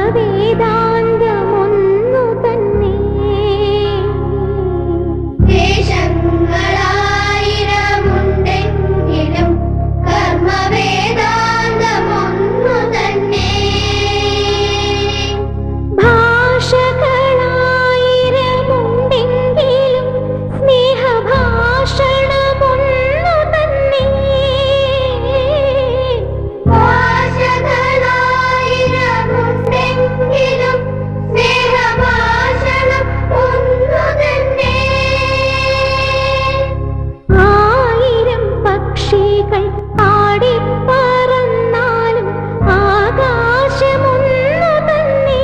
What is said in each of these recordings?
വേദാന്തമൊന്നു തന്നെ ദേശങ്ങളായിരമുണ്ടെങ്കിലും കർമ്മവേദാന്തമൊന്നു തന്നെ ഭാഷകളായിരമുണ്ടെങ്കിലും സ്നേഹഭാഷണമൊന്നു തന്നെ ഭാഷകളായിരമുണ്ടെങ്കിലും സ്നേഹഭാഷണം ഒന്നു തന്നെ ആയിരം പക്ഷികൾ പാടിപ്പറന്നാലും ആകാശമൊന്നു തന്നെ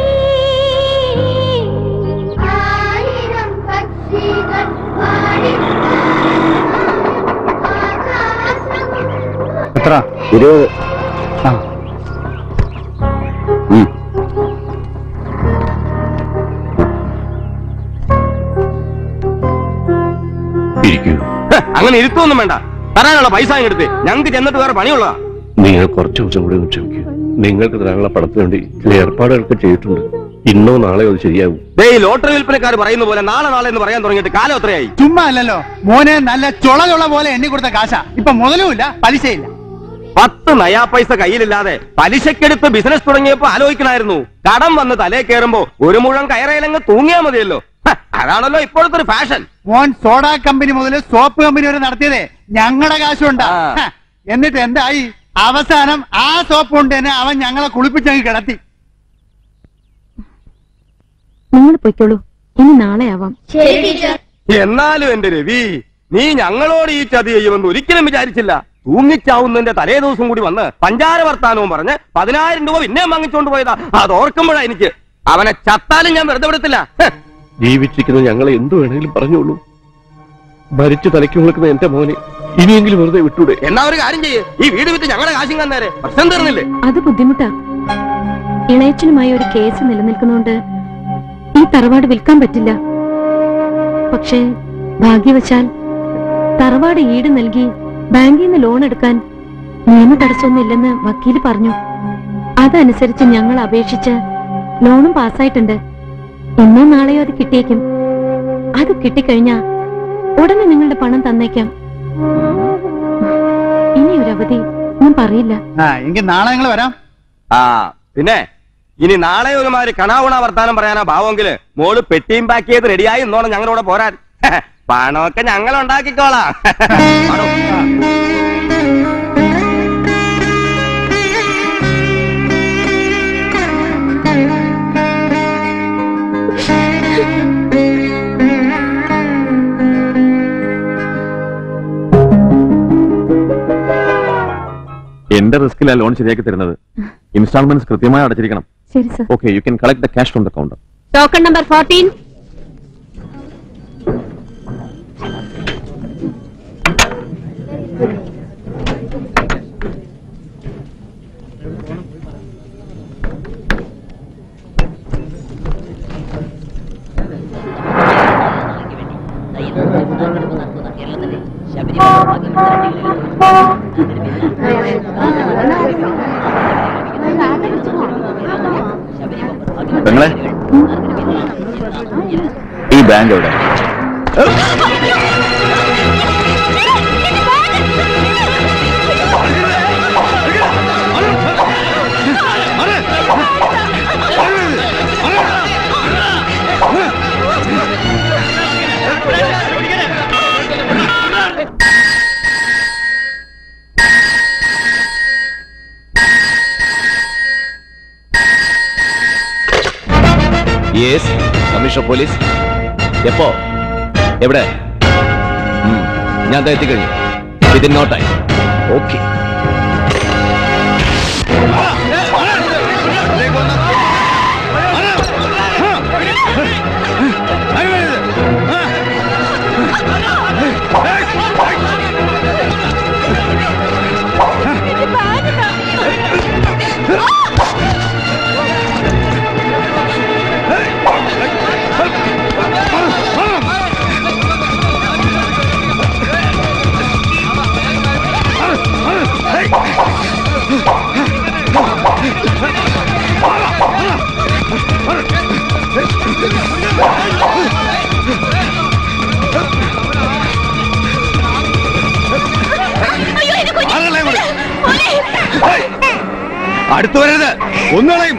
ആയിരം പക്ഷികൾ പാടിപ്പറന്നാലും ആകാശം എത്ര ഇരുപത് ആ ഉം. ഇരിക്കൂ ഹ്, അങ്ങനെ ഇരുത്തൊന്നും വേണ്ട തരാനുള്ള പൈസ എടുത്ത് ഞങ്ങൾക്ക് ചെന്നിട്ട് വേറെ പണിയുള്ളതാ നിങ്ങൾ കുറച്ച് ദിവസം കൂടി ഒന്ന് ക്ഷമിക്കൂ നിങ്ങൾക്ക് തരാനുള്ള പണത്തിന് വേണ്ടി ചില ഏർപ്പാടുകളൊക്കെ ചെയ്തിട്ടുണ്ട് ഇന്നോ നാളെയോ അത് ശരിയാകും ദേ ഈ ലോട്ടറി വിൽപ്പനക്കാർ പറയുന്ന പോലെ നാളെ നാളെ എന്ന് പറയാൻ തുടങ്ങിയിട്ട് കാലം എത്രയായി ചുമ്മാ അല്ലല്ലോ മോനെ നല്ല ചുള ചുള പോലെ എണ്ണി കൊടുത്ത കാശ ഇപ്പൊ മുതലുമില്ല പലിശയില്ല പത്ത് നയാ പൈസ കയ്യിലില്ലാതെ പലിശക്കെടുത്ത് ബിസിനസ് തുടങ്ങിയപ്പോ ആലോചിക്കണായിരുന്നു കടം വന്ന് തലേ കയറുമ്പോ ഒരു മുഴം കയറയിലങ്ങ് തൂങ്ങിയാ മതിയല്ലോ ഹ, അതാണല്ലോ ഇപ്പോഴത്തെ ഒരു ഫാഷൻ മോൻ സോഡ കമ്പനി മുതൽ സോപ്പ് കമ്പനി വരെ നടത്തിയതേ ഞങ്ങളുടെ കാശുണ്ടാ ആ. ഹ, എന്നിട്ട് എന്തായി അവസാനം ആ സോപ്പ് കൊണ്ട് തന്നെ അവൻ ഞങ്ങളെ കുളിപ്പിച്ചങ്ങ് കിടത്തി നിങ്ങൾ പൊയ്ക്കോളൂ ഇനി നാളെ ആവാം ശരി ടീച്ചർ എന്നാലും എന്റെ രവി നീ ഞങ്ങളോട് ഈ ചതി ചെയ്യുമെന്ന് ഒരിക്കലും വിചാരിച്ചില്ല തൂങ്ങിച്ചാവുന്നതിന്റെ തലേ ദിവസം കൂടി വന്ന് പഞ്ചാര വർത്താനവും പറഞ്ഞ് പതിനായിരം രൂപ പിന്നെയും വാങ്ങിച്ചോണ്ട് പോയതാ അത് ഓർക്കുമ്പോഴാ എനിക്ക് അവനെ ചത്താലും ഞാൻ വെറുതെ വിടത്തില്ല ഹ്. ജീവിച്ചിരിക്കുന്ന ഞങ്ങളെ എന്തു വേണമെങ്കിലും പറഞ്ഞോളൂ ഭരിച്ചു തലയ്ക്ക് മുളക്കുന്ന എന്റെ മോനെ ഇനിയെങ്കിലും വെറുതെ വിട്ടൂടെ എന്നാ ഒരു കാര്യം ചെയ്യ് ഈ വീട് വിറ്റ് ഞങ്ങളുടെ കാശും കന്നേരെ പ്രശ്നം തീർന്നില്ലേ അത് ബുദ്ധിമുട്ടാ ഇളയച്ചനുമായി ഒരു കേസ് നിലനിൽക്കുന്നോണ്ട് ഈ തറവാട് വിൽക്കാൻ പറ്റില്ല പക്ഷേ ഭാഗ്യവശാൽ തറവാട് ഈട് നൽകി ബാങ്കിൽ നിന്ന് ലോൺ എടുക്കാൻ നിയമ തടസ്സമൊന്നുമില്ലെന്ന് വക്കീല് പറഞ്ഞു അതനുസരിച്ച് ഞങ്ങൾ അപേക്ഷിച്ച് ലോണും പാസ്സായിട്ടുണ്ട് ഇന്നോ നാളെയോ അത് കിട്ടിയേക്കും അത് കിട്ടിക്കഴിഞ്ഞാ ഉടനെ നിങ്ങളുടെ പണം തന്നേക്കാം ഇനി ഒരു അവധി ഞാൻ പറയില്ല ആ എങ്കിൽ നാളെ ഞങ്ങൾ വരാം ആ പിന്നെ ഇനി നാളെ ഒരുമാതിരി കണാവുണ വർത്താനം പറയാനാ ഭാവമെങ്കില് മോള് പെട്ടിയും പാക്ക് ചെയ്ത് റെഡിയായി എന്നോണം ഞങ്ങളോട് പോരാൻ പണമൊക്കെ ഞങ്ങൾ ഉണ്ടാക്കിക്കോളാം ആണോ? എന്റെ റിസ്കിലാ ലോൺ ശരിയാക്കി തരുന്നത് ഇൻസ്റ്റാൾമെന്റ്സ് കൃത്യമായി അടച്ചിരിക്കണം ശരി sir okay you can collect the cash from the counter token number fourteen പെങ്ങളെ ഈ ബാങ്ക് എവിടെ യെസ് കമ്മീഷണർ പോലീസ് എപ്പോ എവിടെ ഉം, ഞാൻ ദാ എത്തിക്കഴിഞ്ഞു വിതിൻ നോ ടൈം ഓക്കെ ആ അടുത്തു വരരുത് ഒന്നുകളയും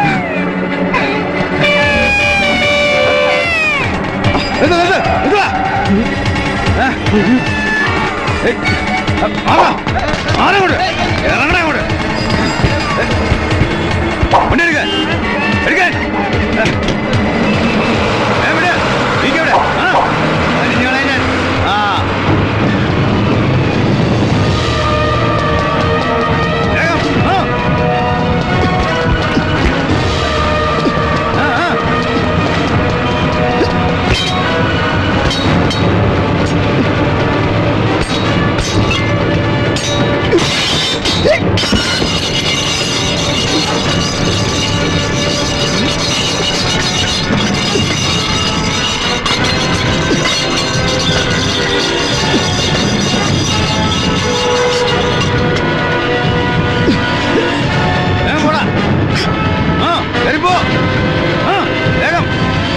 ആ വേഗം ആ ആ ആ വേഗം പോടാ ആ കയറിപ്പോ ആ വേഗം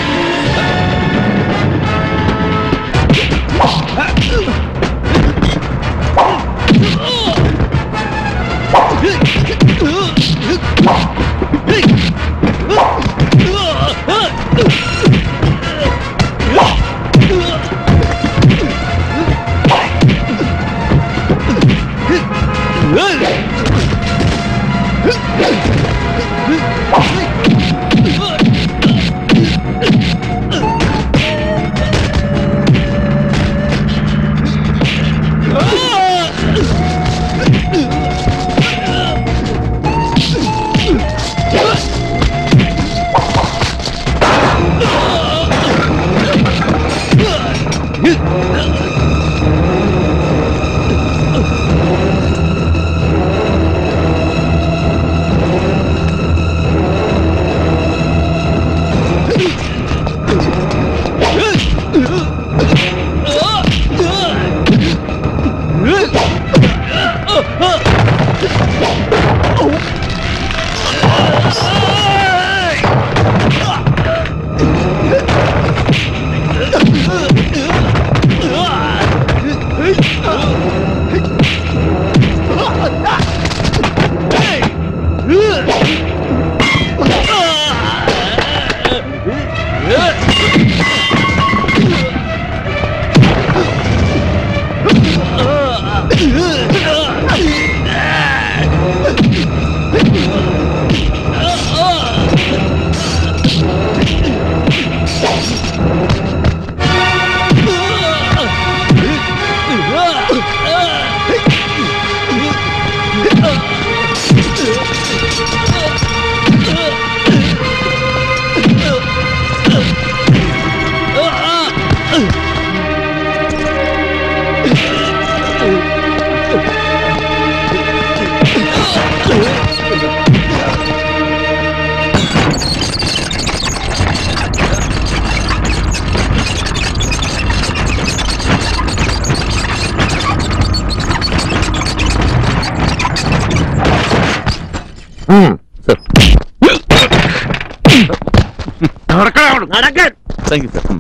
താങ്ക് യു സർ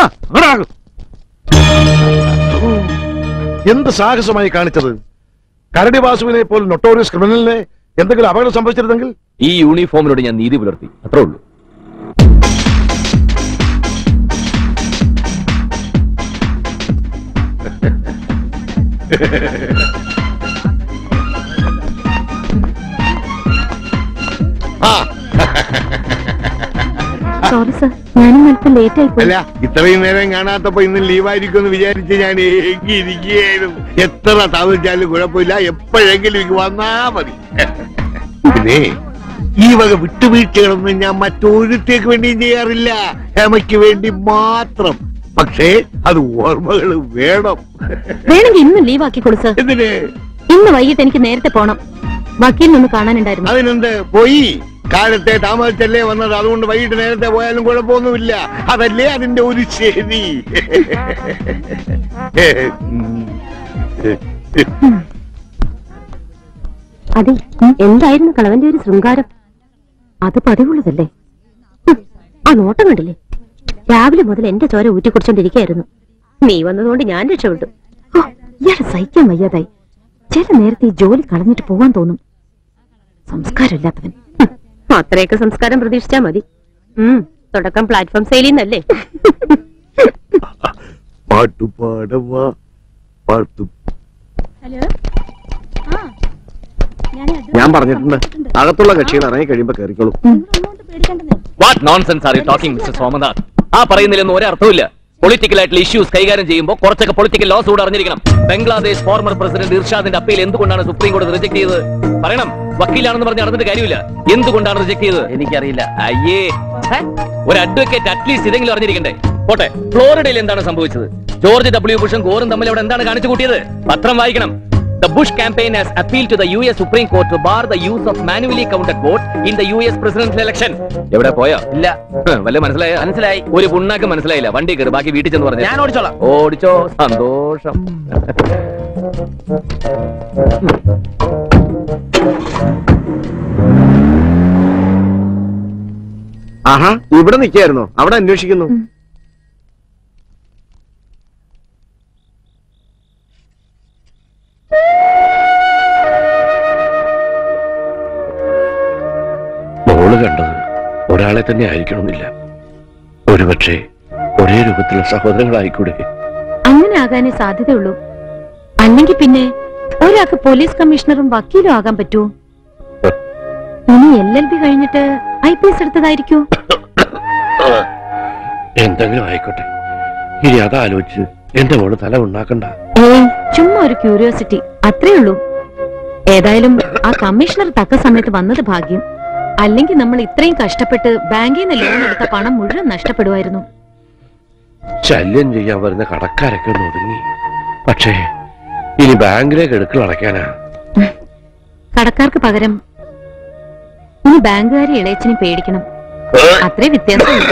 എന്ത് സാഹസമായി കാണിച്ചത് കരടി വാസുവിനെ പോലെ നൊട്ടോറിയസ് ക്രിമിനലിനെ എന്തെങ്കിലും അപകടം സംഭവിച്ചിരുന്നെങ്കിൽ ഈ യൂണിഫോമിനോട് ഞാൻ നീതി പുലർത്തി അത്രേ ഉള്ളൂ സോറി സർ ഞാനും അല്പം ലേറ്റ് ആയി പോയി അല്ല ഇത്രയും നേരം കാണാത്തപ്പോ ഇന്ന് ലീവായിരിക്കും എന്ന് വിചാരിച്ച് ഞാൻ ഏകിയിരിക്കുകയായിരുന്നു എത്ര താമസിച്ചാലും കുഴപ്പമില്ല എപ്പോഴെങ്കിലും എനിക്ക് വന്നാ മതി പിന്നെ ഈ വക വിട്ടുവീഴ്ചകളൊന്നും ഞാൻ മറ്റൊരുത്തേക്ക് വേണ്ടിയും ചെയ്യാറില്ല ഹേമയ്ക്ക് വേണ്ടി മാത്രം പക്ഷേ അത് ഓർമ്മകൾ വേണം വേണമെങ്കിൽ ഇന്ന് ലീവ് ആക്കിക്കോളൂ സർ എന്തിന് ഇന്ന് വൈകിട്ട് എനിക്ക് നേരത്തെ പോണം വക്കീലിനൊന്ന് കാണാനുണ്ടായിരുന്നു അതിനെന്ത് പോയി കാലത്തെ താമസിച്ചല്ലേ വന്നത് അതുകൊണ്ട് വൈകിട്ട് നേരത്തെ പോയാലും കുഴപ്പമൊന്നുമില്ല അതല്ലേ അതിന്റെ ഒരു ശരി അതെ എന്തായിരുന്നു കളവന്റെ ഒരു ശൃംഗാരം അത് പതിവുള്ളതല്ലേ ഹും, ആ നോട്ടം കണ്ടില്ലേ രാവിലെ മുതൽ എന്റെ ചോര ഊറ്റിക്കുടിച്ചോണ്ടിരിക്കുകയായിരുന്നു നീ വന്നതുകൊണ്ട് ഞാൻ രക്ഷപ്പെട്ടു ഓ ഇയാളെ സഹിക്കാൻ വയ്യാതായി ചില നേരത്തെ ഈ ജോലി കളഞ്ഞിട്ട് പോവാൻ തോന്നും സംസ്കാരമില്ലാത്തവൻ ഹും, അത്രയൊക്കെ സംസ്കാരം പ്രതീക്ഷിച്ചാ മതി ഉം, തുടക്കം പ്ലാറ്റ്ഫോം സെയിലിൽ നിന്നല്ലേ പാട്ടു പാടവാ പാട്ടു ഞാൻ പറഞ്ഞിട്ടുണ്ട് അകത്തുള്ള കക്ഷികൾ ഇറങ്ങി കഴിയുമ്പോ കയറിക്കോളൂ what nonsense are you talking mister Somnath ആ പറയുന്നതിലൊന്നും ഒരർത്ഥമില്ല പൊളിറ്റിക്കൽ ആയിട്ടുള്ള ഇഷ്യൂസ് കൈകാര്യം ചെയ്യുമ്പോൾ കുറച്ചൊക്കെ പൊളിറ്റിക്കൽ ലോസ് കൂടെ അറിഞ്ഞിരിക്കണം ബംഗ്ലാദേശ് ഫോർമർ പ്രസിഡന്റ് ഇർഷാദിന്റെ അപ്പീൽ എന്തുകൊണ്ടാണ് സുപ്രീം കോടതി റിജക്ട് ചെയ്തത് പറയണം വക്കീലാണെന്ന് പറഞ്ഞ് നടന്നിട്ട് കാര്യമില്ല എന്തുകൊണ്ടാണ് റിജക്ട് ചെയ്തത് എനിക്കറിയില്ല അയ്യേ ഹെ? ഒരു അഡ്വക്കേറ്റ് അറ്റ്ലീസ്റ്റ് ഇതെങ്കിലും അറിഞ്ഞിരിക്കണ്ടേ പോട്ടെ ഫ്ലോറിഡയിൽ എന്താണ് സംഭവിച്ചത് ജോർജ് ഡബ്ല്യു ബുഷും ഗോറും തമ്മിൽ അവിടെ എന്താണ് കാണിച്ചു കൂട്ടിയത് പത്രം വായിക്കണം The Bush campaign has appealed to the US Supreme Court to bar the use of manually counted vote in the US presidential election. എവിടെ പോയോ ഇല്ല വല്ല മനസ്സിലായോ മനസ്സിലായി ഒരു പുണ്ണാക്ക് മനസ്സിലായില്ല വണ്ടി കയറി ബാക്കി വീട്ടിൽ ചെന്ന് പറഞ്ഞു ഞാൻ ഓടിച്ചോളാം ഓടിച്ചോ സന്തോഷം ആഹാ ഇവിടെ നിൽക്കായിരുന്നോ അവിടെ അന്വേഷിക്കുന്നു മോള് കണ്ടത് ഒരാളെ തന്നെ ആയിരിക്കണമെന്നില്ല ഒരുപക്ഷെ ഒരേ രൂപത്തിലുള്ള സഹോദരങ്ങളായിക്കൂടെ അങ്ങനെ ആകാനേ സാധ്യതയുള്ളൂ അല്ലെങ്കിൽ പിന്നെ ഒരാൾക്ക് പോലീസ് കമ്മീഷണറും വക്കീലും ആകാൻ പറ്റുമോ ഇനി എൽ എൽ ബി കഴിഞ്ഞിട്ട് ഐ പി എസ് എടുത്തതായിരിക്കോ എന്തെങ്കിലും ആയിക്കോട്ടെ ഇനി അതാലോചിച്ച് എന്റെ മോള് തല ഉണ്ടാക്കണ്ട ഏയ് ചുമ്മാ ഒരു ക്യൂരിയോസിറ്റി അത്രേ ഉള്ളൂ ഏതായാലും ആ കമ്മീഷണർ തക്ക സമയത്ത് വന്നത് ഭാഗ്യം അല്ലെങ്കിൽ നമ്മൾ ഇത്രയും കഷ്ടപ്പെട്ട് ബാങ്കിൽ നിന്ന് ലോൺ എടുത്ത പണം മുഴുവൻ നഷ്ടപ്പെടുമായിരുന്നു ശല്യം ചെയ്യാൻ വരുന്ന കടക്കാരൊക്കെ ഒന്ന് ഒതുങ്ങി പക്ഷേ ഇനി ബാങ്കിലേക്ക് എടുക്കൽ അടയ്ക്കാനാ കടക്കാർക്ക് പകരം ഇനി ബാങ്കുകാരെ ഇളയച്ചനെ പേടിക്കണം അത്രേ വ്യത്യാസമുള്ളൂ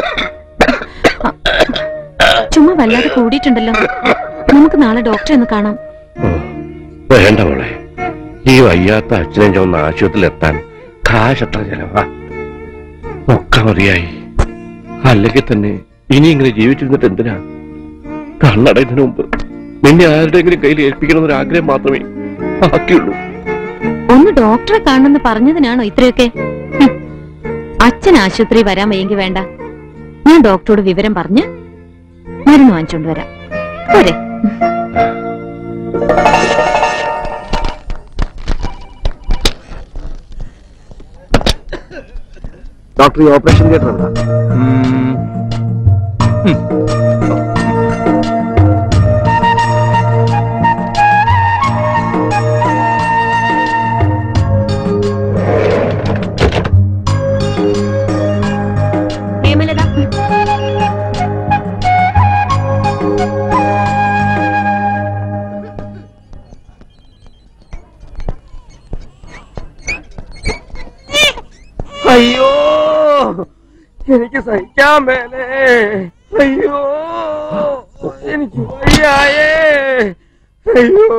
ചുമ്മാ വല്ലാതെ കൂടിയിട്ടുണ്ടല്ലോ നമുക്ക് നാളെ ഡോക്ടറെ ഒന്ന് കാണാം ഓ, വേണ്ട മോളെ ഈ വയ്യാത്ത അച്ഛനെ ചുവന്ന ആശുപത്രിയിൽ എത്താൻ കാശത്ര ചെലവാ ഒക്കെ മതിയായി അല്ലെങ്കിൽ തന്നെ ഇനി ഇങ്ങനെ ജീവിച്ചിരുന്നിട്ട് എന്തിനാ കണ്ണടയുന്നതിന് മുമ്പ് നിന്നെ ആരുടെയെങ്കിലും കയ്യിൽ ഏൽപ്പിക്കണം എന്നൊരു ആഗ്രഹം മാത്രമേ ബാക്കിയുള്ളൂ ഒന്ന് ഡോക്ടറെ കാണണമെന്ന് പറഞ്ഞതിനാണോ ഇത്രയൊക്കെ ഹും. അച്ഛൻ ആശുപത്രി വരാൻ വയ്യെങ്കിൽ വേണ്ട ഞാൻ ഡോക്ടറോട് വിവരം പറഞ്ഞ് മരുന്ന് വാങ്ങിച്ചോണ്ട് വരാം പോരെ ഡോക്ടർ ഈ ഓപ്പറേഷൻ തിയേറ്റർ എവിടാ അയ്യോ എനിക്ക് സഹിക്കാൻ മേലേ അയ്യോ എനിക്ക് വയ്യായേ അയ്യോ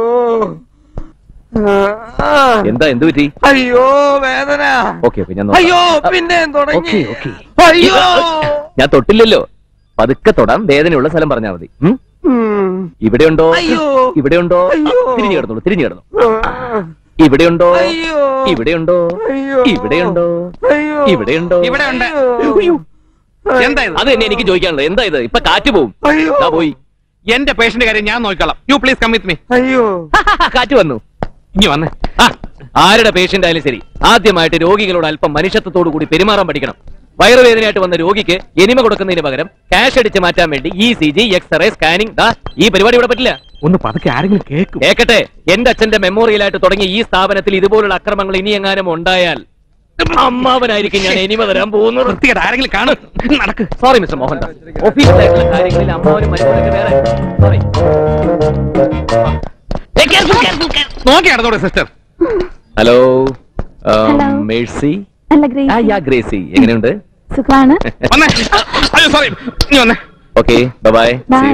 ആ, എന്താ എന്ത് പറ്റി അയ്യോ വേദന ഓക്കെ ഓക്കെ ഞാൻ നോക്കാം. അയ്യോ പിന്നെ തുടങ്ങി ഓക്കേ, ഓക്കേ. അയ്യോ ഞാൻ തൊട്ടില്ലല്ലോ പതുക്കെ തൊടാം വേദനയുള്ള സ്ഥലം പറഞ്ഞാൽ മതി ഉം? ഉം. ഇവിടെയുണ്ടോ അയ്യോ. ഇവിടെയുണ്ടോ അയ്യോ. തിരിഞ്ഞു കിടന്നോളൂ തിരിഞ്ഞു കിടന്നു ആ, ഇവിടെയുണ്ടോ അയ്യോ. ഇവിടെയുണ്ടോ അയ്യോ. ഇവിടെയുണ്ടോ അയ്യോ. ഇവിടെയുണ്ടോ ഇവിടെ ഉണ്ട്. അയ്യോ. എന്താ ഇത് അത് തന്നെ എനിക്ക് ചോദിക്കാനുള്ളത് എന്താ ഇത് ഇപ്പൊ കാറ്റ് പോവും അയ്യോ. ദാ പോയി എന്റെ പേഷ്യന്റ് കാര്യം ഞാൻ നോക്കിക്കോളാം you please come with me അയ്യോ കാറ്റ് വന്നു ഇനി വന്നേ ആ, ആരുടെ പേഷ്യന്റ് ആയാലും ശരി ആദ്യമായിട്ട് രോഗികളോട് അല്പം മനുഷ്യത്വത്തോടു കൂടി പെരുമാറാൻ പഠിക്കണം വയറുവേദനയായിട്ട് വന്ന രോഗിക്ക് എനിമ കൊടുക്കുന്നതിന് പകരം ക്യാഷ് അടിച്ച് മാറ്റാൻ വേണ്ടി E C G X ray scanning ദാ ഈ പരിപാടി ഇവിടെ പറ്റില്ല ഒന്ന് പതുക്കെ ആരെങ്കിലും കേൾക്കും കേക്കട്ടെ എന്റെ അച്ഛന്റെ മെമ്മോറിയലായിട്ട് തുടങ്ങിയ ഈ സ്ഥാപനത്തിൽ ഇതുപോലുള്ള അക്രമങ്ങൾ ഇനി എങ്ങാനും ഉണ്ടായാൽ അമ്മാവനായിരിക്കും ഞാൻ എനിമ തരാൻ പോകുന്നത് വൃത്തികേട് ആരെങ്കിലും കാണും നടക്ക് സോറി മിസ്റ്റർ മോഹൻദാസ് ഓഫീസിലായിട്ടുള്ള കാര്യങ്ങളിൽ അമ്മാവനും മരുമകനൊക്കെ വേറെ സോറി നോക്കി നടന്നോടെ സിസ്റ്റർ ഹലോ Hello. മേഴ്സി അല്ല ആ ഗ്രേസ് യാ ഗ്രേസി എങ്ങനെയുണ്ട് സുഖാണ് വന്നേ അയ്യോ സോറി നീ വന്നേ ഓക്കെ ബൈ Bye.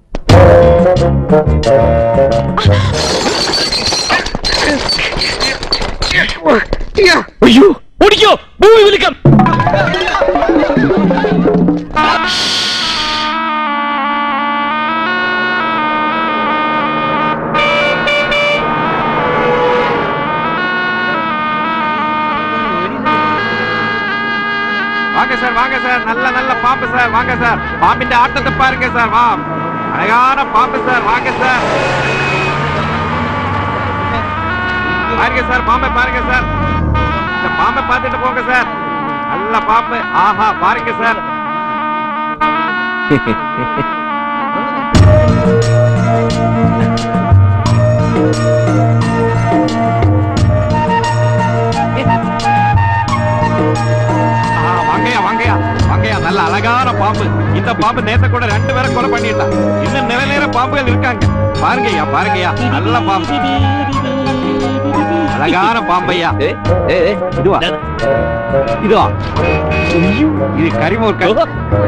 അയ്യോ ഓടിക്കോ ഭൂമി വിളിക്കാം நல்ல நல்ல பாம்பு சார் வாங்க சார் பாம்பிന്റെ ஆட்டத்தை பாருங்க சார் வா அழகான பாம்பு சார் வாங்க சார் பாருங்க சார் பாம்பை பாருங்க சார் இந்த பாம்பை பார்த்துட்டு போங்க சார் நல்ல பாம்பு ஆஹா பாருங்க சார் ஆ, வாங்கய்யா வாங்கய்யா வாங்கய்யா நல்ல அழகான பாம்பு இந்த பாம்பு நேத்த கூட ரெண்டு பேரை கொலை பண்ணிட்டான் இன்னும் நிறைய நேர பாம்புகள் இருக்காங்க பாருங்கய்யா பாருங்கய்யா நல்ல பாம்பு அழகான பாம்பையா ஏ, ஏ, ஏ. இதுவா இதுவா இது கரிமூர் ஓ.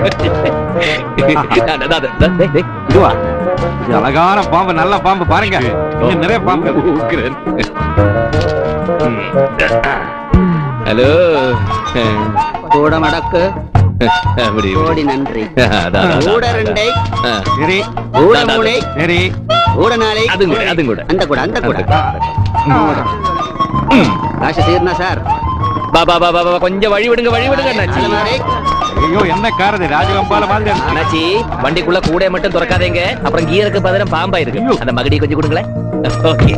அதான், அதான், அதான். டேய், டேய். இதுவா இது அழகான பாம்பு நல்ல பாம்பு பாருங்க இன்னும் நிறைய பாம்பு உக்கிரன். ஹலோ கூட மடக்கு அப்படி கோடி நன்றி அதான், அதான், அதான். கூட ரெண்டை ஆ. சரி கூட அதான், மூளை சரி கூட நாளை அதுவும் கூட, அதுவும் கூட. அந்த கூட அந்த கூட காசு தீர்னா சார் பா பா பா பா பா, கொஞ்சம் வழி விடுங்க வழி விடுங்க அண்ணாச்சி அலமாரி ஐயோ என்ன கார் இது ராஜகம்பால மாதிரி இருக்கு. அண்ணாச்சி வண்டிக்குள்ள கூட மட்டும் திறக்காதீங்க அப்புறம் கீருக்கு பதிலும் பாம்பா இருக்கு அந்த மகடி கொஞ்சம் கொடுங்களேன் ஓகே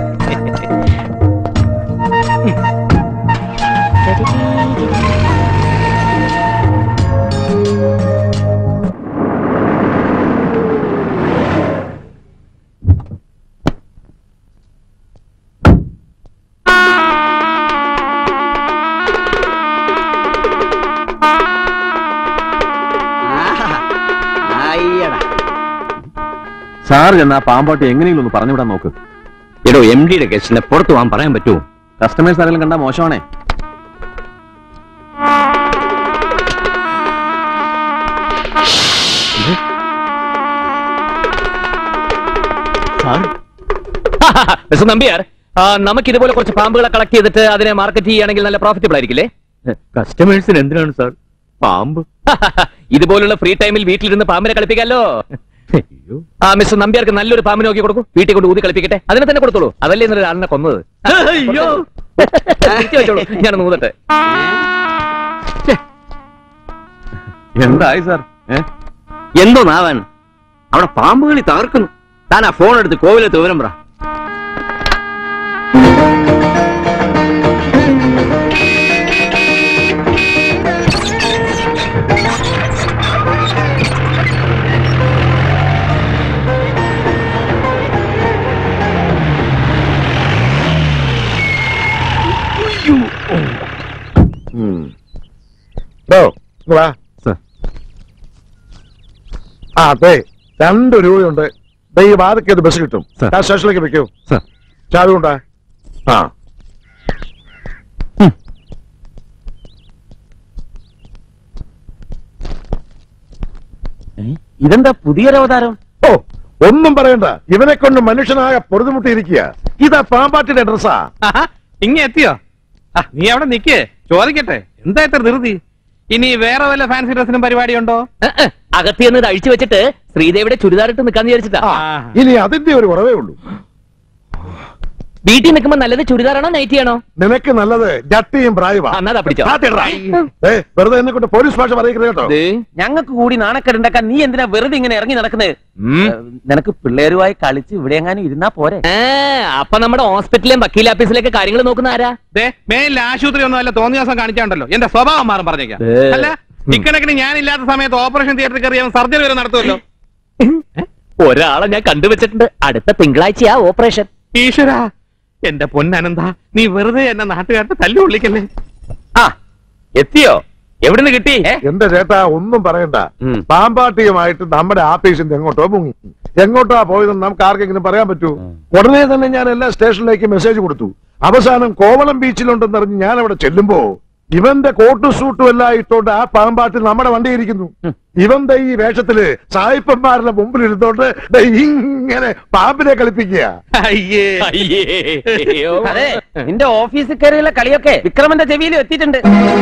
ആഹാ. അയ്യടാ സാർ ചെന്നാ പാമ്പാട്ട് എങ്ങനെയെങ്കിലും ഒന്ന് പറഞ്ഞുവിടാൻ നോക്ക് എടോ എം ഡിയുടെ ഗസ്റ്റിനെ പുറത്തു പോകാൻ പറയാൻ പറ്റുമോ കസ്റ്റമേഴ്സ് ആരെങ്കിലും കണ്ടാ മോശമാണേ മിസ്റ്റർ നമ്പ്യാർ ആ, നമുക്ക് ഇതുപോലെ കുറച്ച് പാമ്പുകളെ കളക്ട് ചെയ്തിട്ട് അതിനെ മാർക്കറ്റ് ചെയ്യുകയാണെങ്കിൽ നല്ല പ്രോഫിറ്റബിൾ ആയിരിക്കില്ലേ കസ്റ്റമേഴ്സിന് എന്തിനാണ് സാർ പാമ്പ് ഇതുപോലുള്ള ഫ്രീ ടൈമിൽ വീട്ടിലിരുന്ന് പാമ്പിനെ കളിപ്പിക്കാമല്ലോ ആ മിസ്റ്റർ നമ്പ്യാർക്ക് നല്ലൊരു പാമ്പിനെ നോക്കി കൊടുക്കും വീട്ടിൽ കൊണ്ട് ഊതി കളിപ്പിക്കട്ടെ അതിനെ തന്നെ കൊടുത്തോളൂ അതല്ലേ ഇന്നലെ ആളിനെ കൊന്നത് അയ്യോ തിരിച്ചു വെച്ചോളൂ ഞാൻ നൂതട്ടെ എന്തായി സാർ ഏ എന്തോ നാവൻ അവിടെ പാമ്പുകളി തകർക്കുന്നു താൻ ആ ഫോൺ എടുത്ത് കോവിലത്ത് വിവരം പറ വാ സർ. ആ അതെ രണ്ട് രൂപയുണ്ട് ദേ ഈ വാതക്കേത് ബസ് കിട്ടും സർ. ഞാൻ സ്റ്റേഷനിലേക്ക് വെക്കൂ സർ. ചാവി കൊണ്ടാ ആ ഇതെന്താ പുതിയൊരു അവതാരം ഓ ഒന്നും പറയണ്ട ഇവനെ കൊണ്ട് മനുഷ്യനായ പൊറുതുമുട്ടിയിരിക്കുക ഇതാ പാമ്പാട്ടിന്റെ ഡ്രസ്സാ ആഹാ, ഇങ്ങ എത്തിയോ ആ, നീ അവിടെ നിക്കേ ചോദിക്കട്ടെ എന്താ ഇത്ര ധൃതി ഇനി വേറെ വല്ല ഫാൻസി ഡ്രസ്സിനും പരിപാടിയുണ്ടോ അകത്ത് ചെന്ന് ഇത് അഴിച്ചു വെച്ചിട്ട് ശ്രീദേവിയുടെ ചുരിദാറിട്ട് നിൽക്കാന്ന് വിചാരിച്ചിട്ടാ ഇനി അതിന്റെ ഒരു കുറവേ ഉള്ളൂ വീട്ടിൽ നിൽക്കുമ്പോ നല്ലത് ചുരിദാറാണോ നൈറ്റി ആണോ നിനക്ക് നല്ലത് ജട്ടിയും പ്രായവാ ആ, എന്നാ ദാ പിടിച്ചോ. ഏ വെറുതെ എന്നെ കൊണ്ട് പോലീസ് ഭാഷ പറയിക്കുന്നത് കേട്ടോ ദേ, ഞങ്ങൾക്ക് കൂടി നാണക്കേടുണ്ടാക്കാൻ നീ എന്തിനാ വെറുതെ ഇങ്ങനെ ഇറങ്ങി നടക്കുന്നത് ഉം. നിനക്ക് പിള്ളേരുമായി കളിച്ച് ഇവിടെ എങ്ങാനും ഇരുന്നാ പോരെ ആ, അപ്പൊ നമ്മുടെ ഹോസ്പിറ്റലിലും വക്കീൽ ഓഫീസിലേക്ക് കാര്യങ്ങൾ നോക്കുന്ന ആരാ ദേ മേലിൽ ആശുപത്രി ഒന്നും അല്ല തോന്നിയ ദിവസം കാണിക്കാണ്ടല്ലോ എന്റെ സ്വഭാവം മാറും പറഞ്ഞേക്കാം ഏ. അല്ല ഇക്കണക്കിന് ഞാനില്ലാത്ത സമയത്ത് ഓപ്പറേഷൻ തിയേറ്ററിൽ കയറി അവൻ സർജറി വരെ നടത്തുമല്ലോ ഒരാളെ ഞാൻ കണ്ടുവച്ചിട്ടുണ്ട് അടുത്ത തിങ്കളാഴ്ചയാ ഓപ്പറേഷൻ ഈശ്വര എന്റെ പൊന്നനന്ത നീ വെറുതെ എന്നെ നാട്ടുകാരുടെ തല്ലു കൊള്ളിക്കല്ലേ ആ എത്തിയോ എവിടുന്ന് കിട്ടി എന്റെ ചേട്ടാ ഒന്നും പറയണ്ട ഉം. പാമ്പാട്ടിയുമായിട്ട് നമ്മുടെ ആഫീസിന്റെ എങ്ങോട്ടോ മുങ്ങി എങ്ങോട്ടാ പോയതെന്ന് നമുക്ക് ആർക്കെങ്കിലും പറയാൻ പറ്റൂ ഉടനെ തന്നെ ഞാൻ എല്ലാ സ്റ്റേഷനിലേക്ക് മെസ്സേജ് കൊടുത്തു അവസാനം കോവളം ബീച്ചിലുണ്ടെന്നറിഞ്ഞ് ഞാൻ അവിടെ ചെല്ലുമ്പോ ഇവന്റെ കോട്ടും സൂട്ടും എല്ലാം ഇട്ടോണ്ട് ആ പാമ്പാട്ടി നമ്മുടെ വണ്ടി ഇരിക്കുന്നു ഇവന്റെ ഈ വേഷത്തില് സായിപ്പന്മാരുടെ മുമ്പിൽ ഇരുന്നോണ്ട് ദേ ഇങ്ങനെ പാമ്പിനെ കളിപ്പിക്കുക അയ്യേ അയ്യോ അതെ നിന്റെ ഓഫീസിൽ കയറിയുള്ള കളിയൊക്കെ വിക്രമന്റെ ചെവിയിലും എത്തിയിട്ടുണ്ട്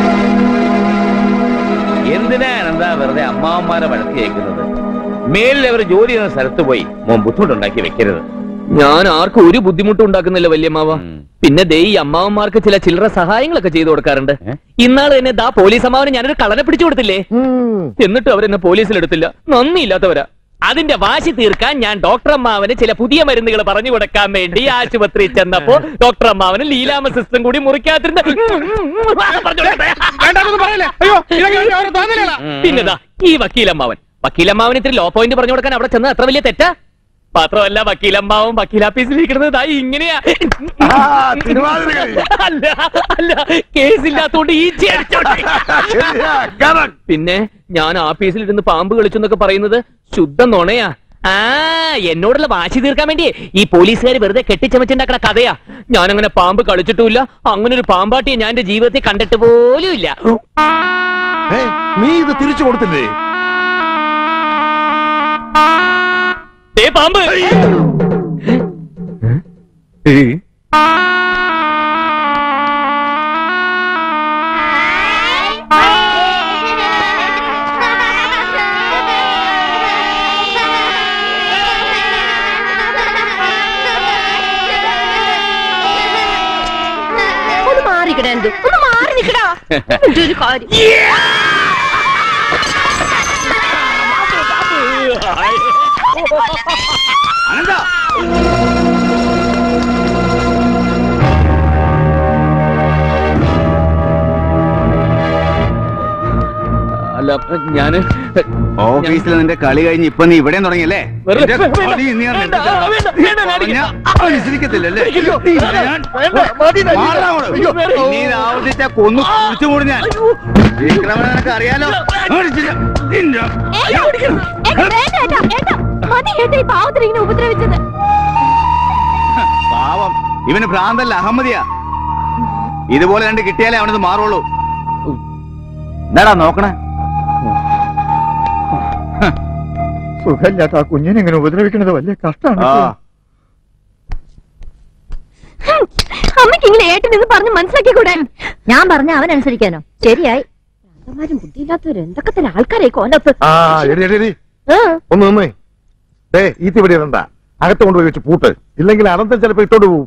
എന്തിനാ എന്താ വെറുതെ അമ്മാവന്മാരെ വഴക്ക് കേൾക്കുന്നത് മേലിൽ അവർ ജോലി ചെയ്യുന്ന സ്ഥലത്ത് പോയി മോൻ ബുദ്ധിമുട്ടുണ്ടാക്കി വെക്കരുത് ഞാൻ ആർക്കും ഒരു ബുദ്ധിമുട്ടും ഉണ്ടാക്കുന്നില്ല വല്യമ്മാവ പിന്നെ ദേ ഈ അമ്മാവന്മാർക്ക് ചില ചില്ലറ സഹായങ്ങളൊക്കെ ചെയ്തു കൊടുക്കാറുണ്ട് ഇന്നാള് തന്നെ ദാ പോലീസ് അമ്മാവന് ഞാനൊരു കള്ളനെ പിടിച്ചു കൊടുത്തില്ലേ എന്നിട്ടും അവരെന്നെ പോലീസിലെടുത്തില്ല നന്ദിയില്ലാത്തവരാ അതിന്റെ വാശി തീർക്കാൻ ഞാൻ ഡോക്ടർ അമ്മാവന് ചില പുതിയ മരുന്നുകൾ പറഞ്ഞു കൊടുക്കാൻ വേണ്ടി ആശുപത്രി ചെന്നപ്പോ ഡോക്ടർ അമ്മാവന് ലീലാമ സിസ്റ്റം കൂടി മുറിക്കാത്തിരുന്ന പിന്നെതാ ഈ വക്കീലമ്മാവൻ വക്കീലമ്മാവൻ ഇത്തിരി ലോ പോയിന്റ് പറഞ്ഞു കൊടുക്കാൻ അവിടെ ചെന്ന് അത്ര വലിയ തെറ്റാ മാത്രമല്ല വക്കീലമ്മാവും വക്കീലാഫീസിൽ ഇരിക്കുന്നത് ദാ ഇങ്ങനെയാ അല്ല അല്ല കേസില്ലാത്തോണ്ട് ഈ പിന്നെ ഞാൻ ആഫീസിൽ ഇരുന്ന് പാമ്പ് കളിച്ചു എന്നൊക്കെ പറയുന്നത് ശുദ്ധ നുണയാ ആ എന്നോടുള്ള വാശി തീർക്കാൻ വേണ്ടി ഈ പോലീസുകാർ വെറുതെ കെട്ടിച്ചമച്ചുണ്ടാക്കണ കഥയാ ഞാൻ അങ്ങനെ പാമ്പ് കളിച്ചിട്ടുമില്ല അങ്ങനെ ഒരു പാമ്പാട്ടിയെ ഞാൻ എന്റെ ജീവിതത്തിൽ കണ്ടിട്ട് പോലും ഇല്ല നീ ഇത് തിരിച്ചു കൊടുത്തില്ലേ ദേ പാമ്പ് ഒന്ന് മാറിക്കടാ എന്തു ഒന്ന് മാറി നിക്കടാ ഇതിന്റെ ഒരു കാര്യം അല്ല ഞാന് ഓഫീസിൽ നിന്റെ കളി കഴിഞ്ഞ് ഇപ്പൊ നീ ഇവിടെ തുടങ്ങിയല്ലേ വെറുതെ- എന്റെ വേണ്ട, കളി നീ വേണ്ട, നിർത്തില്ല. വേണ്ട, വേണ്ട, വേണ്ട, പറഞ്ഞാ അനുസരിക്കത്തില്ലല്ലേ അയ്യോ, നിന്നെ ഞാൻ- മാറാ അങ്ങോട്ട്. അയ്യോ, വേണ്ട. നീ ഇത് ആവർത്തിച്ചാ കൊന്നു കുഴിച്ചു മൂടി ഞാൻ വിക്രമനെ നിനക്ക് അറിയാലോ അടിച്ചില്ല. നിന്റെ- ഏട്ടാ, ഏട്ടാ, വേണ്ട, ഏട്ടാ, ഏട്ടാ. മതി ഏട്ടാ ഈ പാവത്തിനെ ഇങ്ങനെ ഉപദ്രവിച്ചത് പാവം ഇവന് ഭ്രാന്തല്ല അഹമ്മദിയാ ഇതുപോലെ രണ്ട് കിട്ടിയാലേ അവനത് മാറുള്ളൂ എന്താടാ നോക്കണേ സുഖമില്ലാത്ത ആ കുഞ്ഞിനെ ഇങ്ങനെ ഉപദ്രവിക്കുന്നത് വലിയ കഷ്ടമാണ് ആ അമ്മയ്ക്ക് ഇങ്ങനെ ഏട്ടൻ എന്ന് പറഞ്ഞ് മനസ്സിലാക്കി കൂടെ ഞാൻ പറഞ്ഞ അവൻ അനുസരിക്കാനോ ശരിയായി ഭ്രാന്തന്മാരും ബുദ്ധിയില്ലാത്തവര് എന്തൊക്കെ തന്നെ ആൾക്കാരെ കോലത്ത് ആ എടി എടി എടി ഒന്ന് നിന്നേ ഡേ ഈ ഇവിടെ ഇടണ്ട അകത്ത് കൊണ്ടുപോയി വെച്ച് പൂട്ട് ഇല്ലെങ്കിൽ അനന്തം ചിലപ്പോ ഇട്ടോണ്ട് പോവും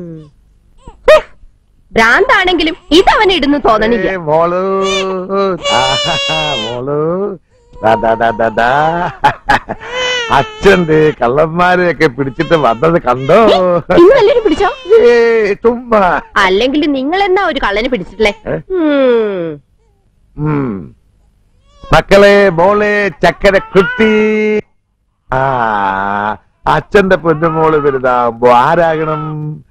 ഭ്രാന്താണെങ്കിലും ഇതവൻ ഇടുന്നു തോന്നണില്ല ഏ, മോള് ആഹാ, മോള് ദാ, ദാ, ദാ, ദാ, ദാ. അച്ഛന്റെ കള്ളന്മാരെയൊക്കെ പിടിച്ചിട്ട് വന്നത് കണ്ടോ ഇന്ന് എല്ലാരും പിടിച്ചോ ഏ ചുമ്മാ അല്ലെങ്കിൽ നിങ്ങൾ എന്നാ ഒരു കള്ളനെ പിടിച്ചിട്ടില്ലേ ഏ? ഉം. ഉം. മക്കളെ മോളെ ചക്കര കുട്ടി ആ അച്ഛന്റെ പൊന്നുമോള് വലുതാവുമ്പോ ആരാകണം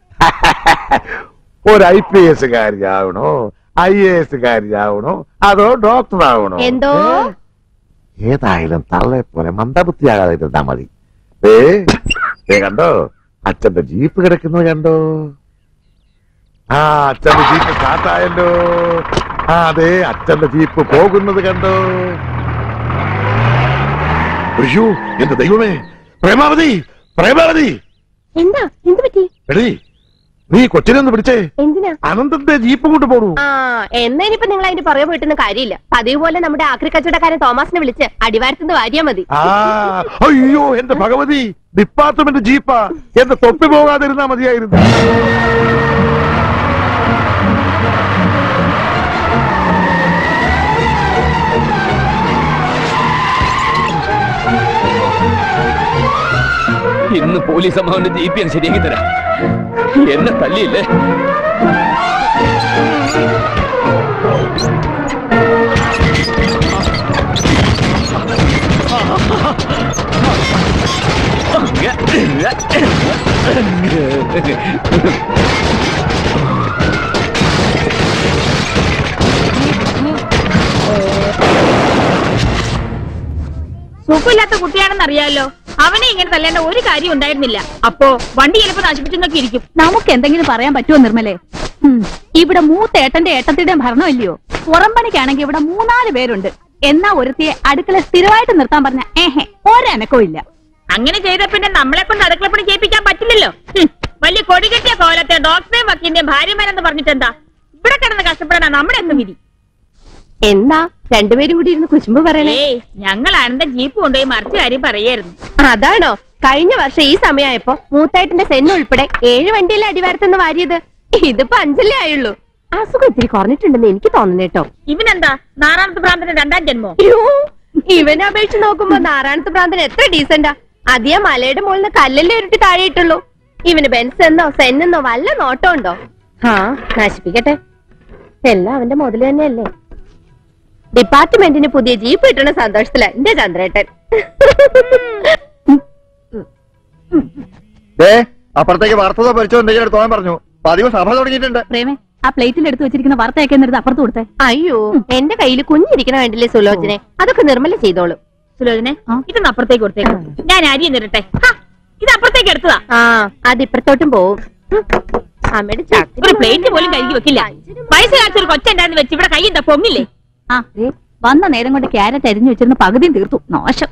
ഒരു ഐ പി എസ് കാരിയാവണോ ഐ എ എസ് കാരിയാവണോ അതോ ഡോക്ടർ ആവണോ എന്തോ ഏതായാലും തള്ളെ പോലെ മന്ദബുദ്ധിയാകാതെ ഇരുന്നാ മതി ഏ ഏ കണ്ടോ അച്ഛന്റെ ജീപ്പ് കിടക്കുന്നത് കണ്ടോ ആ അച്ഛന്റെ ജീപ്പ് സ്റ്റാർട്ടായല്ലോ ആ അതെ അച്ഛന്റെ ജീപ്പ് പോകുന്നത് കണ്ടോ അയ്യോ എന്റെ ദൈവമേ പ്രേമാവതി പ്രേമാവതി എന്താ എന്ത് പറ്റി എടീ നീ കൊച്ചിനെ ഒന്ന് പിടിച്ചേ എന്തിനാ അനന്തന്റെ ജീപ്പ് കൊണ്ട് പോണു ആ എന്നാ ഇനിയിപ്പോ നിങ്ങൾ അതിന്റെ പുറകെ പോയിട്ടൊന്നും കാര്യമില്ല പതിവ് പോലെ നമ്മുടെ ആക്രി കച്ചവടക്കാരൻ തോമസിനെ വിളിച്ച് അടിവാരത്തുനിന്ന് വാരിയാ മതി ആ അയ്യോ എന്റെ ഭഗവതി ഡിപ്പാർട്ട്മെന്റ് ജീപ്പാ എന്റെ തൊപ്പി പോകാതിരുന്നാ മതിയായിരുന്നു ഇന്ന് പോലീസ് അമ്മാവന്റെ ജീപ്പ് ഞാൻ ശരിയാക്കി തരാം എന്നെ തല്ലിയില്ലേ സുഖമില്ലാത്ത കുട്ടിയാണെന്ന് അറിയാലോ അവനെ ഇങ്ങനെ തല്ലേണ്ട ഒരു കാര്യം ഉണ്ടായിരുന്നില്ല അപ്പോ വണ്ടി ചിലപ്പോ നശിപ്പിച്ചെന്നൊക്കെ ഇരിക്കും നമുക്ക് എന്തെങ്കിലും പറയാൻ പറ്റുമോ നിർമ്മലേ ഉം, ഇവിടെ മൂത്ത ഏട്ടന്റെ ഏട്ടത്തിയുടെയും ഭരണമല്ലയോ പുറംപണിക്കാണെങ്കിൽ ഇവിടെ മൂന്നാല് പേരുണ്ട് എന്നാ ഒരുത്തിയെ അടുക്കള സ്ഥിരമായിട്ട് നിർത്താൻ പറഞ്ഞ ഏഹെ ഒരനക്കവും ഇല്ല അങ്ങനെ ചെയ്ത പിന്നെ നമ്മളെ കൊണ്ട് അടുക്കളപ്പണി ചെയ്യിപ്പിക്കാൻ പറ്റില്ലല്ലോ ഹും, വലിയ കൊടികെട്ടിയ കോലത്തെ ഡോക്ടറെയും വക്കീന്റെയും ഭാര്യമാരെന്ന് പറഞ്ഞിട്ടെന്താ ഇവിടെ കിടന്ന് കഷ്ടപ്പെടാനാ നമ്മുടെ ഒക്കെ വിധി എന്താ രണ്ടുപേരും കൂടി ഇരുന്ന് കുശുമ്പ് പറയണേ ഏയ് ഞങ്ങൾ അനന്ത ജീപ്പ് കൊണ്ടുപോയി മറിച്ച കാര്യം പറയായിരുന്നു അതാണോ കഴിഞ്ഞ വർഷം ഈ സമയമായപ്പോ മൂത്തായിട്ടിന്റെ സെന്ന് ഉൾപ്പെടെ ഏഴ് വണ്ടിയിലെ അടിവാരത്തുനിന്ന് വാരിയത് ഇതിപ്പോ അഞ്ചല്ലേ ആയുള്ളൂ അസുഖം ഇത്തിരി കുറഞ്ഞിട്ടുണ്ടെന്ന് എനിക്ക് തോന്നുന്നു കേട്ടോ ഇവനെന്താ നാറാമത്തെ പ്രാന്തന്റെ രണ്ടാം ജന്മോ അയ്യോ, ഇവനെ അപേക്ഷിച്ച് നോക്കുമ്പോ നാരായണത്ത് പ്രാന്തൻ എത്ര ഡീസന്റാ അതേ മലയുടെ മുകളിൽ നിന്ന് കല്ലല്ലേ ഉരുട്ടി താഴെ ഇട്ടുള്ളൂ ഇവന് ബെൻസ് എന്നോ സെന്നെന്നോ വല്ല നോട്ടം ഉണ്ടോ ആ നശിപ്പിക്കട്ടെ എല്ലാം അവന്റെ മുതല് തന്നെയല്ലേ ഡിപ്പാർട്ട്മെന്റിന് പുതിയ ജീപ്പ് കിട്ടുന്ന സന്തോഷത്തില എന്റെ ചന്ദ്രേട്ടൻ ദേ അപ്പുറത്തേക്ക് വാർത്തതോ പരിച്ചോ എന്തെങ്കിലും തോന്നാൻ പറഞ്ഞു പതിവ് സഭ തുടങ്ങിയിട്ടുണ്ട് പ്രേമേ ആ പ്ലേറ്റിൽ എടുത്ത് വെച്ചിരിക്കുന്ന വാർത്തയൊക്കെ എന്നിട്ട് അപ്പുറത്ത് കൊടുത്തേ അയ്യോ എന്റെ കയ്യിൽ കുഞ്ഞിരിക്കണ വേണ്ടില്ലേ സുലോചനെ അതൊക്കെ നിർമ്മല ചെയ്തോളൂ സുലോചനെ ഇതൊന്ന് അപ്പുറത്തേക്ക് കൊടുത്തേക്ക് ഞാൻ അരി നിരട്ടെ ഇത് അപ്പുറത്തേക്ക് എടുത്തതാ ആ അത് ഇപ്പുറത്തോട്ടും പോവും ഉം. അമ്മയുടെ ചാക്ക് ഒരു പ്ലേറ്റ് പോലും കഴുകി വെക്കില്ല വയസ്സ് കാലത്ത് ഒരു കൊച്ചുണ്ടാന്ന് വെച്ച് ഇവിടെ കൈ എന്താ പൊങ്ങില്ലേ ആ ദേ, വന്ന നേരം കൊണ്ട് ക്യാരറ്റ് അരിഞ്ഞു വെച്ചിരുന്ന പകുതിയും തീർത്തു നാശം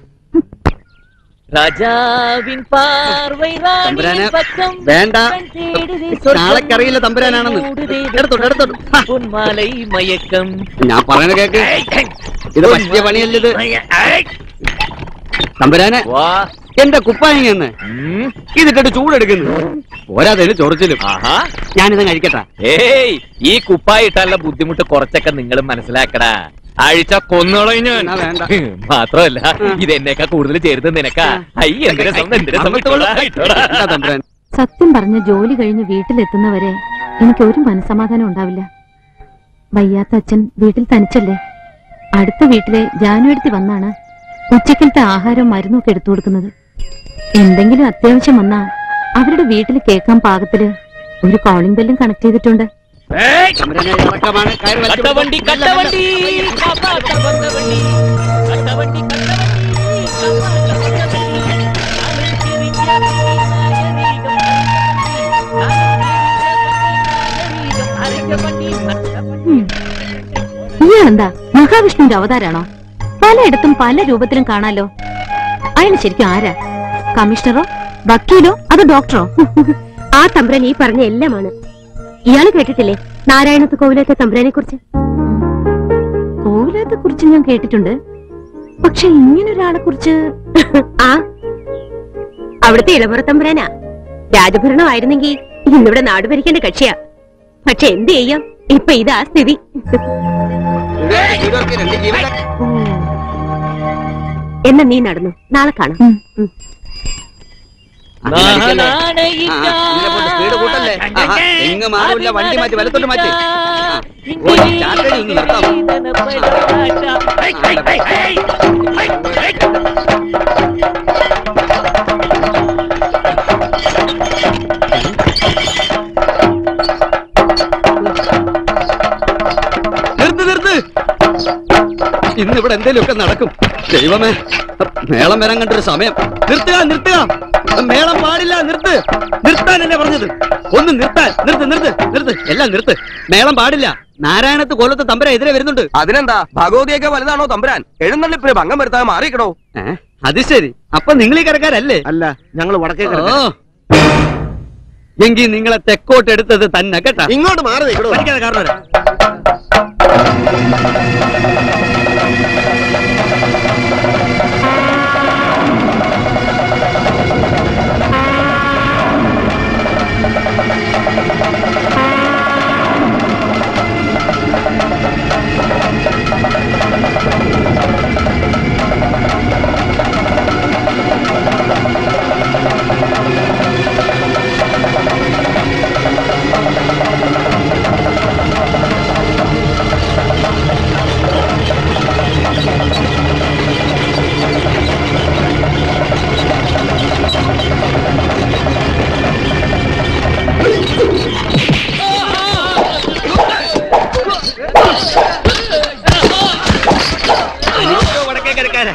രാജാവിൻ പാർവൈ തമ്പുരാനെ, വേണ്ട നാളേക്കറിയില്ല തമ്പുരാനാണെന്ന് എടുത്തോട്ട് എടുത്തോട്ട് ഹാ. പൊന്മാലൈ മയക്കം ഞാൻ പറയണ കേക്ക് ഇത് പറ്റിയ പണിയല്ല ഇത് തമ്പുരാനെ വാ എന്റെ കുപ്പായങ്ങന്ന് ഇതിട്ടിട്ട് ചൂടെടുക്കുന്നു പോരാതെ ചൊറിച്ചിലും ആഹാ ഞാനിത് കഴിക്കട്ടാ ഏയ് ഈ കുപ്പായിട്ടല്ല ബുദ്ധിമുട്ട് കുറച്ചൊക്കെ നിങ്ങൾ മനസ്സിലാക്കടാ ആഴ്ച കൊന്നോളയും ഞാൻ എന്നാ വേണ്ട. മാത്രമല്ല ഇത് എന്നേക്കാ കൂടുതൽ ചേരുന്നത് നിനക്കാ ഐ എന്തിനാ സ്വന്തം എന്തിനാ സ്വന്തം ഇട്ടോടാ, ഇട്ടോടാ. എന്താ തമ്പുരാൻ സത്യം പറഞ്ഞ് ജോലി കഴിഞ്ഞ് വീട്ടിലെത്തുന്നവരെ എനിക്ക് ഒരു മനസമാധാനം ഉണ്ടാവില്ല വയ്യാത്ത അച്ഛൻ വീട്ടിൽ തനിച്ചല്ലേ അടുത്ത വീട്ടിലെ ജാനുവടുത്തി വന്നാണ് ഉച്ചക്കലത്തെ ആഹാരവും മരുന്നും ഒക്കെ എടുത്തു കൊടുക്കുന്നത് എന്തെങ്കിലും അത്യാവശ്യം വന്നാ അവരുടെ വീട്ടിൽ കേൾക്കാൻ പാകത്തില് ഒരു കോളിംഗ് ബെല്ലും കണക്ട് ചെയ്തിട്ടുണ്ട് തമ്പുരാനെ ഇറക്കമാണ് കയറ് വലിച്ചു കട്ടവണ്ടി കട്ടവണ്ടി കാപ്പാത്ത വണ്ടി കട്ടവണ്ടി ഇയാളെന്താ മഹാവിഷ്ണുവിന്റെ അവതാരാണോ പലയിടത്തും പല രൂപത്തിലും കാണാലോ അയാൾ ശരിക്കും ആരാ കമ്മീഷണറോ വക്കീലോ അതോ ഡോക്ടറോ ആ തമ്പ്രൻ ഈ പറഞ്ഞ എല്ലാമാണ് ഇയാള് കേട്ടിട്ടില്ലേ നാരായണത്ത് കോവിലത്തെ തമ്പ്രാനെ കുറിച്ച് കോവിലത്തെ കുറിച്ച് ഞാൻ കേട്ടിട്ടുണ്ട് പക്ഷെ ഇങ്ങനൊരാളെ കുറിച്ച് ആ അവിടുത്തെ ഇളമുറ തമ്പുരാനാ രാജഭരണമായിരുന്നെങ്കിൽ ഇന്നിവിടെ നാട് ഭരിക്കേണ്ട കക്ഷിയാ പക്ഷെ എന്ത് ചെയ്യാം ഇപ്പൊ ഇതാ സ്ഥിതി ഇവർക്ക് രണ്ട് ജീവൻ എന്നാ നീ നടന്നു നാളെ കാണാം ഉം. സ്പീഡ് കൂട്ടല്ലേ ആഹാ, എങ്ങ് മാറില്ല വണ്ടി മാറ്റി വലത്തോട്ട് മാറ്റി ആ, ഓ, ചാട്ടടി ഇങ്ങ് നിർത്താം നിർത്ത് നിർത്ത് ഇന്ന് ഇവിടെ എന്തേലുമൊക്കെ നടക്കും ദൈവമേ മേളം വരാൻ കണ്ടൊരു സമയം നിർത്തുക നിർത്തുക മേളം പാടില്ല നിർത്ത് നിർത്താൻ എന്നെ പറഞ്ഞത് ഒന്ന് നിർത്താൻ നിർത്ത് നിർത്ത് നിർത്ത് എല്ലാം നിർത്ത് മേളം പാടില്ല നാരായണത്ത് കൊല്ലത്ത് തമ്പര എതിരെ വരുന്നുണ്ട് അതിനെന്താ ഭഗവതിയൊക്കെ വലുതാണോ തമ്പുരാൻ എഴുന്നള്ളിപ്പിന് ഭംഗം വരുത്താൻ മാറിക്കടോ ഏ? അത് ശരി അപ്പൊ നിങ്ങൾ ഈ കരക്കാരല്ലേ അല്ല ഞങ്ങൾ വടക്കേ ഓ എങ്കിൽ നിങ്ങളെ തെക്കോട്ട് എടുത്തത് തന്നെ കേട്ടാ ഇങ്ങോട്ട് മാറി നിൽക്കണോ പഠിക്കാതെ കാരണം വരാം. അയ്യോ, വടക്കേ കരക്കാരെ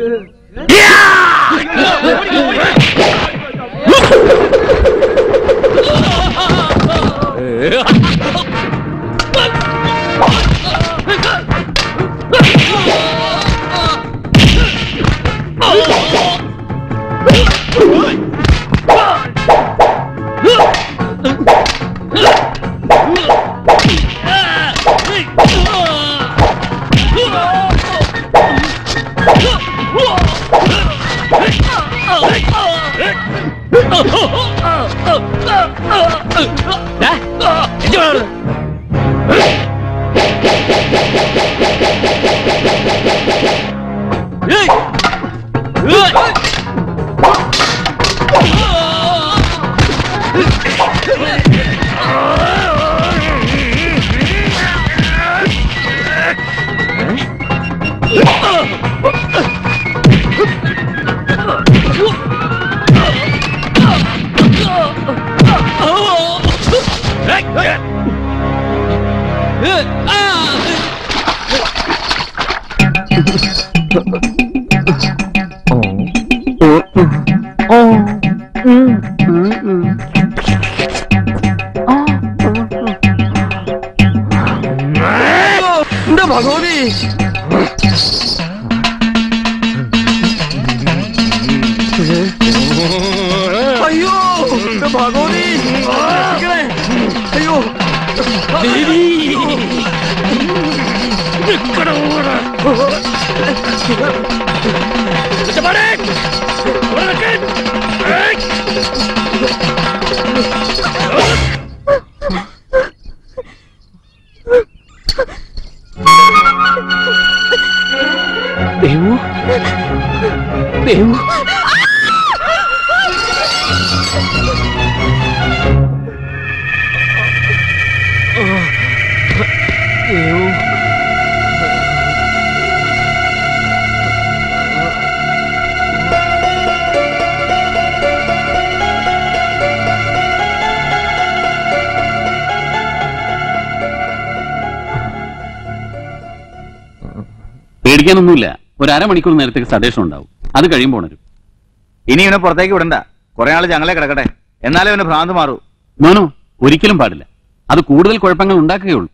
എന്റെ ഭഗവതി അയ്യോ എന്റെ ഭഗവതി രക്ഷിക്കണേ. അയ്യോ ദേവി ദേവു ദേവു ദേവു പേടിക്കാനൊന്നുമില്ല ഒരു അരമണിക്കൂർ നേരത്തേക്ക് സന്ദേശം ഉണ്ടാവും അത് കഴിയുമ്പോൾ ഉണരും ഇനി ഇവനെ പുറത്തേക്ക് വിടണ്ട കുറെ ആള് ഞങ്ങളെ കിടക്കട്ടെ എന്നാലേ ഇവന് ഭ്രാന്ത് മാറൂ നോനോ ഒരിക്കലും പാടില്ല അത് കൂടുതൽ കുഴപ്പങ്ങൾ ഉണ്ടാക്കുകയുള്ളൂ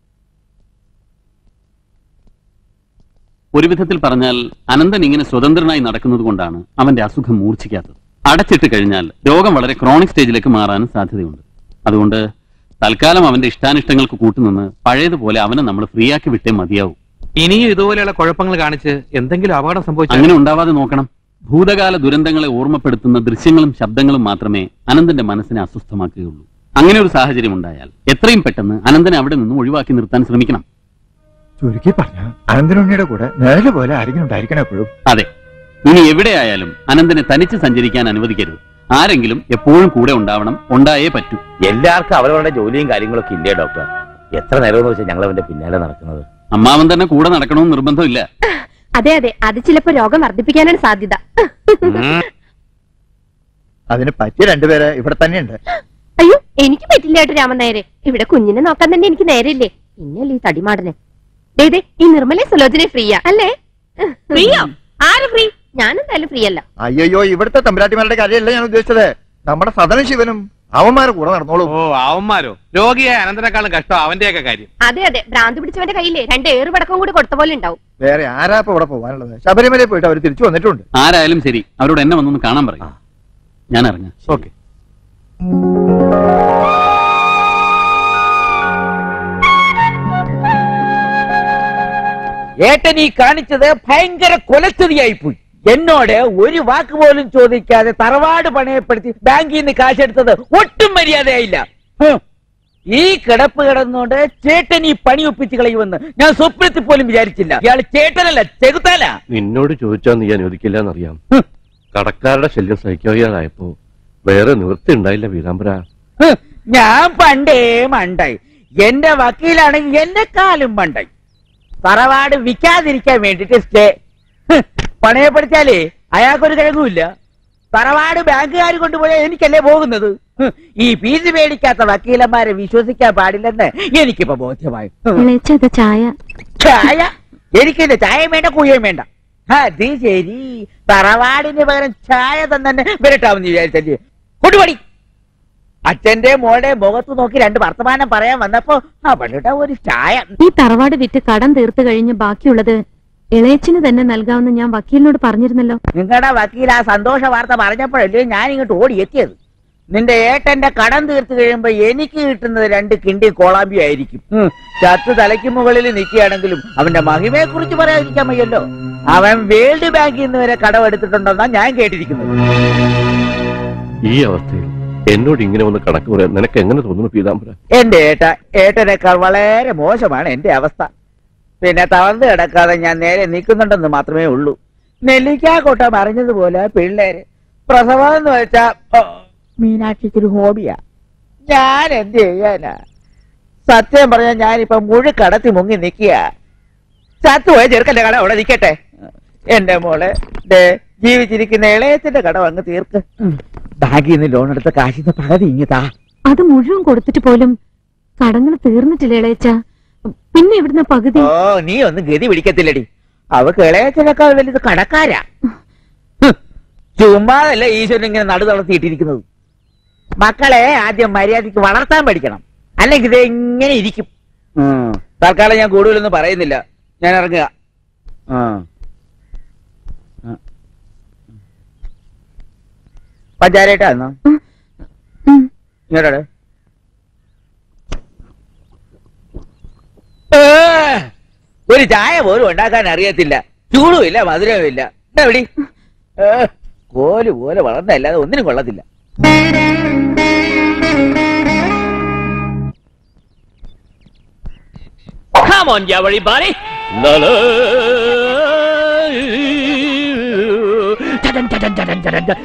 ഒരു വിധത്തിൽ പറഞ്ഞാൽ അനന്തൻ ഇങ്ങനെ സ്വതന്ത്രനായി നടക്കുന്നത് കൊണ്ടാണ് അവന്റെ അസുഖം മൂർച്ഛിക്കാത്തത് അടച്ചിട്ട് കഴിഞ്ഞാൽ രോഗം വളരെ ക്രോണിക് സ്റ്റേജിലേക്ക് മാറാനും സാധ്യതയുണ്ട് അതുകൊണ്ട് തൽക്കാലം അവന്റെ ഇഷ്ടാനിഷ്ടങ്ങൾക്ക് കൂട്ടുനിന്ന് പഴയതുപോലെ അവനെ നമ്മൾ ഫ്രീ ആക്കി വിട്ടേ മതിയാവും ഇനിയും ഇതുപോലെയുള്ള കുഴപ്പങ്ങൾ കാണിച്ച് എന്തെങ്കിലും അപകടം സംഭവിച്ചാൽ അങ്ങനെ ഉണ്ടാവാതെ നോക്കണം ഭൂതകാല ദുരന്തങ്ങളെ ഓർമ്മപ്പെടുത്തുന്ന ദൃശ്യങ്ങളും ശബ്ദങ്ങളും മാത്രമേ അനന്തന്റെ മനസ്സിനെ അസ്വസ്ഥമാക്കുകയുള്ളൂ അങ്ങനെ ഒരു സാഹചര്യം ഉണ്ടായാൽ എത്രയും പെട്ടെന്ന് അനന്തനെ അവിടെ നിന്ന് ഒഴിവാക്കി നിർത്താൻ ശ്രമിക്കണം ചുരുക്കി പറഞ്ഞ അനന്തനുണ്ണിയുടെ കൂടെ നേരെ പോലെ ആരെങ്കിലും ഉണ്ടായിരിക്കണം എപ്പോഴും അതെ ഇനി എവിടെയായാലും അനന്തനെ തനിച്ച് സഞ്ചരിക്കാൻ അനുവദിക്കരുത് ആരെങ്കിലും എപ്പോഴും കൂടെ ഉണ്ടാവണം ഉണ്ടായേ പറ്റൂ എല്ലാവർക്കും അവരവരുടെ ജോലിയും കാര്യങ്ങളൊക്കെ ഇല്ലേ ഡോക്ടർ എത്ര നേരമെന്ന് വെച്ചാൽ ഞങ്ങൾ അവന്റെ പിന്നാലെ നടക്കുന്നത് അമ്മാവൻ തന്നെ കൂടെ നടക്കണമെന്ന് നിർബന്ധമില്ല അതെ അതെ അത് ചിലപ്പോ രോഗം വർദ്ധിപ്പിക്കാനാണ് സാധ്യത അതിന് പറ്റിയ രണ്ടുപേരെ ഇവിടെ തന്നെയുണ്ട് അയ്യോ എനിക്ക് പറ്റില്ല കേട്ടോ രാമൻ നേരെ ഇവിടെ കുഞ്ഞിനെ നോക്കാൻ തന്നെ എനിക്ക് നേരില്ലേ പിന്നല്ലേ ഈ തടിമാടനെ ദേ ദേ, ഈ നിർമ്മലെ സുലോചന ഫ്രീയാ അല്ലേ ഫ്രീയോ ആര് ഫ്രീ ഞാനെന്തായാലും ഫ്രീ അല്ല അയ്യോ ഇവിടുത്തെ തമ്പുരാട്ടിമാരുടെ കാര്യമല്ല ഞാൻ ഉദ്ദേശിച്ചത് നമ്മുടെ സദന ശിവനും അവന്മാരെ കൂടെ നടന്നോളൂ ഓ അവന്മാരോ രോഗിയായ അനന്തനെക്കാളും കഷ്ടം അവന്റെയൊക്കെ കാര്യം അതെ അതെ ഭ്രാന്ത് പിടിച്ചവന്റെ കയ്യിലെ രണ്ട് ഏറുപടക്കം കൂടി കൊടുത്ത പോലെ ഉണ്ടാവും വേറെ ആരാ ഇപ്പൊ ഇവിടെ പോവാനുള്ളത് ശബരിമലയിൽ പോയിട്ട് അവർ തിരിച്ചു വന്നിട്ടുണ്ട് ആരായാലും ശരി അവരോട് എന്നെ വന്നൊന്ന് കാണാൻ പറയും ഞാൻ ഇറങ്ങാം ഓക്കെ ഏട്ടൻ ഈ കാണിച്ചത് ഭയങ്കര കൊലസ്ഥിതിയായി പോയി എന്നോട് ഒരു വാക്ക് പോലും ചോദിക്കാതെ തറവാട് പണയപ്പെടുത്തി ബാങ്കിൽ നിന്ന് കാശെടുത്തത് ഒട്ടും മര്യാദയായില്ല ഹും. ഈ കിടപ്പ് കിടന്നുകൊണ്ട് ചേട്ടൻ ഈ പണി ഒപ്പിച്ച് കളയുമെന്ന് ഞാൻ സ്വപ്നത്തിൽ പോലും വിചാരിച്ചില്ല ഇയാൾ ചേട്ടനല്ല ചെകുത്താല നിന്നോട് ചോദിച്ചാൽ നീ അനുവദിക്കില്ല എന്നറിയാം കടക്കാരുടെ ശല്യം സഹിക്കാതെയായപ്പോ വേറെ നിവൃത്തി ഉണ്ടായില്ല വീരാമ്പര ഹ്, ഞാൻ പണ്ടേ മണ്ടായി എന്റെ വക്കീലാണെങ്കിൽ എന്നെക്കാളും മണ്ടായി തറവാട് വിൽക്കാതിരിക്കാൻ വേണ്ടിട്ട് സ്റ്റേ ഹ്, പണയപ്പെടുത്തിയാലേ അയാൾക്കൊരു കിഴങ്ങുമില്ല തറവാട് ബാങ്കുകാർ കൊണ്ടുപോയാൽ എനിക്കല്ലേ പോകുന്നത് ഹ്, ഈ ഫീസ് മേടിക്കാത്ത വക്കീലന്മാരെ വിശ്വസിക്കാൻ പാടില്ലെന്ന് എനിക്കിപ്പോ ബോധ്യമായി ഹ്. ഇളയച്ചത് ചായ ചായ എനിക്കില്ല ചായ വേണ്ട കൂയയും വേണ്ട അത് ശരി തറവാടിന് പകരം ചായ തന്നെ വരട്ടാമെന്ന് വിചാരിച്ചല്ലേ കൊണ്ടുപടി അച്ഛന്റെ മോളുടെ മുഖത്ത് നോക്കി രണ്ട് വർത്തമാനം പറയാൻ വന്നപ്പോ അവളുടെ ഒരു ചായ ഈ തറവാട് വിറ്റ് കടം തീർത്തു കഴിഞ്ഞ് ബാക്കിയുള്ളത് ഇളയച്ചിന് തന്നെ നൽകാമെന്ന് ഞാൻ വക്കീലിനോട് പറഞ്ഞിരുന്നല്ലോ നിങ്ങളുടെ വക്കീൽ ആ സന്തോഷ വാർത്ത പറഞ്ഞപ്പോഴല്ലേ ഞാൻ ഇങ്ങോട്ട് ഓടി എത്തിയത് നിന്റെ ഏട്ടന്റെ കടം തീർത്ത് കഴിയുമ്പോ എനിക്ക് കിട്ടുന്നത് രണ്ട് കിണ്ടി കോളാമ്പി ആയിരിക്കും ഉം. ചത്ത് തലയ്ക്ക് മുകളിൽ നിൽക്കുകയാണെങ്കിലും അവന്റെ മഹിമയെ കുറിച്ച് പറയാതിരിക്കാൻ വയ്യല്ലോ അവൻ വേൾഡ് ബാങ്കിൽ നിന്ന് വരെ കടം എടുത്തിട്ടുണ്ടെന്നാ ഞാൻ കേട്ടിരിക്കുന്നത് ഈ അവസ്ഥയിൽ എന്നോട് ഇങ്ങനെ ഒന്ന് കണക്ക് പറയാൻ നിനക്ക് എങ്ങനെ തോന്നുന്നു പീതാംബര എന്റെ ഏട്ട ഏട്ടനേക്കാൾ വളരെ മോശമാണ് എന്റെ അവസ്ഥ പിന്നെ തളർന്നു കിടക്കാതെ ഞാൻ നേരെ നിൽക്കുന്നുണ്ടെന്ന് മാത്രമേ ഉള്ളൂ നെല്ലിക്കാക്കൊട്ട മറിഞ്ഞതുപോലെ പിള്ളേര് പ്രസവം എന്ന് വെച്ചാ ഓ, മീനാക്ഷിക്ക് ഒരു ഹോബിയാ ഞാൻ എന്ത് ചെയ്യാനാ സത്യം പറഞ്ഞാൽ ഞാനിപ്പോ മുഴുക്കടത്തി മുങ്ങി നിക്കുക ചത്തുപോയ ചെറുക്കന്റെ കട അവിടെ നിൽക്കട്ടെ എന്റെ മോളെ ദേ ജീവിച്ചിരിക്കുന്ന ഇളയത്തിന്റെ കട അങ്ങ് തീർക്ക് ബാങ്കിൽ നിന്ന് ലോൺ എടുത്ത കാശിന്ന് പകുതി ഇങ്ങിതാ അത് മുഴുവൻ കൊടുത്തിട്ട് പോലും കടങ്ങൾ തീർന്നിട്ടില്ല ഇളയച്ച പിന്നെ ഇവിടുന്ന് പകുതി ഓ നീ ഒന്നും ഗതി പിടിക്കത്തില്ലടി അവക്ക് ഇളയച്ചനേക്കാൾ വലുത് കടക്കാരാ ഹ്, ചുമ്മാതല്ല ഈശ്വരൻ ഇങ്ങനെ നടു തളർത്തിയിട്ടിരിക്കുന്നത് മക്കളെ ആദ്യം മര്യാദയ്ക്ക് വളർത്താൻ പഠിക്കണം അല്ലെങ്കിൽ ഇത് ഇങ്ങനെ ഇരിക്കും ഉം. തൽക്കാലം ഞാൻ കൂടുതലൊന്നും പറയുന്നില്ല ഞാൻ ഇറങ്ങുക ആ. ആ. പഞ്ചാരേട്ടാ എന്നാ ഇങ്ങോട്ടെ ഏ, ഒരു ചായ പോലും ഉണ്ടാക്കാൻ അറിയത്തില്ല ചൂടുമില്ല മധുരവുമില്ല എന്താ വിളി ഏ, കോല് പോലെ വളർന്നല്ലാതെ ഒന്നിനും കൊള്ളത്തില്ല Come on, yeah, everybody. La la. Dun, dun, dun, dun, dun, dun, dun.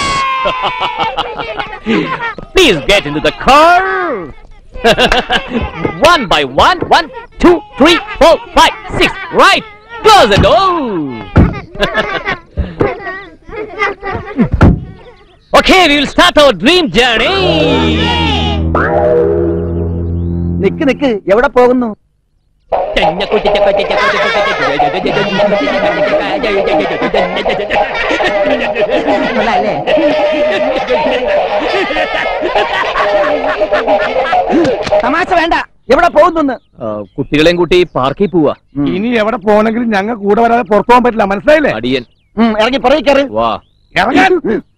Please get into the car. one by one. One, two, three, four, five, six. Right. Close the door. okay, we will start our dream journey. നിക്ക് നിക്ക് എവിടെ പോകുന്നു തമാശ വേണ്ട എവിടെ പോകുന്നു ആ, കുട്ടികളെയും കൂട്ടി പാർക്കിൽ പോവാ ഇനി എവിടെ പോകണമെങ്കിലും ഞങ്ങൾ കൂടെ വരാതെ പുറത്തു പോകാൻ പറ്റില്ല മനസ്സിലായില്ലേ അടിയൻ ഇറങ്ങി പുറകെ കയറി വാ ഇറങ്ങാൻ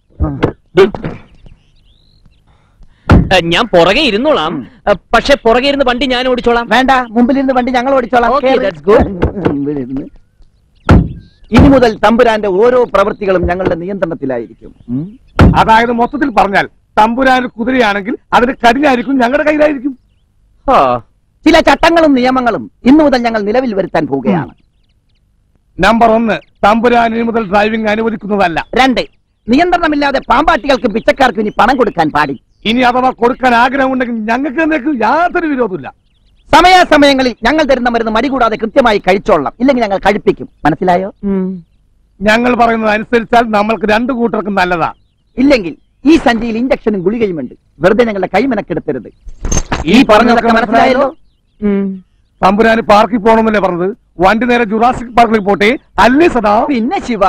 ആ, ഞാൻ പുറകെ ഇരുന്നോളാം ആ, പക്ഷെ പുറകെ ഇരുന്ന് വണ്ടി ഞാൻ ഓടിച്ചോളാം വേണ്ട മുമ്പിലിരുന്ന് വണ്ടി ഞങ്ങൾ ഓടിച്ചോളാം Okay, കേറ്. that's good. ഇവിടെ ഇരുന്ന്. ഇനി മുതൽ തമ്പുരാന്റെ ഓരോ പ്രവൃത്തികളും ഞങ്ങളുടെ നിയന്ത്രണത്തിലായിരിക്കും ഉം. അതായത് മൊത്തത്തിൽ പറഞ്ഞാൽ തമ്പുരാൻ കുതിരയാണെങ്കിൽ അതിന് കടിഞ്ഞായിരിക്കും ഞങ്ങളുടെ കയ്യിലായിരിക്കും ചില ചട്ടങ്ങളും നിയമങ്ങളും ഇന്നു മുതൽ ഞങ്ങൾ നിലവിൽ വരുത്താൻ പോവുകയാണ് നമ്പർ ഒന്ന് തമ്പുരാൻ ഇനി മുതൽ ഡ്രൈവിംഗ് അനുവദിക്കുന്നതല്ല രണ്ട് നിയന്ത്രണമില്ലാതെ പാമ്പാട്ടികൾക്കും പിച്ചക്കാർക്കും ഇനി പണം കൊടുക്കാൻ പാടില്ല ഇനി അഥവാ കൊടുക്കാൻ ആഗ്രഹമുണ്ടെങ്കിൽ ഞങ്ങൾക്ക് എന്നേക്ക് യാതൊരു വിരോധമില്ല സമയാസമയങ്ങളിൽ ഞങ്ങൾ തരുന്ന മരുന്ന് മടി കൂടാതെ കൃത്യമായി കഴിച്ചോളണം ഇല്ലെങ്കിൽ ഞങ്ങൾ കഴിപ്പിക്കും മനസ്സിലായോ ഞങ്ങൾ പറയുന്നത് അനുസരിച്ചാൽ നമ്മൾക്ക് രണ്ടു കൂട്ടർക്കും നല്ലതാ ഇല്ലെങ്കിൽ ഈ സഞ്ചിയിൽ ഇഞ്ചക്ഷനും ഗുളികയുമുണ്ട് വെറുതെ ഞങ്ങളുടെ കൈ മെനക്കെടുത്തരുത് ഈ പറഞ്ഞതൊക്കെ മനസ്സിലായല്ലോ തമ്പുരാന് പാർക്കിൽ പോകണമെന്നല്ലേ പറഞ്ഞത് വണ്ടി നേരെ ജുറാസിക് പാർക്കിൽ പോട്ടെ അല്ലേ സദാ പിന്നെ ശിവ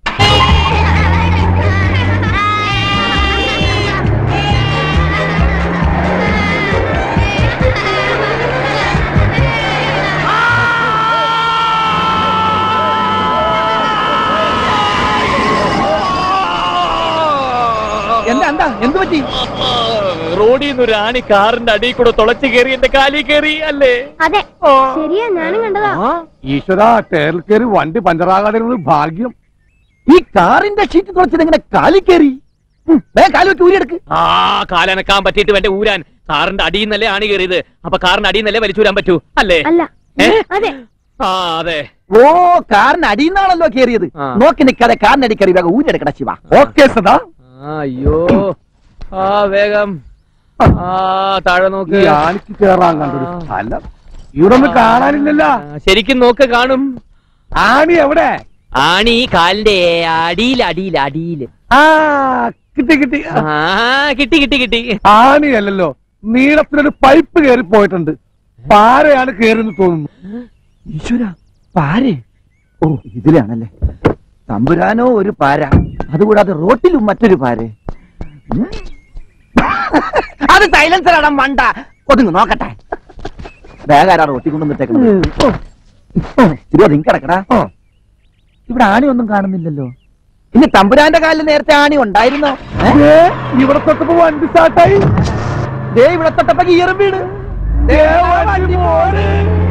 എന്താ എന്താ എന്ത് പറ്റി റോഡിൽ നിന്ന് ഒരു ആണി കാറിന്റെ അടിയിൽ കൂടെ തുളച്ചു കയറി എന്റെ കാലിൽ കയറി അല്ലേ അതെ ശരിയാ ഞാനും കണ്ടതാ ഈശ്വര ടയറിൽ കയറി വണ്ടി പഞ്ചറാകാതിരുന്നത് ഭാഗ്യം ഈ കാറിന്റെ ഷീറ്റ് തുളച്ചത് എങ്ങനെ കാലി കയറി കാല് വെച്ച് ഊരിയെടുക്ക് ആ കാലനക്കാൻ പറ്റിയിട്ട് വേണ്ട ഊരാൻ കാറിന്റെ അടിയിൽ നിന്നല്ലേ ആണി കയറിയത് അപ്പൊ കാറിന്റെ അടിയിൽ നിന്നല്ലേ വലിച്ചൂരാൻ പറ്റൂ അല്ലേ അല്ല ഏ? അതെ ആ അതെ ഓ കാറിന് അടിയുന്നാണല്ലോ കയറിയത് ആ. നോക്കി നിൽക്കാതെ കാറിന് അടി കയറി വേഗം ഊരിയെടുക്കട ശിവ ഓക്കെ സദാ ആ, അയ്യോ ആ വേഗം ആ താഴെ നോക്ക് ഈ ആണിക്ക് കയറാൻ കണ്ടൊരു സ്ഥലം ഇവിടെ ഒന്നും കാണാനില്ലല്ലോ ആ, ശരിക്കും നോക്ക് കാണും ആണി എവിടെ ആണി കാലിന്റെ അടിയിൽ അടിയിൽ അടിയിൽ ആ കിട്ടി കിട്ടി ആ കിട്ടി കിട്ടി കിട്ടി ആണിയല്ലല്ലോ നീളത്തിലൊരു പൈപ്പ് കയറി പോയിട്ടുണ്ട് പാരയാണ് കയറിന്ന് തോന്നുന്നു ഈശ്വര പാരേ ഓ ഇതിലാണല്ലേ തമ്പുരാനോ ഒരു പാര അതുകൂടാതെ റോട്ടിലും മറ്റൊരു പാര് ഉം. അത് സൈലൻസറാണ് മണ്ട ഒതുങ്ങ് നോക്കട്ടെ വേഗാരാ റോട്ടി കൊണ്ടുവന്നിട്ടേക്കുന്നത് തിരുവതി കിടക്കടാ ഇവിടെ ആണിയൊന്നും കാണുന്നില്ലല്ലോ ഇനി തമ്പുരാന്റെ കാലിൽ നേരത്തെ ആണി ഉണ്ടായിരുന്നോ ഇവിടെ തൊട്ടപ്പോ വണ്ടി സ്റ്റാർട്ടായി ദേ ഇവിടെ തൊട്ടപ്പോ ഗിയറും വീട് ദേ വണ്ടി പോണ്.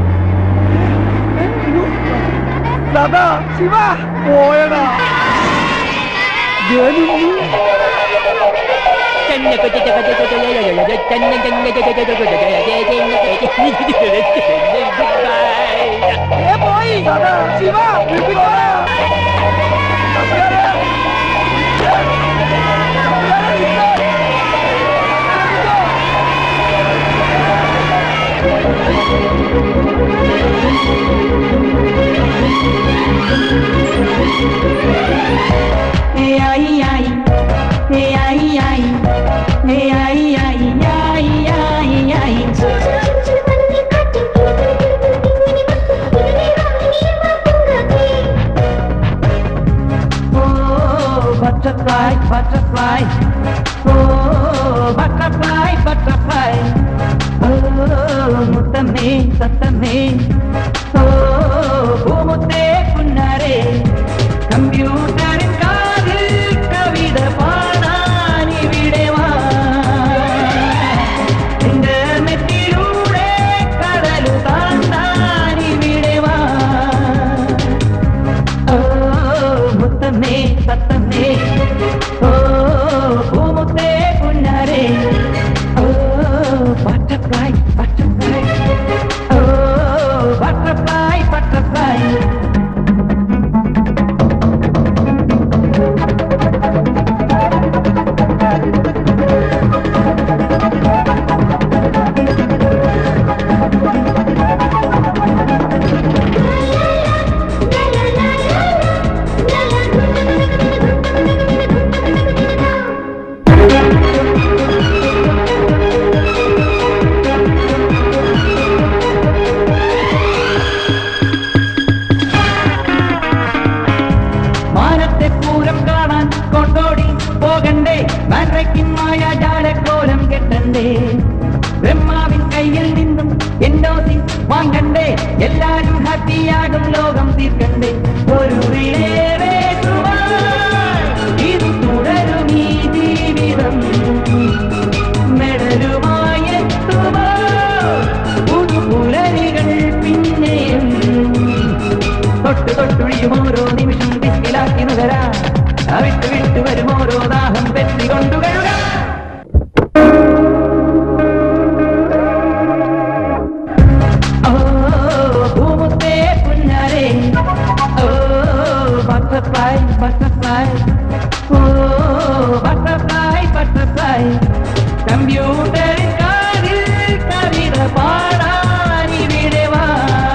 ദാദാ, ശിവ പോയടാ പോയി ശിവ വീട്ടിൽ പോടാ. Butterfly, butterfly, oh, butterfly, butterfly, oh, മുത്തമ്മേ സത്തമ്മേ ഓ പൂമുത്തേ പുന്നാരേ കമ്പ്യൂട്ടറിൻ കാതിൽ കവിത പാടാൻ ഇവിടെ വാ ഇന്റർനെറ്റിലൂടെ കടലു താണ്ടാൻ ഇവിടെ വാ ഓ മുത്തമ്മേ സത്തമ്മേ ഓ പൂമുത്തേ പുന്നാരേ ഓ ബട്ടർഫ്ലൈ ബട്ടർഫ്ലൈ ഓ ബട്ടർഫ്ലൈ ബട്ടർഫ്ലൈ മാനത്തെ പൂരം കാണാൻ കൊണ്ടോടി പോകണ്ടേ മരയ്ക്കും മായാജാലക്കോലം കെട്ടണ്ടേ ബ്രഹ്മാവിൻ കയ്യിൽ നിന്നും എന്നോസി വാങ്ങണ്ടേ എല്ലാരും ഹാപ്പിയാകും ലോകം തീർക്കണ്ടേ ഒരു റിലേവേ ഇത് തുടരും ഈ ജീവിതം മെഡലുമായി എത്തുമോ പുതുപുലരികൾ പിന്നെയും തൊട്ട് തൊട്ടുഴിയും ഓരോ നിമിഷം ദിക്കിലാക്കി നുകരാ വിട്ട് വിട്ട് വരും ഓരോ ദാഹം വെട്ടി കൊണ്ടു കഴുകാം ഓ ഭൂമുത്തേ പുന്നാരേ ഓ ബട്ടർഫ്ലൈ ബട്ടർഫ്ലൈ ഓ ബട്ടർഫ്ലൈ ബട്ടർഫ്ലൈ കമ്പ്യൂട്ടറിൻ കാതിൽ കവിത പാടാൻ ഇവിടെ വാ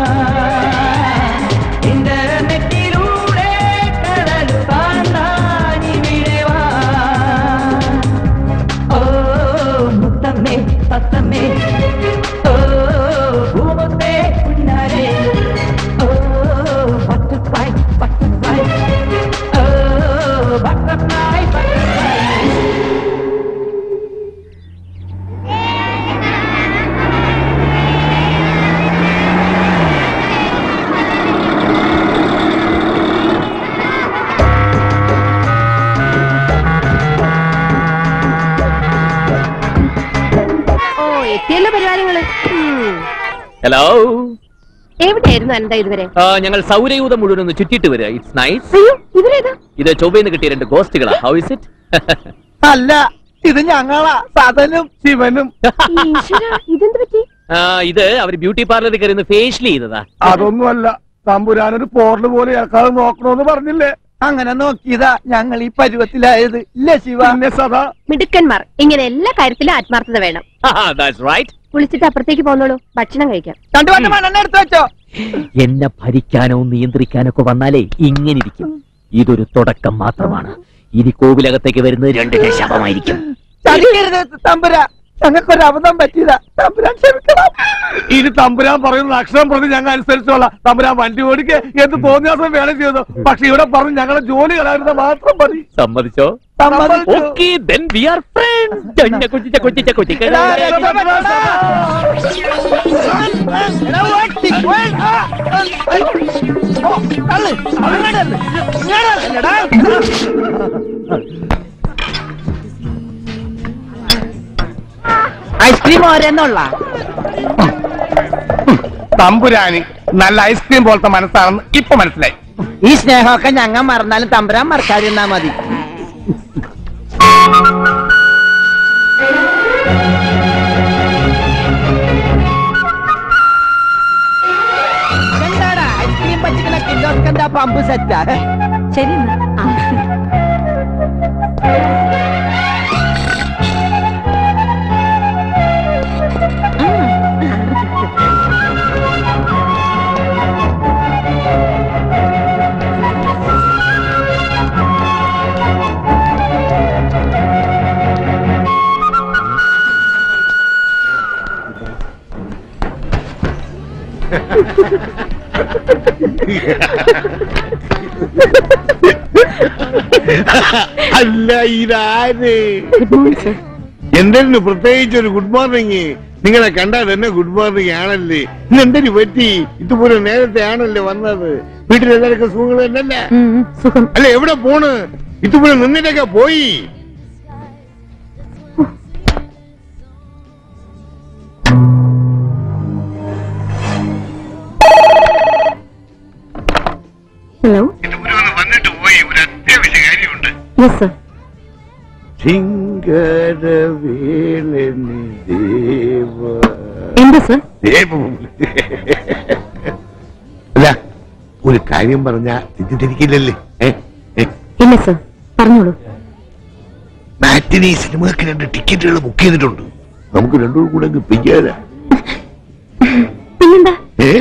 ഇന്റർനെറ്റിലൂടെ കടലു താണ്ടാൻ ഇവിടെ വാ ഓ മുത്തമ്മേ സത്തമ്മേ ഓ ഭൂമത്തെ പുന്നാരേ ഓ ബട്ടർഫ്ലൈ ബട്ടർഫ്ലൈ ഓ ബട്ടർഫ്ലൈ ബട്ടർഫ്ലൈ ഓ എത്തിയല്ലോ പരിപാടികള് ഉം. ഹലോ എവിടെയായിരുന്നു എന്താ ഇതുവരെ ഞങ്ങൾ സൗരയൂഥം മുഴുവൻ ഒന്ന് ചുറ്റിട്ട് വരിക ഇറ്റ്സ് നൈസ് അയ്യോ ഇവരേതാ ഇത് ചൊവ്വയിൽ കിട്ടിയ രണ്ട് ഗോസ്റ്റുകളാ ഹൗ ഇസ് ഇറ്റ് അല്ല ഇത് ഞങ്ങളാ സദനും ശിവനും ഈശ്വരാ, ഇതെന്ത് പറ്റി ഇത് അവർ ബ്യൂട്ടി പാർലറിൽ കയറി ഫേഷ്യൽ ചെയ്തതാ അതൊന്നുമല്ല തമ്പുരാനൊരു പോർല് പോലെ ഇറക്കാതെ നോക്കണോന്ന് പറഞ്ഞില്ലേ അങ്ങനെ നോക്കിയതാ ഞങ്ങൾ ഈ പരുവത്തിലായത് ഇല്ല ശിവ സദാ മിടുക്കന്മാർ ഇങ്ങനെ എല്ലാ കാര്യത്തിലും ആത്മാർത്ഥത വേണം ദാറ്റ്സ് റൈറ്റ് കുളിച്ചിട്ട് അപ്പുറത്തേക്ക് പോന്നോളൂ ഭക്ഷണം കഴിക്കാം രണ്ടു വട്ടം മണ്ണെണ്ണ എടുത്തു വെച്ചോ എന്നെ ഭരിക്കാനോ നിയന്ത്രിക്കാനോ ഒക്കെ വന്നാലേ ഇങ്ങനെ ഇരിക്കും ഇതൊരു തുടക്കം മാത്രമാണ് ഇനി കോവിലകത്തേക്ക് വരുന്നത് രണ്ട് ശാപമായിരിക്കും ചതിക്കരുത് തമ്പുര ഞങ്ങൾക്കൊരു അബദ്ധം പറ്റിയതാ തമ്പുരാൻ ക്ഷമിക്കണം ഇനി തമ്പുരാൻ പറയുന്ന അക്ഷരം പ്രതി ഞങ്ങൾ അനുസരിച്ചോളാം തമ്പുരാൻ വണ്ടി ഓടിക്ക് എന്ത് തോന്നിയാസം വേണം ചെയ്തു പക്ഷെ ഇവിടെ പറഞ്ഞ് ഞങ്ങളെ ജോലി കളയുന്നത് മാത്രം മതി സമ്മതിച്ചോ സമ്മതിച്ചു. Okay then we are friends ചൊഞ്ഞ കുച്ചിച്ച കുച്ചിച്ച കുച്ചിക്ക ഐസ്ക്രീം ഓരോന്നുള്ള തമ്പുരാന് നല്ല ഐസ്ക്രീം പോലത്തെ മനസ്സാണെന്ന് ഇപ്പൊ മനസ്സിലായി ഈ സ്നേഹമൊക്കെ ഞങ്ങൾ മറന്നാലും തമ്പുരാൻ മറക്കാതിരുന്നാ മതി എന്താടാ ഐസ്ക്രീം പറ്റിക്കണ കിലോസ്ക്ക് എന്താ പമ്പ് സെറ്റാ ശരി എന്നാ ആ. അല്ല ഇതാര് ഗുഡ് മോർണിംഗ് സർ എന്തെങ്കിലും പ്രത്യേകിച്ച് ഒരു ഗുഡ് മോർണിംഗ് നിങ്ങളെ കണ്ടാൽ തന്നെ ഗുഡ് മോർണിംഗ് ആണല്ലേ ഇന്ന് എന്തിനു പറ്റി ഇതുപോലെ നേരത്തെ ആണല്ലേ വന്നത് വീട്ടിലെല്ലാവർക്കും സുഖങ്ങൾ തന്നെയല്ലേ സുഖം അല്ല എവിടെ പോണ് ഇതുപോലെ നിന്നിട്ടൊക്കെ പോയി ഹലോ വന്നിട്ട് പോയി ഒരു അത്യാവശ്യ കാര്യമുണ്ട് യെസ് സർ ചിങ്കരവേലനി ദേവ എന്താ സർ ദേവം അല്ല ഒരു കാര്യം പറഞ്ഞ തെറ്റിദ്ധരിക്കില്ലല്ലേ ഏ? ഏ? ഇല്ല സർ പറഞ്ഞോളൂ മാറ്റിനി സിനിമക്ക് രണ്ട് ടിക്കറ്റുകൾ ബുക്ക് ചെയ്തിട്ടുണ്ട് നമുക്ക് രണ്ടും കൂടെ അങ്ങ് പിയ്യാല പിന്നെന്താ ഏ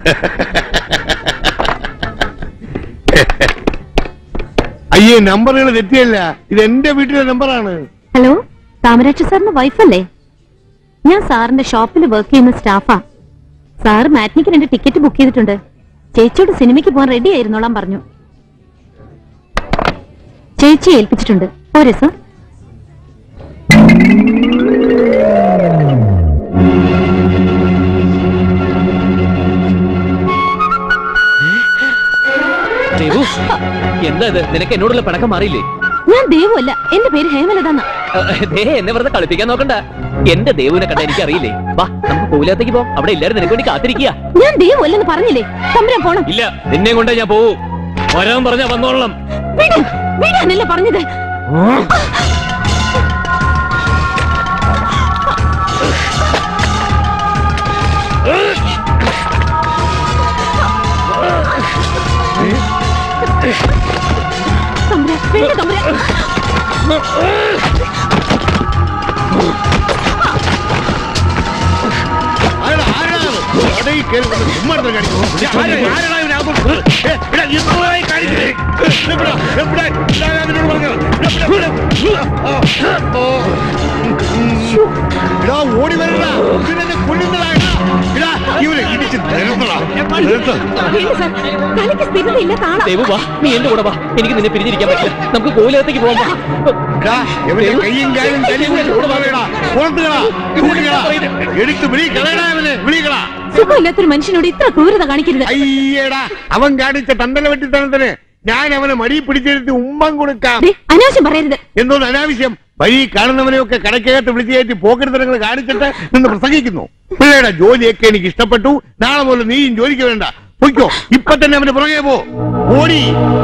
അയ്യേ നമ്പറുകൾ തെറ്റിയല്ല ഇത് എന്റെ വീട്ടിലെ നമ്പറാണ് ഹലോ താമരാക്ഷ സാറിന്റെ വൈഫല്ലേ ഞാൻ സാറിന്റെ ഷോപ്പിൽ വർക്ക് ചെയ്യുന്ന സ്റ്റാഫാ സാർ മാറ്റിനിക്ക് രണ്ട് ടിക്കറ്റ് ബുക്ക് ചെയ്തിട്ടുണ്ട് ചേച്ചിയോട് സിനിമയ്ക്ക് പോകാൻ റെഡി ആയിരുന്നോളാൻ പറഞ്ഞു ചേച്ചി ഏൽപ്പിച്ചിട്ടുണ്ട് പോരെ സർ ദേവു എന്താ ഇത് നിനക്ക് എന്നോടുള്ള പിണക്കം മാറിയില്ലേ ഞാൻ ദേവു അല്ല എന്റെ പേര് ഹേമലതാന്ന ഏഹ്, ദേ എന്നെ വെറുതെ കളിപ്പിക്കാൻ നോക്കണ്ട എന്റെ ദേവുവിനെ കണ്ട എനിക്ക് അറിയില്ലേ വാ നമുക്ക് കോവിലത്തേക്ക് പോവാം അവിടെ എല്ലാരും നിനക്ക് വേണ്ടി കാത്തിരിക്കുക ഞാൻ ദേവു അല്ലെന്ന് പറഞ്ഞില്ലേ തമ്പുരാൻ പോണം ഇല്ല നിന്നെ കൊണ്ടേ ഞാൻ പോവൂ വരാൻ പറഞ്ഞാ വന്നോളണം വിട്, വിടാനല്ലേ പറഞ്ഞത് തമ്പുരാൻ, വേണ്ട തമ്പുരാൻ. ഓടി വരണ്ട ഇതിനെ കൊല്ലുന്നതാ ഇവരെ ഇടിച്ച് നിരത്തടാ നിർത്ത്. വേണ്ട സർ, തലയ്ക്ക് സ്ഥിരതയില്ല താള ദേവു വാ നീ എന്റെ കൂടെ വാ എനിക്ക് നിന്നെ പിരിഞ്ഞിരിക്കാൻ പറ്റില്ല നമുക്ക് കോവിലത്തേക്ക് പോവാം വാ. എടാ, ഇവന്റെ കയ്യും കാലും തലയും കൊണ്ട് കൊണ്ടുപോകടാ. പുറത്തുകളാ, ചൂടുകളാ. എടുത്ത് വിളി കളയടാ ഇവനെ വിളികളാ സുഖമില്ലാത്തൊരു മനുഷ്യനോട് ഇത്ര ക്രൂരത കാണിക്കരുത് അയ്യടാ അവൻ കാണിച്ച തണ്ടല വെട്ടിത്തനത്തിന് ഞാൻ അവനെ മടി പിടിച്ചെടുത്ത് ഉമ്മം കൊടുക്കാം ദേ, അനാവശ്യം പറയരുത് എന്തോന്ന് അനാവശ്യം വഴി കാണുന്നവനെയൊക്കെ കടക്കകത്ത് വിളിച്ചു കയറ്റി പോക്കെടുത്തരങ്ങൾ കാണിച്ചിട്ട് നിന്ന് പ്രസംഗിക്കുന്നു പിള്ളേടെ ജോലിയൊക്കെ എനിക്ക് ഇഷ്ടപ്പെട്ടു നാളെ മുതൽ നീയും ജോലിക്ക് വേണ്ട പൊയ്ക്കോ ഇപ്പൊ തന്നെ അവന് പുറകെ പോ ഓടി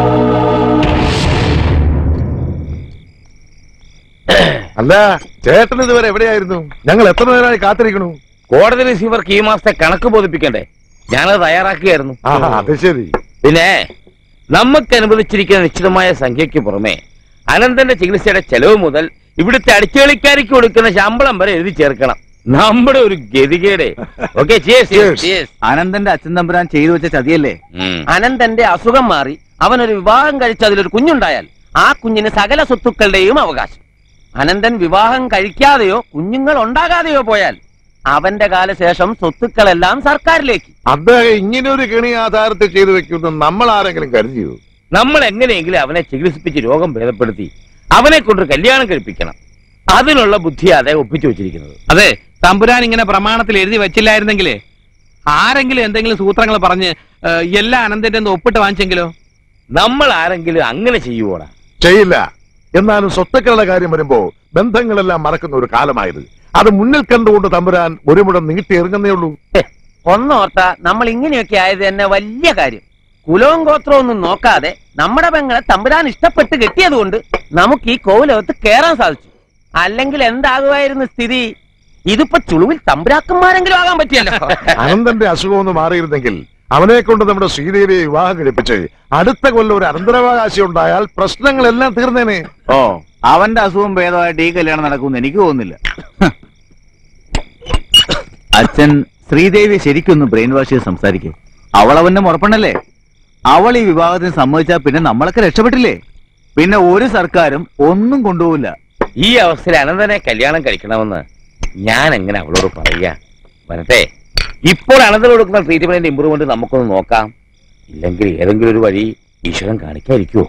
അല്ല ചേട്ടൻ ഇതുവരെ എവിടെയായിരുന്നു ഞങ്ങൾ എത്ര നേരമായി കാത്തിരിക്കണു കോടതി റിസീവർക്ക് ഈ മാസത്തെ കണക്ക് ബോധിപ്പിക്കണ്ടേ ഞാനത് തയ്യാറാക്കിയായിരുന്നു ആഹാ, അത് ശരി പിന്നെ നമുക്ക് അനുവദിച്ചിരിക്കുന്ന നിശ്ചിതമായ സംഖ്യയ്ക്ക് പുറമെ അനന്തന്റെ ചികിത്സയുടെ ചെലവ് മുതൽ ഇവിടുത്തെ അടിച്ചുകളിക്കാരിക്ക് കൊടുക്കുന്ന ശമ്പളം വരെ എഴുതി ചേർക്കണം നമ്മുടെ ഒരു ഗതികേടെ ഓക്കെ അനന്തന്റെ അച്ഛൻ തമ്പുരാൻ ചെയ്തു വെച്ച ചതിയല്ലേ അനന്തന്റെ അസുഖം മാറി അവനൊരു വിവാഹം കഴിച്ച് അതിലൊരു കുഞ്ഞുണ്ടായാൽ ആ കുഞ്ഞിന് സകല സ്വത്തുക്കളുടെയും അവകാശം അനന്തൻ വിവാഹം കഴിക്കാതെയോ കുഞ്ഞുങ്ങൾ ഉണ്ടാകാതെയോ പോയാൽ അവന്റെ കാലശേഷം സ്വത്തുക്കളെല്ലാം സർക്കാരിലേക്ക് അദ്ദേഹം ഇങ്ങനെ ഒരു കെണി ആധാരത്തിൽ ചെയ്തു വെക്കുമെന്ന് നമ്മൾ ആരെങ്കിലും കരുതിയോ നമ്മൾ എങ്ങനെയെങ്കിലും അവനെ ചികിത്സിപ്പിച്ച് രോഗം ഭേദപ്പെടുത്തി അവനെ കൊണ്ട് കല്യാണം കഴിപ്പിക്കണം അതിനുള്ള ബുദ്ധി അദ്ദേഹം ഒപ്പിച്ചു വെച്ചിരിക്കുന്നത് അതെ തമ്പുരാൻ ഇങ്ങനെ പ്രമാണത്തിൽ എഴുതി വെച്ചില്ലായിരുന്നെങ്കിലേ ആരെങ്കിലും എന്തെങ്കിലും സൂത്രങ്ങൾ പറഞ്ഞ് ഏഹ്, എല്ലാ അനന്തന്റെ ഒന്ന് ഒപ്പിട്ട് വാങ്ങിച്ചെങ്കിലോ നമ്മൾ ആരെങ്കിലും അങ്ങനെ ചെയ്യുവോടാ ചെയ്യില്ല എന്നാലും സ്വത്തുക്കളുടെ കാര്യം വരുമ്പോ ബന്ധങ്ങളെല്ലാം മറക്കുന്ന ഒരു കാലമായത് അത് മുന്നിൽ കണ്ടുകൊണ്ട് തമ്പുരാൻ ഒരു മുടം നീട്ടി എറിഞ്ഞതേ ഉള്ളൂ ഒന്നോർത്ത നമ്മൾ ഇങ്ങനെയൊക്കെ ആയത് തന്നെ വലിയ കാര്യം കുലവും ഗോത്രവും ഒന്നും നോക്കാതെ നമ്മുടെ പെങ്ങളെ തമ്പുരാൻ ഇഷ്ടപ്പെട്ട് കെട്ടിയതുകൊണ്ട് നമുക്ക് ഈ കോവിലകത്ത് കേറാൻ സാധിച്ചു അല്ലെങ്കിൽ എന്താകുമായിരുന്നു സ്ഥിതി ഇതിപ്പോ ചുളുവിൽ തമ്പുരാക്കന്മാരെങ്കിലും ആകാൻ പറ്റിയല്ലോ അനന്തന്റെ അസുഖം ഒന്ന് മാറിയിരുന്നെങ്കിൽ അവനെ കൊണ്ട് നമ്മുടെ ശ്രീദേവിയെ വിവാഹം കഴിപ്പിച്ച് അടുത്ത കൊല്ലം ഒരു അനന്തരാവകാശം ഉണ്ടായാൽ പ്രശ്നങ്ങളെല്ലാം തീർന്നേനെ ഓ അവന്റെ അസുഖം ഭേദമായിട്ട് ഈ കല്യാണം നടക്കുമെന്ന് എനിക്ക് തോന്നുന്നില്ല അച്ഛൻ ശ്രീദേവി ശരിക്കൊന്ന് ബ്രെയിൻ വാഷ് ചെയ്ത് സംസാരിക്കേ അവൾ അവന്റെ മുറപ്പെണ്ണല്ലേ അവൾ ഈ വിവാഹത്തിന് സമ്മതിച്ചാൽ പിന്നെ നമ്മളൊക്കെ രക്ഷപ്പെട്ടില്ലേ പിന്നെ ഒരു സർക്കാരും ഒന്നും കൊണ്ടുപോകില്ല ഈ അവസ്ഥയിൽ അനന്തനെ കല്യാണം കഴിക്കണമെന്ന് ഞാൻ എങ്ങനെ അവളോട് പറയാ വരട്ടെ ഇപ്പോൾ അനന്തന് കൊടുക്കുന്ന ട്രീറ്റ്മെന്റിന്റെ ഇമ്പ്രൂവ്മെന്റ് നമുക്കൊന്ന് നോക്കാം ഇല്ലെങ്കിൽ ഏതെങ്കിലും ഒരു വഴി ഈശ്വരൻ കാണിക്കാതിരിക്കുവോ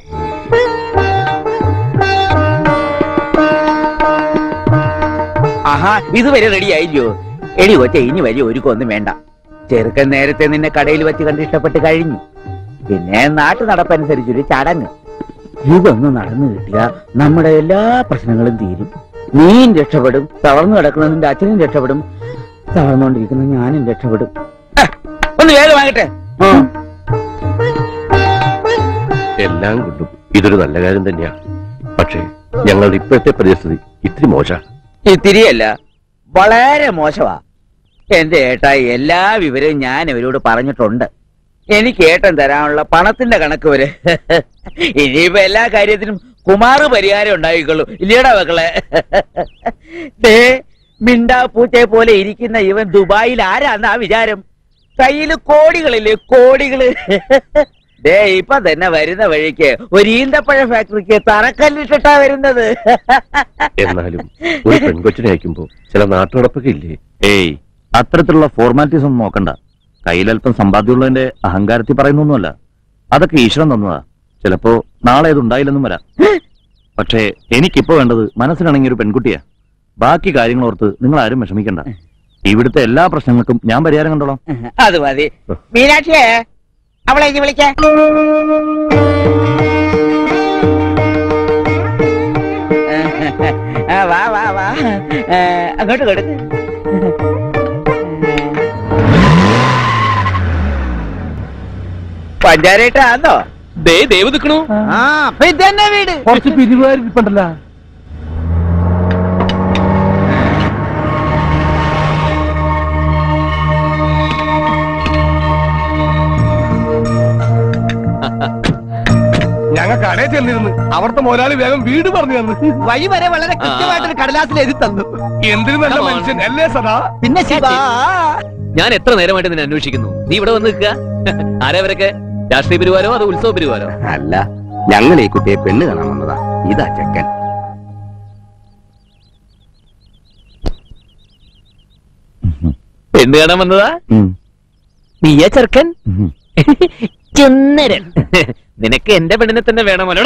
ആഹാ ഇതുവരെ റെഡി ആയില്ലോ എടി ഒറ്റ ഇനി വലിയ ഒരുക്കൊന്നും വേണ്ട ചെറുക്കൻ നേരത്തെ നിന്നെ കടയിൽ വെച്ച് കണ്ട് ഇഷ്ടപ്പെട്ട് കഴിഞ്ഞു പിന്നെ നാട്ടു നടപ്പനുസരിച്ചൊരു ചടങ്ങ് ഇതൊന്ന് നടന്നു കിട്ടിയ നമ്മുടെ എല്ലാ പ്രശ്നങ്ങളും തീരും നീയും രക്ഷപ്പെടും തളർന്നു കിടക്കുന്ന നിന്റെ അച്ഛനും രക്ഷപ്പെടും തളർന്നുകൊണ്ടിരിക്കുന്ന ഞാനും രക്ഷപ്പെടും ആ, ഒന്ന് വേഗമാകട്ടെ എല്ലാം കൊണ്ടും ഇതൊരു നല്ല കാര്യം തന്നെയാ പക്ഷേ ഞങ്ങളുടെ ഇപ്പോഴത്തെ പരിസ്ഥിതി ഇത്തിരി മോശ ഇത്തിരിയല്ല വളരെ മോശമാ എന്റെ ഏട്ടായി എല്ലാ വിവരവും ഞാൻ ഇവരോട് പറഞ്ഞിട്ടുണ്ട് എനിക്ക് ഏട്ടൻ തരാനുള്ള പണത്തിന്റെ കണക്ക് വരെ ഇനിയിപ്പോ എല്ലാ കാര്യത്തിനും കുമാറ് പരിഹാരം ഉണ്ടായിക്കൊള്ളൂ ഇല്ലടാ മക്കളെ ദേ മിണ്ടാ പൂച്ചയെ പോലെ ഇരിക്കുന്ന ഇവൻ ദുബായിൽ ആരാന്നാ വിചാരം കയ്യില് കോടികളില്ലേ കോടികള് ദേ ഇപ്പൊ തന്നെ വരുന്ന വഴിക്ക് ഒരു ഈന്തപ്പഴ ഫാക്ടറിക്ക് തറക്കല്ലിട്ടിട്ടാ വരുന്നത് എന്നാലും ഒരു പെൺകൊച്ചിനെ അയക്കുമ്പോ ചില നാട്ടുനടപ്പൊക്കെ ഇല്ലേ ഏയ് അത്തരത്തിലുള്ള ഫോർമാലിറ്റീസ് ഒന്നും നോക്കണ്ട കയ്യിലല്പം സമ്പാദ്യമുള്ളതിന്റെ അഹങ്കാരത്തിൽ പറയുന്നൊന്നുമല്ല അതൊക്കെ ഈശ്വരൻ തന്നതാ ചിലപ്പോ നാളെ അത് ഉണ്ടായില്ലെന്നും വരാം പക്ഷേ എനിക്കിപ്പോ വേണ്ടത് മനസ്സിനാണെങ്കിൽ ഒരു പെൺകുട്ടിയാ ബാക്കി കാര്യങ്ങൾ ഓർത്ത് നിങ്ങൾ ആരും വിഷമിക്കണ്ട ഇവിടുത്തെ എല്ലാ പ്രശ്നങ്ങൾക്കും ഞാൻ പരിഹാരം കണ്ടോളാം അത് മതി മീനാക്ഷിയെ അവളെ ഇനി വിളിക്ക വാ വാ വാ ഏ, അങ്ങോട്ട് കൊടുക്ക് പഞ്ചാരേട്ടാന്നോ ദേ ദേവ് നിൽക്കണു ആ അപ്പൊ ഇതന്നെ വീട് കുറച്ച് പിരിവാരിപ്പുണ്ടല്ലോ ഞങ്ങൾ കടയിൽ ചെന്നിരുന്നു അവിടുത്തെ മുതലാളി വേഗം വീട് പറഞ്ഞു തന്നു വഴി വരെ വളരെ കൃത്യമായിട്ടൊരു കടലാസിൽ എഴുതി തന്നു എന്തിനു നല്ല മനുഷ്യൻ അല്ലേ സദാ പിന്നെ ശിവാ ഞാൻ എത്ര നേരമായിട്ട് നിന്നെ അന്വേഷിക്കുന്നു നീ ഇവിടെ വന്ന് നിൽക്കുക ആരവരൊക്കെ രാഷ്ട്രീയ പരിവാരോ അതോ ഉത്സവ പരിവാരോ അല്ല ഞങ്ങൾ ഈ കുട്ടിയെ പെണ്ണ് കാണാൻ വന്നതാ ഇതാ ചെക്കൻ പെണ്ണ് കാണാൻ വന്നതാ നീയ ചെറുക്കൻ ചുന്നരൻ നിനക്ക് എന്റെ പെണ്ണിനെ തന്നെ വേണമല്ലോ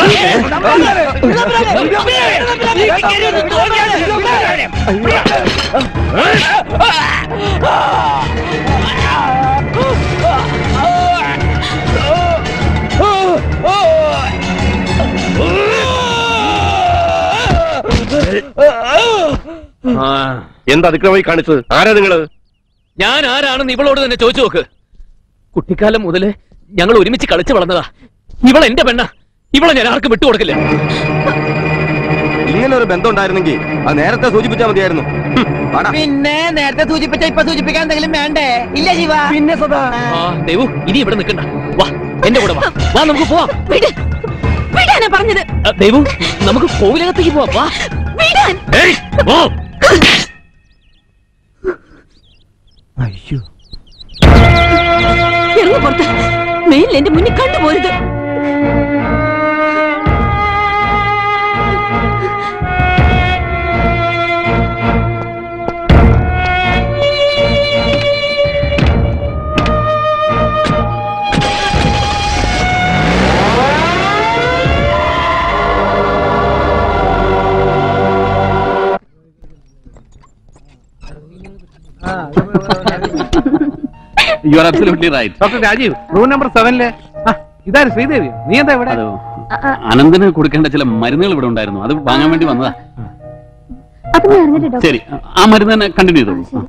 എന്താ അതിക്രമമായി കാണിച്ചത് ആരാ നിങ്ങള് ഞാൻ ആരാണെന്ന് ഇവളോട് തന്നെ ചോദിച്ചു നോക്ക് കുട്ടിക്കാലം മുതല് ഞങ്ങൾ ഒരുമിച്ച് കളിച്ചു വളർന്നതാ ഇവൾ എന്റെ പെണ്ണ ഇവളെ ഞാൻ ആർക്കും വിട്ടുകൊടുക്കില്ല ഇങ്ങനെ ഒരു ബന്ധം ഉണ്ടായിരുന്നെങ്കിൽ അത് നേരത്തെ സൂചിപ്പിച്ചാൽ മതിയായിരുന്നു ഹും, വാടാ. പിന്നെ നേരത്തെ സൂചിപ്പിച്ച ഇപ്പൊ സൂചിപ്പിക്കാൻ എന്തെങ്കിലും വേണ്ടേ ഇല്ല ശിവ പിന്നെ സദാ ആ ദേവു ഇനി ഇവിടെ നിൽക്കണ്ട വാ എന്റെ കൂടെ വാ വാ നമുക്ക് പോവാം വിടാനാ പറഞ്ഞത് ആ, ദേവു നമുക്ക് കോവിലകത്തേക്ക് പോവാം വാ വിടാൻ ഏയ്, പോ. അയ്യോ ഇറങ്ങി പുറത്ത് മേലിൽ എന്റെ മുന്നിൽ കണ്ടുപോരുത് you are absolutely right doctor Rajeev room number സെവനിലെ ഇതാര് ശ്രീദേവി നീ എന്താ ഇവിടെ അനന്തന് കൊടുക്കേണ്ട ചില മരുന്നുകൾ ഇവിടെ ഉണ്ടായിരുന്നു അത് വാങ്ങാൻ വേണ്ടി വന്നതാ അത് ഞാൻ അറിഞ്ഞിട്ട് ഡോക്ടർ ശരി ആ മരുന്ന് തന്നെ കണ്ടിന്യൂ ചെയ്തോളൂ ആ.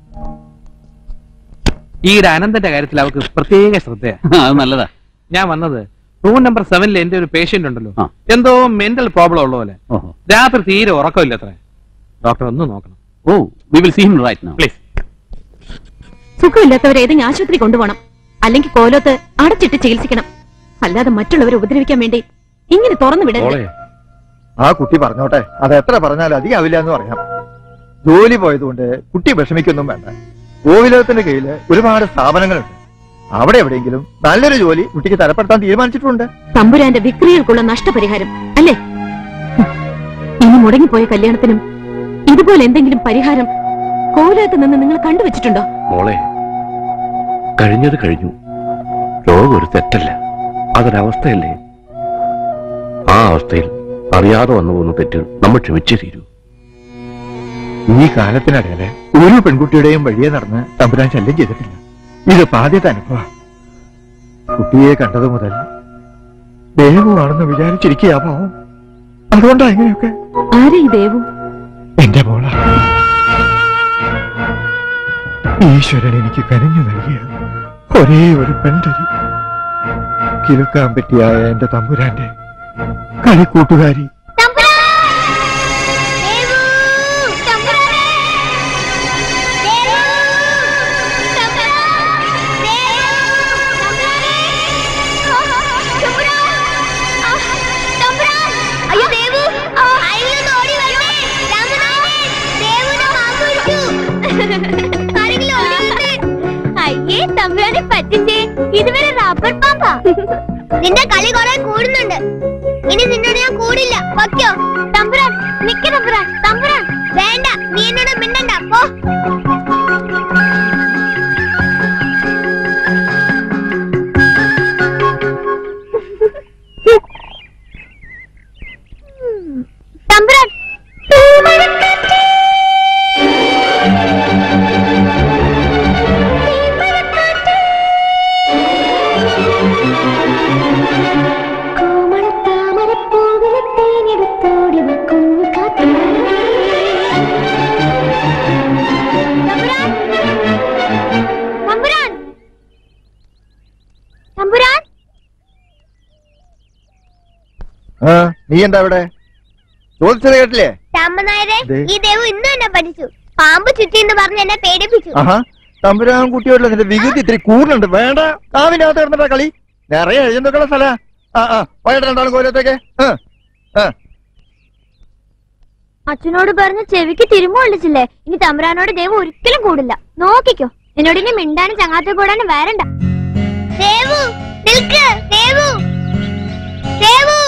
ഈയിടെ അനന്തന്റെ കാര്യത്തിൽ അവർക്ക് പ്രത്യേക ശ്രദ്ധയാ അത് നല്ലതാ ഞാൻ വന്നത് റൂം നമ്പർ സെവനിൽ എന്റെ ഒരു പേഷ്യന്റ് ഉണ്ടല്ലോ ആ. എന്തോ മെന്റൽ പ്രോബ്ലം ഉള്ള പോലെ ഓഹോ രാത്രി തീരെ ഉറക്കമില്ല അത്ര ഡോക്ടർ ഒന്ന് നോക്കണം oh we will see him right now please സുഖമില്ലാത്തവരെ ഏതെങ്കിലും ആശുപത്രി കൊണ്ടുപോകണം അല്ലെങ്കിൽ കോലത്ത് അടച്ചിട്ട് ചികിത്സിക്കണം അല്ലാതെ മറ്റുള്ളവരെ ഉപദ്രവിക്കാൻ വേണ്ടി ഇങ്ങനെ തുറന്നു വിടരുത് മോളെ ആ കുട്ടി പറഞ്ഞോട്ടെ അത് എത്ര പറഞ്ഞാലും അധികം ആവില്ല എന്ന് പറയാം ജോലി പോയതുകൊണ്ട് കുട്ടി വിഷമിക്കൊന്നും വേണ്ട കോവിലകത്തിന്റെ കീഴില് ഒരുപാട് സ്ഥാപനങ്ങളുണ്ട് അവിടെ എവിടെയെങ്കിലും നല്ലൊരു ജോലി കുട്ടിക്ക് തരപ്പെടുത്താൻ തീരുമാനിച്ചിട്ടുണ്ട് തമ്പുരാന്റെ വിക്രികൾക്കുള്ള നഷ്ടപരിഹാരം അല്ലേ ഹും. ഇനി മുടങ്ങിപ്പോയ കല്യാണത്തിനും ഇതുപോലെ എന്തെങ്കിലും പരിഹാരം കോലത്ത് നിന്ന് നിങ്ങൾ കണ്ടുവച്ചിട്ടുണ്ടോ മോളെ കഴിഞ്ഞത് കഴിഞ്ഞു രോഗം ഒരു തെറ്റല്ല അതൊരവസ്ഥയല്ലേ ആ അവസ്ഥയിൽ അറിയാതെ വന്നു പോകുന്ന തെറ്റ് നമ്മൾ ക്ഷമിച്ചേ തീരൂ ഈ കാലത്തിനിടയില് ഒരു പെൺകുട്ടിയുടെയും വഴിയെ നടന്ന് തമ്പുരാൻ ശല്യം ചെയ്തിട്ടില്ല ഇത് ആദ്യത്തെ അനുഭവ കുട്ടിയെ കണ്ടത് മുതൽ ദേവുവാണെന്ന് വിചാരിച്ചിരിക്കുക പാവം അതുകൊണ്ടാ ഇങ്ങനെയൊക്കെ ആരെ ഈ ദേവു എന്റെ മോള ഈശ്വരൻ എനിക്ക് കനിഞ്ഞു നൽകിയ ഒരേ ഒരു പെൺതരി കിലുക്കാൻ പറ്റിയായ എന്റെ തമ്പുരാന്റെ കളിക്കൂട്ടുകാരി അയ്യോ ദേവു അയലൊന്ന് ഓടി വരണേ രാമനാഥൻ ദേവുനെ പാമ്പ് അയ്യേ തമ്പുരാനെ പറ്റിച്ചേ ഇതുവരെ റബ്ബർ പാമ്പാ നിന്റെ കളി കുറെ കൂടുന്നുണ്ട് ഇനി നിന്നോട് ഞാൻ കൂടില്ല വയ്ക്കോ തമ്പുരാൻ നിക്ക തമ്പുരാൻ തമ്പുരാൻ വേണ്ട നീ എന്നോട് മിണ്ടണ്ട പോ തമ്പുരാൻ തമ്പുരാൻ തമ്പുരാൻ ആ നീ എന്താ ഇവിടെ ചോദിച്ചത് കേട്ടില്ലേ രാമനായരെ ദേ. ഈ ദേവു ഇന്നും എന്നെ പഠിച്ചു പാമ്പ് ചുറ്റി എന്ന് പറഞ്ഞ് എന്നെ പേടിപ്പിച്ചു ആഹാ തമ്പുരാൻ കുട്ടിയോടുള്ള നിന്റെ വികൃതി ഇത്തിരി കൂടുതലുണ്ട് വേണ്ട കാവിനകത്ത് കിടന്നിട്ടാ കളി നിറയെ എഴുന്നൊക്കെയുള്ള സ്ഥല ആ ആ പോയിട്ട് രണ്ടാളും കോലത്തേക്ക് ആ ആ അച്ഛനോട് പറഞ്ഞ് ചെവിക്ക് തിരുമ്പ് കൊള്ളിച്ചില്ലേ ഇനി തമ്പുരാനോട് ദേവ് ഒരിക്കലും കൂടില്ല നോക്കിക്കോ എന്നോട് ഇനി മിണ്ടാനും ചങ്ങാത്ത കൂടാനും വരണ്ട ദേവു നിൽക്ക് ദേവു ദേവു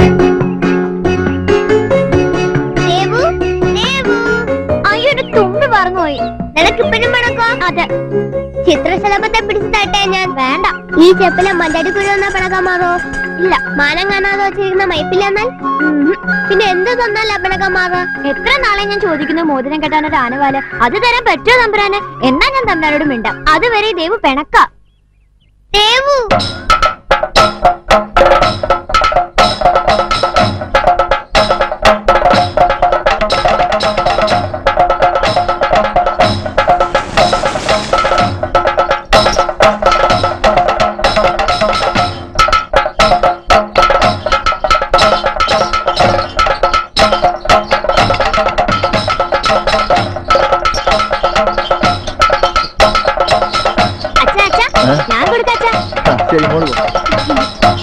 ദേവു ദേവു അയ്യോ ഒരു തുമ്പി പറന്നുപോയി നിനക്ക് ഇപ്പനും പണക്കോ അതെ ചിത്രശലഭത്തെ പിടിച്ചു തട്ടെ ഞാൻ വേണ്ട ഈ ചെപ്പിലെ മണ്ടടി കുരു എന്നാ പിണക്കാൻ മാറോ ഇല്ല മാനം കാണാതെ വെച്ചിരുന്ന മൈപ്പില്ല എന്നാൽ പിന്നെ എന്ത് തന്നല്ല പിണക്കാൻ മാറോ എത്ര നാളെ ഞാൻ ചോദിക്കുന്നു മോതിരം കെട്ടാൻ ഒരു ആനവാല് അത് തരാൻ പറ്റുമോ തമ്പുരാന് എന്നാ ഞാൻ തമ്പുരാനോട് മിണ്ടാം അതുവരെ ഈ ദേവ് പിണക്ക ദേവു അച്ഛാ അച്ഛാ ഞാൻ കൊടുക്കാച്ചാ ആ, ശരി മോള് പോ.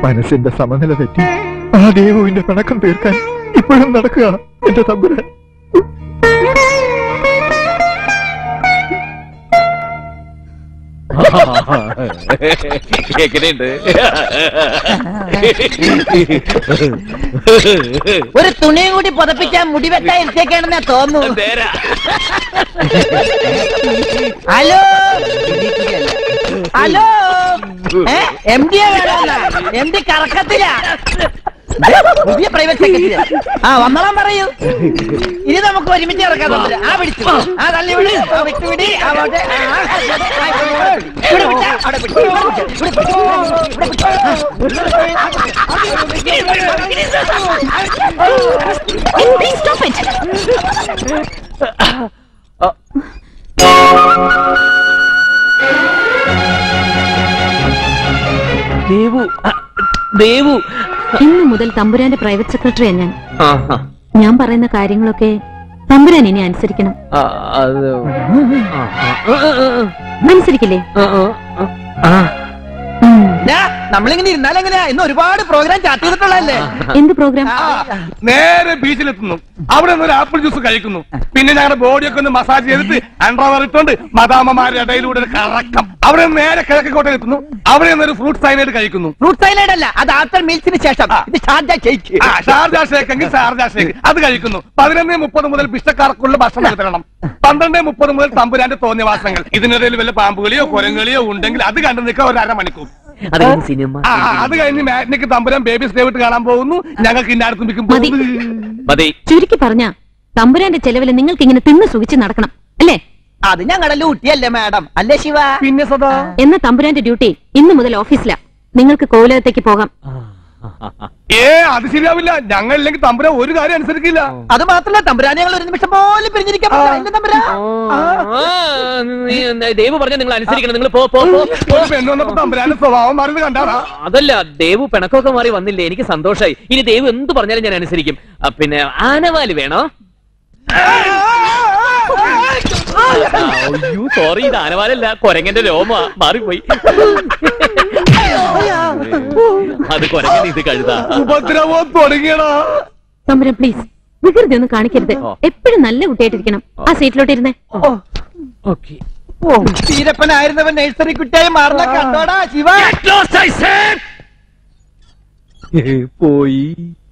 മനസ്സിന്റെ സമനില തെറ്റി ആ ദേവുവിന്റെ പിണക്കം തീർക്കാൻ ഇപ്പോഴും നടക്കുക എന്റെ തമ്പുരാൻ എങ്ങനെയുണ്ട് ഒരു തുണിയും കൂടി പുതപ്പിച്ചാൽ മുടി വെക്കാൻ ഇരുത്തേക്കാണെന്നാ തോന്നുന്നു hello hello M D M D കറക്കത്തില്ല പുതിയ പ്രൈവറ്റ് സെക്രട്ടറി ആ വന്നോളാൻ പറയൂ ഇനി നമുക്ക് ഒരുമിച്ച് ഇറക്കാൻ തോന്നില്ല ആ പിടിച്ചു ആ തള്ളി വിട് ആ വിട്ട് വിടി അങ്ങോട്ട് ആ, ആ, ആ, ഇവിടെ വിട്ട, അവിടെ പിടി, ഇവിടെ പിടി, ഇവിടെ പിടി, ഇവിടെ പിടി. Please stop it. ദേവു ആ, ദേവു ഇന്ന് മുതൽ തമ്പുരാന്റെ പ്രൈവറ്റ് സെക്രട്ടറിയാ ഞാൻ ആ, ആ, ഞാൻ പറയുന്ന കാര്യങ്ങളൊക്കെ തമ്പുരാൻ ഇനി അനുസരിക്കണം ആ, അത് ആ, ആ, അനുസരിക്കില്ലേ ആ, ഡാ, നമ്മളിങ്ങനെ ഇരുന്നാലെങ്ങനെയാ ഇന്ന് ഒരുപാട് പ്രോഗ്രാം ചാർട്ട് ചെയ്തിട്ടുള്ളതല്ലേ എന്ത് പ്രോഗ്രാം നേരെ ബീച്ചിലെത്തുന്നു അവിടെ നിന്ന് ഒരു ആപ്പിൾ ജ്യൂസ് കഴിക്കുന്നു പിന്നെ ഞങ്ങളുടെ ബോഡിയൊക്കെ ഒന്ന് മസാജ് ചെയ്തിട്ട് അണ്ടർവർ ഇട്ടുകൊണ്ട് മദാമ്മമാരുടെ ഇടയിലൂടെ ഒരു കറക്കം അവിടെ നിന്ന് നേരെ കിഴക്കോട്ടയിൽ എത്തുന്നു അവിടെ നിന്ന് ഒരു ഫ്രൂട്ട് സൈനൈഡ് കഴിക്കുന്നു ഫ്രൂട്ട് സൈലഡ് അല്ല അത് ആഫ്റ്റർ മീൽസിന് ശേഷം ഇത് ഷാർജ ഷേക്ക് ആ ഷാർജ ഷേക്ക് എങ്കിൽ ഷാർജ ഷേക്ക് അത് കഴിക്കുന്നു പതിനൊന്ന് മുപ്പത് മുതൽ പിഷ്ടക്കാർക്കുള്ള ഭക്ഷണം തരണം പന്ത്രണ്ട് മുപ്പത് മുതൽ തമ്പുരാന്റെ തോന്നിയവാസങ്ങൾ ഇതിനിടയിൽ വല്ല പാമ്പുകളിയോ കുരങ്ങളിയോ ഉണ്ടെങ്കിൽ അത് കണ്ടു നിൽക്കാൻ ഒരു അരമണിക്കൂർ അത് കഴിഞ്ഞ് സിനിമ ആ ആ, അത് കഴിഞ്ഞ് മാറ്റിനേക്ക് തമ്പുരാൻ ബേബി സ്റ്റേവിട്ട് കാണാൻ പോകുന്നു ഞങ്ങൾക്ക് ഇന്നടത്തും മതി ചുരുക്കി പറഞ്ഞ തമ്പുരാന്റെ ചെലവിൽ നിങ്ങൾക്ക് ഇങ്ങനെ തിന്ന് സുഖിച്ച് നടക്കണം അല്ലേ അത് ഞങ്ങളുടെ ലൂട്ടിയല്ലേ മാഡം അല്ലേ ശിവ പിന്നെ സദാ എന്ന തമ്പുരാന്റെ ഡ്യൂട്ടി ഇന്ന് മുതൽ ഓഫീസിലാ നിങ്ങൾക്ക് കോവിലകത്തേക്ക് പോകാം ഏ അത് ശരിയാവില്ല ഞങ്ങൾ ഇല്ലെങ്കിൽ തമ്പുരാൻ ഒരു കാര്യം അനുസരിക്കില്ല അത് മാത്രല്ല തമ്പുരാനെ ഞങ്ങൾ ഒരു നിമിഷം പോലും പിരിഞ്ഞിരിക്കാൻ പറ്റില്ല. എന്റെ തമ്പുരാൻ ദേവു പറഞ്ഞ നിങ്ങൾ അനുസരിക്കണം നിങ്ങൾ പോ പോ പോ ഒരു പെണ്ണ് വന്നപ്പോ തമ്പുരാന്റെ സ്വഭാവം മാറിയത് കണ്ടാറാ അതല്ല ദേവു പിണക്കമൊക്കെ മാറി വന്നില്ലേ എനിക്ക് സന്തോഷായി ഇനി ദേവു എന്ത് പറഞ്ഞാലും ഞാൻ അനുസരിക്കും ആ, പിന്നെ ആനവാല് വേണോ അയ്യോ സോറി ഇത് ആനവാലല്ല കൊരങ്ങന്റെ രോമ മാറിപ്പോയി അത് കൊരങ്ങൻ ഇത് കഴുതാ ഉപദ്രവം തുടങ്ങിയടാ തമ്പുരാൻ പ്ലീസ് വികൃതി ഒന്നും കാണിക്കരുത് എപ്പോഴും നല്ല കുട്ടിയായിട്ടിരിക്കണം ആ സീറ്റിലോട്ട് ഇരുന്നേ ഓ തീരപ്പനായിരുന്നവൻ നഴ്സറി കുട്ടിയായി മാറുന്ന കണ്ടോടാ ശിവ പോയി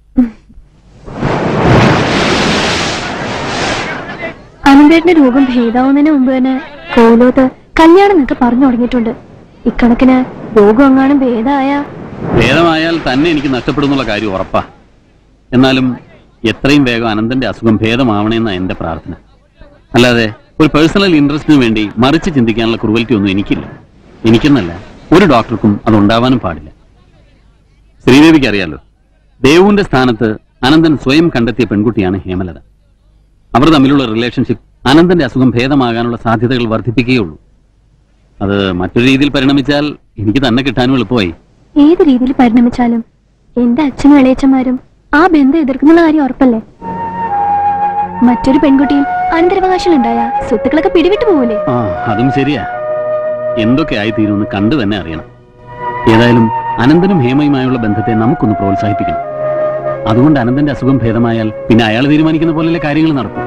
അനന്തേട്ടന്റെ രോഗം ഭേദാവുന്നതിന് മുമ്പ് തന്നെ കോലോത്ത് കല്യാണം എന്നൊക്കെ പറഞ്ഞു തുടങ്ങിയിട്ടുണ്ട് ഇക്കണക്കിന് രോഗം എങ്ങാനും ഭേദമായ ഭേദമായാൽ തന്നെ എനിക്ക് നഷ്ടപ്പെടുന്നുള്ള കാര്യം ഉറപ്പാ എന്നാലും എത്രയും വേഗം അനന്തന്റെ അസുഖം ഭേദമാവണമെന്ന എന്റെ പ്രാർത്ഥന അല്ലാതെ ഒരു പേഴ്സണൽ ഇൻട്രസ്റ്റിന് വേണ്ടി മറിച്ച് ചിന്തിക്കാനുള്ള ക്രൂവൽറ്റി ഒന്നും എനിക്കില്ല എനിക്കെന്നല്ല ഒരു ഡോക്ടർക്കും അത് ഉണ്ടാവാനും പാടില്ല ശ്രീദേവിക്ക് അറിയാലോ ദേവുവിന്റെ സ്ഥാനത്ത് അനന്തൻ സ്വയം കണ്ടെത്തിയ പെൺകുട്ടിയാണ് ഹേമലത അവർ തമ്മിലുള്ള റിലേഷൻഷിപ്പ് അനന്തന്റെ അസുഖം ഭേദമാകാനുള്ള സാധ്യതകൾ വർദ്ധിപ്പിക്കുകയുള്ളൂ അത് മറ്റൊരു രീതിയിൽ പരിണമിച്ചാൽ എനിക്ക് തന്നെ കിട്ടാനും എളുപ്പമായി ഏത് രീതിയിൽ പരിണമിച്ചാലും എന്റെ അച്ഛനും ഇളയച്ചന്മാരും ആ ബന്ധം എതിർക്കുന്നുള്ള കാര്യം ഉറപ്പല്ലേ മറ്റൊരു പെൺകുട്ടിയും അനന്തരാവകാശം ഉണ്ടായ സ്വത്തുക്കളൊക്കെ പിടിവിട്ടു പോകൂലേ ആ അതും ശരിയാ എന്തൊക്കെ ആയിത്തീരുമെന്ന് കണ്ടു തന്നെ അറിയണം ഏതായാലും അനന്തനും ഹേമയുമായുള്ള ബന്ധത്തെ നമുക്കൊന്ന് പ്രോത്സാഹിപ്പിക്കണം അതുകൊണ്ട് അനന്തന്റെ അസുഖം ഭേദമായാൽ പിന്നെ അയാൾ തീരുമാനിക്കുന്ന പോലെയല്ലേ കാര്യങ്ങൾ നടക്കും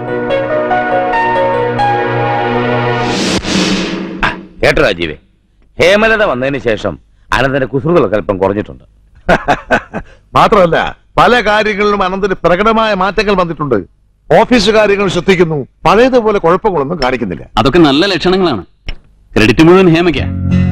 കേട്ടോ രാജീവേ ഹേമലത വന്നതിന് ശേഷം അനന്തന്റെ കുസൃതികളൊക്കെ അല്പം കുറഞ്ഞിട്ടുണ്ട് മാത്രമല്ല പല കാര്യങ്ങളിലും അനന്തന് പ്രകടമായ മാറ്റങ്ങൾ വന്നിട്ടുണ്ട് ഓഫീസ് കാര്യങ്ങൾ ശ്രദ്ധിക്കുന്നു പഴയതുപോലെ കുഴപ്പങ്ങളൊന്നും കാണിക്കുന്നില്ല അതൊക്കെ നല്ല ലക്ഷണങ്ങളാണ് ക്രെഡിറ്റ് മുഴുവൻ ഹേമയ്ക്കാ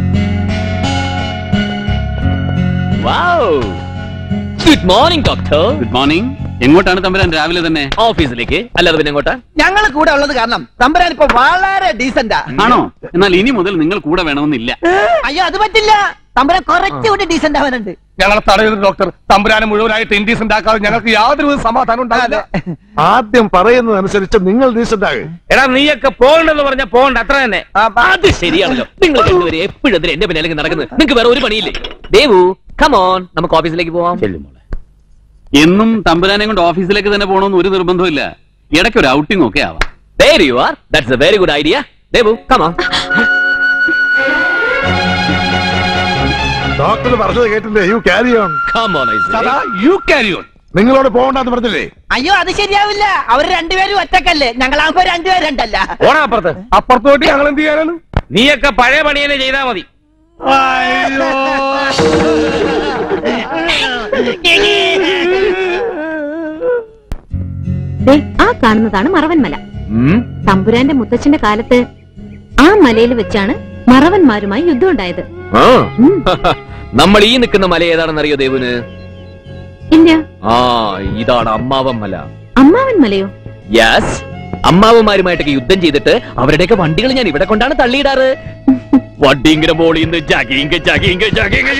good morning doctor good morning എങ്ങോട്ടാണ് തമ്പുരാൻ രാവിലെ തന്നെ ഓഫീസിലേക്ക് അല്ലാതെ പിന്നെ എങ്ങോട്ടാ ഞങ്ങൾ കൂടെ ഉള്ളത് കാരണം തമ്പുരാൻ ഇപ്പൊ വളരെ ഡീസന്റാ ആണോ എന്നാൽ ഇനി മുതൽ നിങ്ങൾ കൂടെ വേണമെന്നില്ല അയ്യോ അത് പറ്റില്ല തമ്പുരാൻ കുറച്ചുകൂടി ഡീസന്റ് ആവാനുണ്ട് ഞങ്ങളെ തടയരുത് ഡോക്ടർ തമ്പുരാനെ മുഴുവനായിട്ട് ഇൻഡീസ് ഉണ്ടാക്കാതെ ഞങ്ങൾക്ക് യാതൊരു സമാധാനം ഉണ്ടാവില്ല ആദ്യം പറയുന്നതനുസരിച്ച് നിങ്ങൾ ഡീസന്റ് ആകെ എടാ നീയൊക്കെ പോകണ്ടെന്ന് പറഞ്ഞ പോകണ്ട അത്ര തന്നെ അത് ശരിയാണല്ലോ നിങ്ങൾ രണ്ടുപേരും എപ്പോഴും എന്തിനാ എന്റെ പിന്നാലെ നടക്കുന്നത് നിങ്ങൾക്ക് വേറെ ഒരു പണിയില്ലേ ദേവു കമോൺ നമുക്ക് ഓഫീസിലേക്ക് പോവാം എന്നും തമ്പുരാനെ കൊണ്ട് ഓഫീസിലേക്ക് തന്നെ പോകണമെന്ന് ഒരു നിർബന്ധമില്ല ഇടയ്ക്ക് ഒരു ഔട്ടിംഗ് ഒക്കെ ആവാം There you are. That's a very good idea. Devu, come on. Doctor പറഞ്ഞത് കേട്ടില്ലേ you carry on Come on, I say. You carry on നിങ്ങളോട് പോകണ്ടെന്ന് പറഞ്ഞില്ലേ അയ്യോ അത് ശരിയാവില്ല അവര് രണ്ടുപേരും ഒറ്റക്കല്ലേ ഞങ്ങളാകുമ്പോ രണ്ടുപേരുണ്ടല്ല ഓടാ അപ്പുറത്ത് അപ്പുറത്തോട്ട് ഞങ്ങൾ എന്ത് ചെയ്യാനാണ് നീയൊക്കെ പഴയ പണിയനെ ചെയ്താ മതി ദേ, ആ കാണുന്നതാണ് മറവൻ മല തമ്പുരാന്റെ മുത്തച്ഛന്റെ കാലത്ത് ആ മലയിൽ വെച്ചാണ് മറവന്മാരുമായി യുദ്ധം ഉണ്ടായത് ആ നമ്മൾ ഈ നിൽക്കുന്ന മല ഏതാണെന്ന് അറിയോ ദേവുന് ഇല്ല ആ ഇതാണ് അമ്മാവൻ മല അമ്മാവൻ മലയോ യെസ് അമ്മാവന്മാരുമായിട്ടൊക്കെ യുദ്ധം ചെയ്തിട്ട് അവരുടെയൊക്കെ വണ്ടികൾ ഞാൻ ഇവിടെ കൊണ്ടാണ് തള്ളിയിടാറ് വണ്ടി ഇങ്ങനെ മോളിന്ന് ജഗീങ്ക ജഗീങ്ക ജഗീങ്ക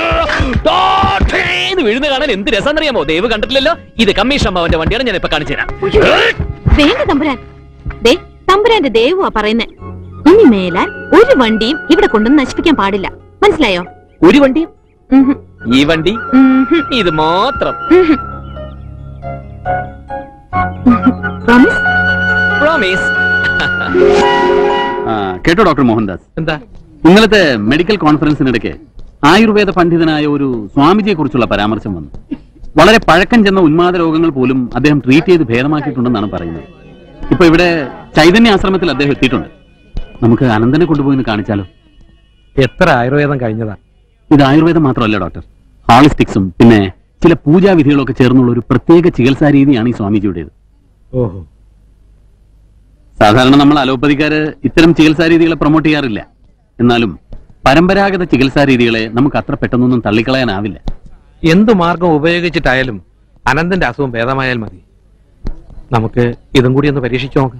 വീഴുന്ന കാണാൻ എന്ത് രസാന്നറിയാമോ ദേവ് കണ്ടിട്ടില്ലല്ലോ ഇത് കമ്മീഷൻ അമ്മാവന്റെ വണ്ടിയാണ് ഞാൻ ഇപ്പൊ കാണിച്ചു തരാം വേണ്ട തമ്പുരാൻ ദേ തമ്പുരാന്റെ ദേവുവാ പറയുന്നേ ഇനി മേലാൽ ഒരു വണ്ടിയും ഇവിടെ കൊണ്ടൊന്ന് നശിപ്പിക്കാൻ പാടില്ല മനസ്സിലായോ ഒരു വണ്ടിയും ഈ വണ്ടി ഇത് മാത്രം പ്രോമിസ് പ്രോമിസ് ആ, കേട്ടോ ഡോക്ടർ മോഹൻദാസ് എന്താ ഇന്നലത്തെ മെഡിക്കൽ കോൺഫറൻസിനിടയ്ക്ക് ആയുർവേദ പണ്ഡിതനായ ഒരു സ്വാമിജിയെ കുറിച്ചുള്ള പരാമർശം വന്നു വളരെ പഴക്കം ചെന്ന ഉന്മാദ രോഗങ്ങൾ പോലും അദ്ദേഹം ട്രീറ്റ് ചെയ്ത് ഭേദമാക്കിയിട്ടുണ്ടെന്നാണ് പറയുന്നത് ഇപ്പൊ ഇവിടെ ചൈതന്യ ആശ്രമത്തിൽ അദ്ദേഹം എത്തിയിട്ടുണ്ട് നമുക്ക് അനന്തനെ കൊണ്ടുപോയി ഒന്ന് കാണിച്ചാലോ എത്ര ആയുർവേദം കഴിഞ്ഞതാ ഇത് ആയുർവേദം മാത്രമല്ല ഡോക്ടർ ഹോളിസ്റ്റിക്സും പിന്നെ ചില പൂജാവിധികളൊക്കെ ചേർന്നുള്ള ഒരു പ്രത്യേക ചികിത്സാ രീതിയാണ് ഈ സ്വാമിജിയുടേത് ഓഹോ സാധാരണ നമ്മൾ അലോപ്പതിക്കാര് ഇത്തരം ചികിത്സാ രീതികളെ പ്രൊമോട്ട് ചെയ്യാറില്ല എന്നാലും പരമ്പരാഗത ചികിത്സാ രീതികളെ നമുക്ക് അത്ര പെട്ടെന്നൊന്നും തള്ളിക്കളയാനാവില്ല എന്തു മാർഗം ഉപയോഗിച്ചിട്ടായാലും അനന്തന്റെ അസുഖം ഭേദമായാൽ മതി നമുക്ക് ഇതും കൂടി ഒന്ന് പരീക്ഷിച്ചു നോക്കാം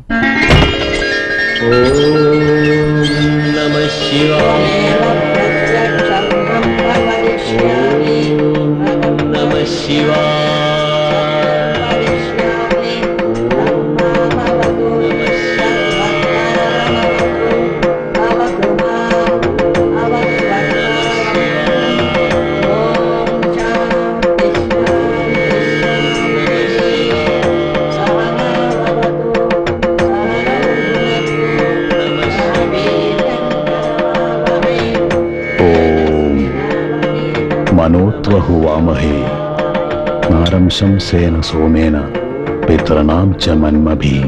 മനോത്വഹുവാമഹേ നാരം ശംസേന സോമേന പിതൃണാം ച മന്മഭീം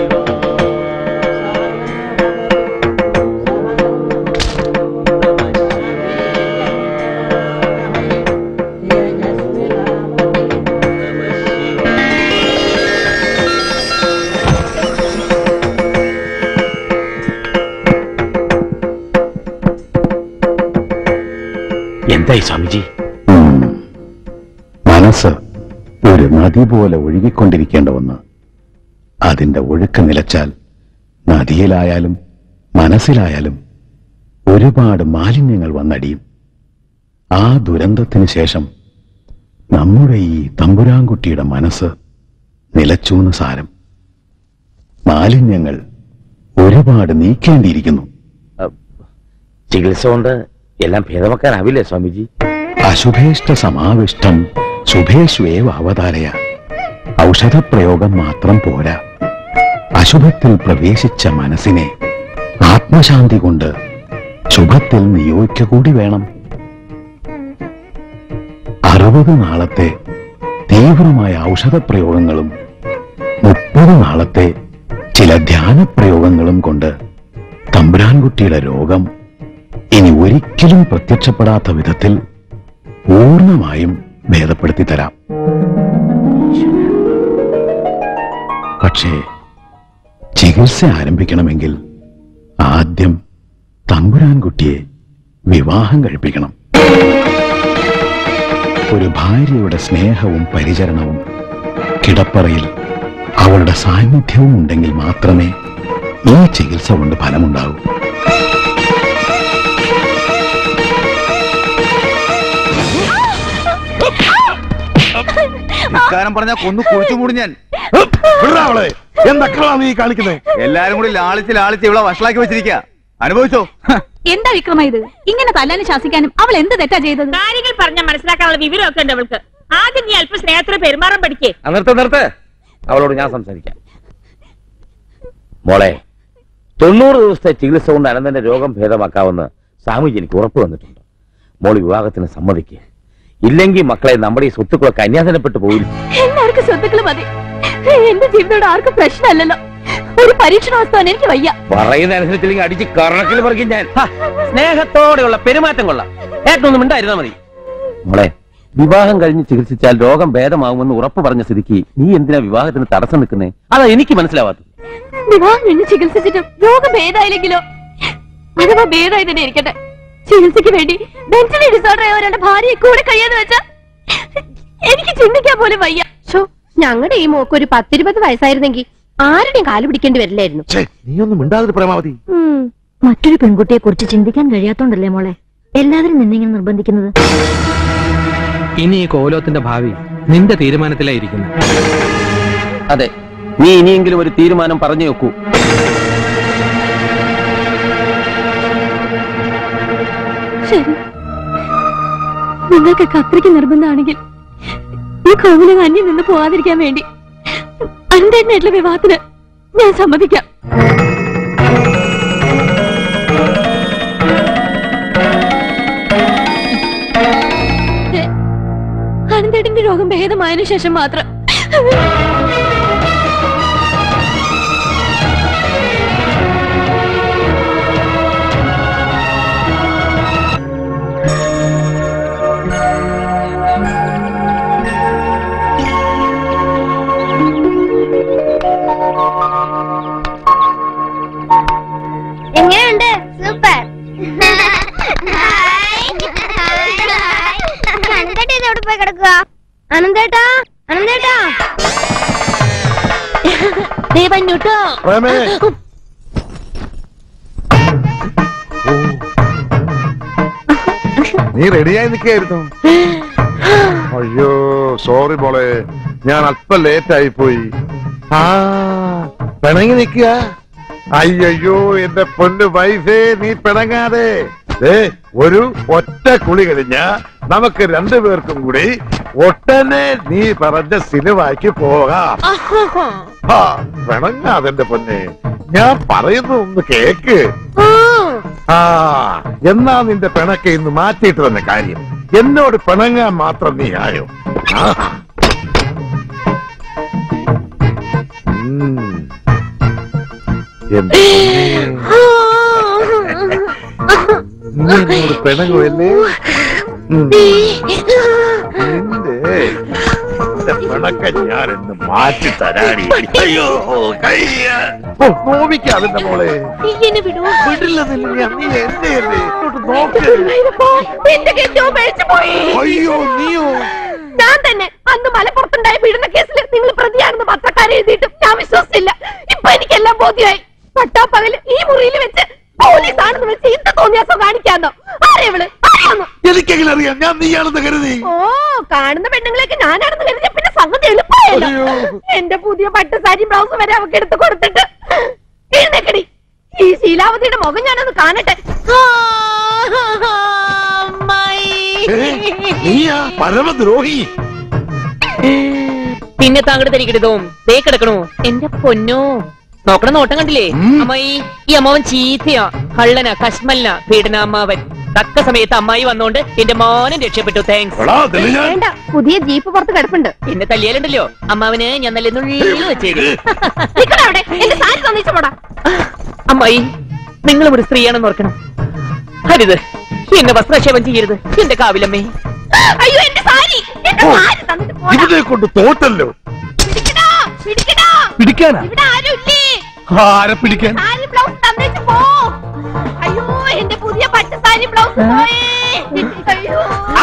എന്തായി സ്വാമിജി മനസ്സ് ഒരു നദി പോലെ ഒഴുകിക്കൊണ്ടിരിക്കേണ്ട ഒന്ന് അതിന്റെ ഒഴുക്ക് നിലച്ചാൽ നദിയിലായാലും മനസ്സിലായാലും ഒരുപാട് മാലിന്യങ്ങൾ വന്നടിയും ആ ദുരന്തത്തിന് ശേഷം നമ്മുടെ ഈ തമ്പുരാൻകുട്ടിയുടെ മനസ്സ് നിലച്ചൂന്ന് സാരം മാലിന്യങ്ങൾ ഒരുപാട് നീക്കേണ്ടിയിരിക്കുന്നു ചികിത്സ കൊണ്ട് എല്ലാം ഭേദമാക്കാനാവില്ലേ സ്വാമിജി അശുഭേഷ്ട സമാവിഷ്ടം ശുഭേഷ്വേവ അവതാരയ ഔഷധപ്രയോഗം മാത്രം പോരാ അശുഭത്തിൽ പ്രവേശിച്ച മനസ്സിനെ ആത്മശാന്തി കൊണ്ട് ശുഭത്തിൽ നിയോഗിക്ക കൂടി വേണം അറുപത് നാളത്തെ തീവ്രമായ ഔഷധപ്രയോഗങ്ങളും മുപ്പത് നാളത്തെ ചില ധ്യാനപ്രയോഗങ്ങളും കൊണ്ട് തമ്പുരാൻകുട്ടിയുടെ രോഗം ഇനി ഒരിക്കലും പ്രത്യക്ഷപ്പെടാത്ത വിധത്തിൽ പൂർണ്ണമായും ഭേദപ്പെടുത്തി തരാം പക്ഷേ ചികിത്സ ആരംഭിക്കണമെങ്കിൽ ആദ്യം തമ്പുരാൻകുട്ടിയെ വിവാഹം കഴിപ്പിക്കണം ഒരു ഭാര്യയുടെ സ്നേഹവും പരിചരണവും കിടപ്പറയിൽ അവളുടെ സാന്നിധ്യവും ഉണ്ടെങ്കിൽ മാത്രമേ ഈ ചികിത്സ കൊണ്ട് ഫലമുണ്ടാകൂ ഇക്കാരം പറഞ്ഞാ കൊന്നു കുഴിച്ചു മൂടി ഞാൻ എന്തൊക്കെയാണ് നീ കാണിക്കുന്നത് എല്ലാരും കൂടി ലാളിച്ച് ലാളിച്ച് ഇവിടെ വഷളാക്കി വെച്ചിരിക്ക അനുഭവിച്ചോ എന്താ വിക്രമ ഇത് ഇങ്ങനെ തല്ലാനും ശാസിക്കാനും അവൾ എന്ത് തെറ്റാ ചെയ്തത് കാര്യങ്ങൾ പറഞ്ഞാൽ മനസ്സിലാക്കാനുള്ള വിവരമൊക്കെ ഉണ്ട് അവൾക്ക് ആദ്യം നീ അല്പം സ്നേഹത്തോടെ പെരുമാറാൻ പഠിക്കേ ആ, നിർത്ത് നിർത്ത് അവളോട് ഞാൻ സംസാരിക്കാം മോളെ തൊണ്ണൂറ് ദിവസത്തെ ചികിത്സ കൊണ്ട് അനന്തന്റെ രോഗം ഭേദമാക്കാമെന്ന് സ്വാമിജി എനിക്ക് ഉറപ്പ് വന്നിട്ടുണ്ട് മോൾ വിവാഹത്തിന് സമ്മതിക്ക് ഇല്ലെങ്കിൽ മക്കളെ നമ്മുടെ ഈ സ്വത്തുക്കളൊക്കെ അന്യാസനപ്പെട്ടു പോയില്ല എല്ലാവർക്കും സ്വത്തുക്കൾ മതി എന്റെ ജീവിതത്തോട് ആർക്കും പ്രശ്നമല്ലല്ലോ ഒരു പരീക്ഷണാവസ്ഥയാണ് എനിക്ക് വയ്യ പറയുന്ന അനുസരിച്ചില്ലെങ്കിൽ അടിച്ച് കറക്കിൽ പറിക്കും ഞാൻ സ്നേഹത്തോടെയുള്ള പെരുമാറ്റം കൊള്ളാം ഏറ്റൊന്നും ഉണ്ടായിരുന്നാ മതി മോളെ വിവാഹം കഴിഞ്ഞ് ചികിത്സിച്ചാൽ രോഗം ഭേദമാകുമെന്ന് ഉറപ്പ് പറഞ്ഞ സ്ഥിതിക്ക് നീ എന്തിനാ വിവാഹത്തിന് തടസ്സം നിൽക്കുന്നേ അതാ എനിക്ക് മനസ്സിലാവാത്തത് വിവാഹം കഴിഞ്ഞ് ചികിത്സിച്ചിട്ടും രോഗം ഭേദമായില്ലെങ്കിലോ അഥവാ ഭേദമായി തന്നെ ഇരിക്കട്ടെ ചികിത്സയ്ക്ക് വേണ്ടി മെന്റലി ഡിസോർഡർ ആയ ഒരാളുടെ ഭാര്യയെ കൂടെ കഴിയാന്ന് വെച്ചാ എനിക്ക് ചിന്തിക്കാൻ പോലും വയ്യ ഷോ ഞങ്ങളുടെ ഈ മോക്ക് ഒരു പത്തിരുപത് വയസ്സായിരുന്നെങ്കിൽ ആരുടെയും കാല് പിടിക്കേണ്ടി വരില്ലായിരുന്നു നീ ഒന്നും മിണ്ടാതിരി പ്രേമാവതി മറ്റൊരു പെൺകുട്ടിയെ കുറിച്ച് ചിന്തിക്കാൻ കഴിയാത്തോണ്ടല്ലേ മോളെ എല്ലാവരും നിന്നിങ്ങനെ നിർബന്ധിക്കുന്നത് ഇനി ഈ കോലോത്തിന്റെ ഭാവി നിന്റെ തീരുമാനത്തിലായിരിക്കുന്നു അതെ നീ ഇനിയെങ്കിലും ഒരു തീരുമാനം പറഞ്ഞു വെക്കൂ ശരി നിങ്ങൾക്കൊക്കെ അത്രയ്ക്ക് നിർബന്ധമാണെങ്കിൽ ഈ കോവിലും അന്യം നിന്ന് പോവാതിരിക്കാൻ വേണ്ടി അന്തനായിട്ടുള്ള വിവാഹത്തിന് ഞാൻ സമ്മതിക്കാം അനന്തേട്ടന്റെ രോഗം ഭേദമായതിനു ശേഷം മാത്രം എങ്ങനെയുണ്ട് സൂപ്പർ അനന്തേട്ടാ ഇത് എവിടെ പോയി കിടക്കുക അനന്തേട്ടാ അനന്തേട്ടാ ദേവന്നൂട്ടോ പ്രേമേ നീ റെഡിയായി നിൽക്കായിരുന്നു അയ്യോ സോറി മോളെ ഞാൻ അല്പം ലേറ്റ് ആയി പോയി ആ പിണങ്ങി നിൽക്കുക അയ്യോ എന്റെ പൊന്നു വൈഫേ നീ പിണങ്ങാതെ ദേ, ഒരു ഒറ്റ കുളി കഴിഞ്ഞ നമുക്ക് രണ്ടുപേർക്കും കൂടി ഒട്ടനെ നീ പറഞ്ഞ സിനിമയ്ക്ക് പോകാം ആ, പിണങ്ങാതെ എന്റെ പൊന്നെ ഞാൻ പറയുന്നു ഒന്ന് കേക്ക് ആ എന്നാ നിന്റെ പിണക്കെ ഇന്ന് മാറ്റിയിട്ട് തന്നെ കാര്യം എന്നോട് പിണങ്ങാൻ മാത്രം നീ ആയോ ആഹാ. ഉം. എന്റെ പൊന്നേ. നീ എന്നോട് പിണങ്ങുമല്ലേ ഉം. നിന്റെ നിന്റെ പിണക്കം ഞാൻ എന്ന് മാറ്റി തരാടി അയ്യോ കയ്യ ഓ നോവിക്കാതിന്റെ മോളെ എന്നെ വിടൂ വിടില്ല നിന്നെ നീ എന്റെയല്ലേ ഇങ്ങോട്ട് നോക്ക് എന്റെ കെറ്റോ പേടിച്ചു പോയി അയ്യോ നീയോ ഞാൻ തന്നെ അന്ന് മലപ്പുറത്തുണ്ടായ പീഡന കേസിൽ നിങ്ങൾ പ്രതിയാണെന്ന് പത്രക്കാരെ എഴുതിയിട്ടും ഞാൻ വിശ്വസിച്ചില്ല ഇപ്പൊ എനിക്കെല്ലാം ബോധ്യമായി പട്ടാപ്പകല് ഈ മുറിയിൽ വെച്ച് പോലീസ് ആണെന്ന് വെച്ച് എന്ത് തോന്നിയാസം കാണിക്കാന്നോ ആരെവള് ആരാന്ന് എനിക്കെങ്കിലും അറിയാം ഞാൻ നീയാണെന്ന് കരുതി ഓ കാണുന്ന പെണ്ണുങ്ങളെയൊക്കെ ഞാനാണെന്ന് കരുതിയ പിന്നെ സംഗതി എളുപ്പമായല്ലോ എന്റെ പുതിയ പട്ടുസാരി ബ്ലൗസ് വരെ അവക്ക് എടുത്ത് കൊടുത്തിട്ട് എഴുന്നേക്കടി ഈ ശീലാവതിയുടെ മുഖം ഞാനൊന്ന് കാണട്ടെ ഏ, നീയാ പരമദ്രോഹി പിന്നെ താങ്കളുടെ തരികിടതും തേ കിടക്കണു എന്റെ പൊന്നോ നോക്കണ നോട്ടം കണ്ടില്ലേ അമ്മായി ഈ അമ്മാവൻ ചീത്തയാ കള്ളനാ കശ്മലനാ പീഡനാമ്മാവൻ തക്ക സമയത്ത് അമ്മായി വന്നോണ്ട് എന്റെ മോനും രക്ഷപ്പെട്ടു താങ്ക്സ് വേണ്ട പുതിയ ജീപ്പ് പുറത്ത് കിടപ്പുണ്ട് എന്നെ തല്ലിയാലുണ്ടല്ലോ അമ്മാവന് ഞാൻ നല്ല നുള്ളിൽ വെച്ചേക്കും നിക്കടാ അവിടെ എന്റെ സാരി തന്നിച്ചു പോടാ അമ്മായി നിങ്ങളും ഒരു സ്ത്രീയാണെന്ന് ഓർക്കണം അരുത് എന്നെ വസ്ത്രക്ഷേപം ചെയ്യരുത് എന്റെ കാവിലമ്മേ അയ്യോ എന്റെ സാരി എന്റെ സാരി തന്നിട്ട് പോടാ ഇവനെ കൊണ്ട് തോറ്റല്ലോ പിടിക്കടാ പിടിക്കടാ പിടിക്കാനാ ഇവിടെ ആരുമില്ലേ ആരെ പിടിക്കാൻ സാരി ബ്ലൗസ് തന്നിട്ട് പോ അയ്യോ എന്റെ പുതിയ പട്ട് സാരി ബ്ലൗസ് പോയേ അയ്യോ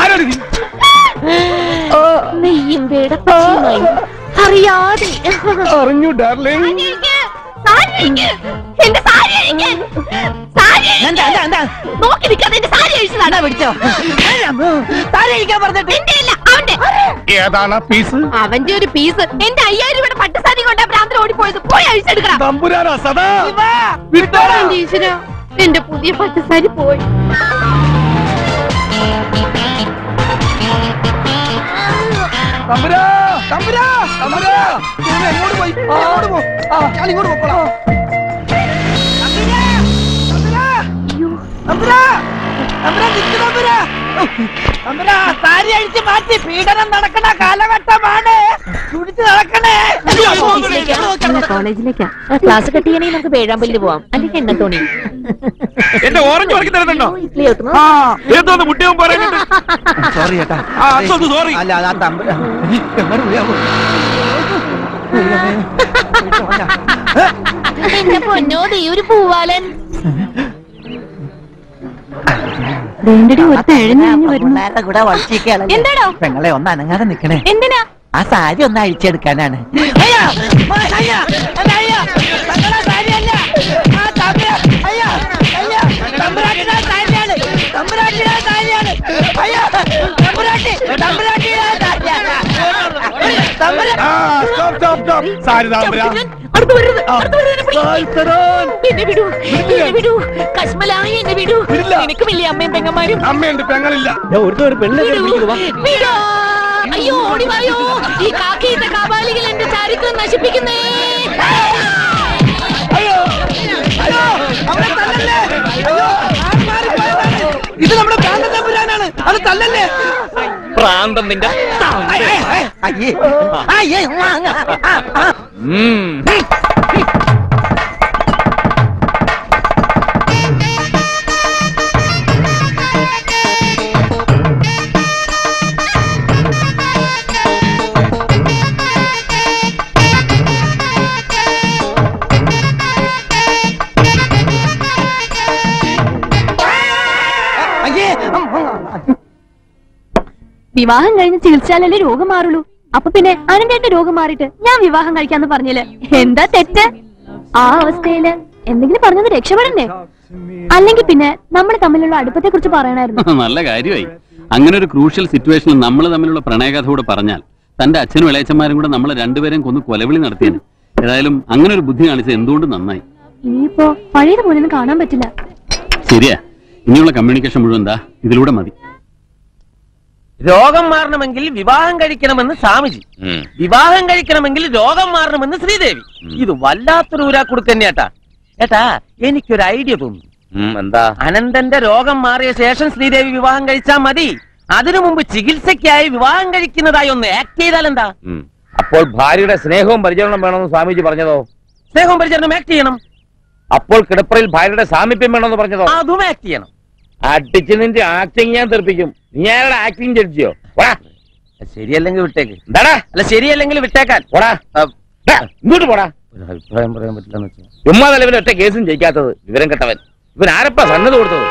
നെയ്യും വേടപ്പച്ചിയുമായി അറിയാതെ അറിഞ്ഞു ഡാർലിംഗ് സാരി അഴിക്ക്. എന്റെ സാരി അഴിക്ക്. സാരി അഴിക്ക്. നോക്കി നിൽക്കാതെ എന്റെ സാരി അഴിച്ചതാടാ പിടിച്ചോ സാരി അഴിക്കാൻ പറഞ്ഞിട്ട് എന്റെ അല്ല അവന്റെ ഏതാണ് പീസ് അവന്റെ ഒരു പീസ് എന്റെ അയ്യായിരം രൂപയുടെ പട്ട് സാരി കൊണ്ടാ ഭ്രാന്തൻ ഓടിപ്പോയത് പോയി അഴിച്ചെടുക്കണം തമ്പുരാനാ സദാ വിട്ടോടാ എന്റെ ഈശ്വരാ. എന്റെ പുതിയ പട്ട് സാരി പോയി തമ്പുരാ തമ്പുരാ തമ്പുരാ ഇത് എങ്ങോട്ട് പോയി അങ്ങോട്ട് പോ ആ ഞാൻ ഇങ്ങോട്ട് പോക്കോളാം തമ്പുരാ തമ്പുരാ തമ്പുരാ തമ്പുരാ നിക്ക് തമ്പുരാ തമ്പുരാ, സാരി അഴിച്ച് മാറ്റി പീഡനം നടക്കണ കാലഘട്ടമാണ് കുടിച്ച് നടക്കണേ അല്ല കോളേജിലേക്കാ ക്ലാസ് കട്ട് ചെയ്യണമെങ്കിൽ നമുക്ക് പേഴാമ്പലിന് പോവാം അല്ലെങ്കിൽ എണ്ണ തോണി എന്റെ ഓറഞ്ച് ഉറക്കി തരുന്നുണ്ടോ എന്തോന്ന് മുട്ടിയവൻ പറയുന്നുണ്ട് സോറി ചേട്ടാ ആ, അതൊന്ന് sorry. അല്ല അത് ആ തമ്പുരാ എങ്ങനെ വിളിയാവോ? എന്റെ പൊന്നോ ദേ ഒരു പൂവാലൻ വേണ്ടടി ഒരുത്ത എഴഞ്ഞു വരുന്നു എന്താണോ പെങ്ങളെ ഒന്ന് അനങ്ങാതെ നിക്കണേ എന്തിനാ ആ സാരി ഒന്ന് അഴിച്ചെടുക്കാനാണ് അയ്യോ, അയ്യോ, അല്ല, അയ്യോ, പെങ്ങളെ സാരിയല്ല. ആ തമ്പുരാ, അയ്യോ, അയ്യോ, തമ്പുരാട്ടിയുടെ സാരിയാണ്. തമ്പുരാട്ടിയുടെ സാരിയാണ്. അയ്യോ, തമ്പുരാട്ടി, തമ്പുരാട്ടിയുടെ സാരിയാണ്. തമ്പുരാ- സാരി താമ്പരാ എന്നെ വിടൂ എന്നെ വിടൂ കശ്മലായി എന്നെ വിടൂ നിനക്ക് വലിയ അമ്മയും പെങ്ങന്മാരും അമ്മയുണ്ട് പെങ്ങളില്ല ഒരു വിടൂ വിടൂ അയ്യോ ഓടി വായോ ഈ കാക്കയുടെ കാപാലികൾ എന്റെ ചാരിത്രം നശിപ്പിക്കുന്നേ അയ്യോ, അയ്യോ, അവളെ തല്ലല്ലേ? അയ്യോ, ആൾ മാറിപ്പോയതാണ്. ഇത് നമ്മുടെ പ്രാന്തൻ തമ്പുരാനാണ് അത് തല്ലല്ലേ പ്രാന്തം നിന്റെ അയ്യേ, അയ്യേ, അയ്യേ, ആ, ആ, ആ, ആ. ഉം. അയ്യേ, ഉം, ഉം. വിവാഹം കഴിഞ്ഞ് ചികിത്സാലല്ലേ രോഗം മാറുള്ളൂ അപ്പൊ പിന്നെ അനന്തേട്ട രോഗം മാറിയിട്ട് ഞാൻ വിവാഹം കഴിക്കാന്ന് പറഞ്ഞില്ലേ എന്താ തെറ്റ് ആ അവസ്ഥയില് എന്തെങ്കിലും പറഞ്ഞത് രക്ഷപ്പെടണ്ടേ അല്ലെങ്കിൽ പിന്നെ നമ്മൾ തമ്മിലുള്ള അടുപ്പത്തെ കുറിച്ച് പറയണായിരുന്നു നല്ല കാര്യമായി അങ്ങനെ ഒരു ക്രൂഷ്യൽ സിറ്റുവേഷനിൽ നമ്മൾ തമ്മിലുള്ള പ്രണയകഥ കൂടെ പറഞ്ഞാൽ തന്റെ അച്ഛനും ഇളയച്ചന്മാരും കൂടെ നമ്മളെ രണ്ടുപേരെയും കൊന്ന് കൊലവിളി നടത്തിയത് ഏതായാലും അങ്ങനെ ഒരു ബുദ്ധി കാണിച്ചത് എന്തുകൊണ്ട് നന്നായി ഇനിയിപ്പോ പഴയതുപോലെ ഒന്നും കാണാൻ പറ്റില്ല ശരിയാ ഇനിയുള്ള കമ്മ്യൂണിക്കേഷൻ മുഴുവൻ എന്താ ഇതിലൂടെ മതി രോഗം മാറണമെങ്കിൽ വിവാഹം കഴിക്കണമെന്ന് സ്വാമിജി ഉം. വിവാഹം കഴിക്കണമെങ്കിൽ രോഗം മാറണമെന്ന് ശ്രീദേവി ഇത് വല്ലാത്തൊരു ഊരാക്കുടുക്ക് തന്നെയാട്ടാ ഏട്ടാ എനിക്കൊരു ഐഡിയ തോന്നുന്നു ഉം, എന്താ അനന്തന്റെ രോഗം മാറിയ ശേഷം ശ്രീദേവി വിവാഹം കഴിച്ചാൽ മതി അതിനു മുമ്പ് ചികിത്സയ്ക്കായി വിവാഹം കഴിക്കുന്നതായി ഒന്ന് ആക്ട് ചെയ്താൽ എന്താ ഉം. അപ്പോൾ ഭാര്യയുടെ സ്നേഹവും പരിചരണം വേണമെന്ന് സ്വാമിജി പറഞ്ഞതോ സ്നേഹവും പരിചരണം ആക്ട് ചെയ്യണം അപ്പോൾ കിടപ്പറയിൽ ഭാര്യയുടെ സാമീപ്യം വേണമെന്ന് പറഞ്ഞതോ അതും ആക്ട് ചെയ്യണം അടിച്ച് നിന്റെ ആക്ടിങ് ഞാൻ തെറിപ്പിക്കും നീ ആരുടെ ആക്ടിങ് ജഡ്ജിയോ ശരിയല്ലെങ്കിൽ വിട്ടേക്ക് എന്താടാ അല്ല ശരിയല്ലെങ്കിൽ വിട്ടേക്കാൻ പോടാ ഡാ, ഇങ്ങോട്ട് പോടാ ഒരു അഭിപ്രായം പറയാൻ പറ്റില്ലെന്ന് വെച്ചാൽ ചുമ്മാ നിലവിൽ ഒറ്റ കേസും ജയിക്കാത്തത് വിവരം കെട്ടവൻ ഇവൻ ആരപ്പാ സന്നദ്ധ കൊടുത്തത്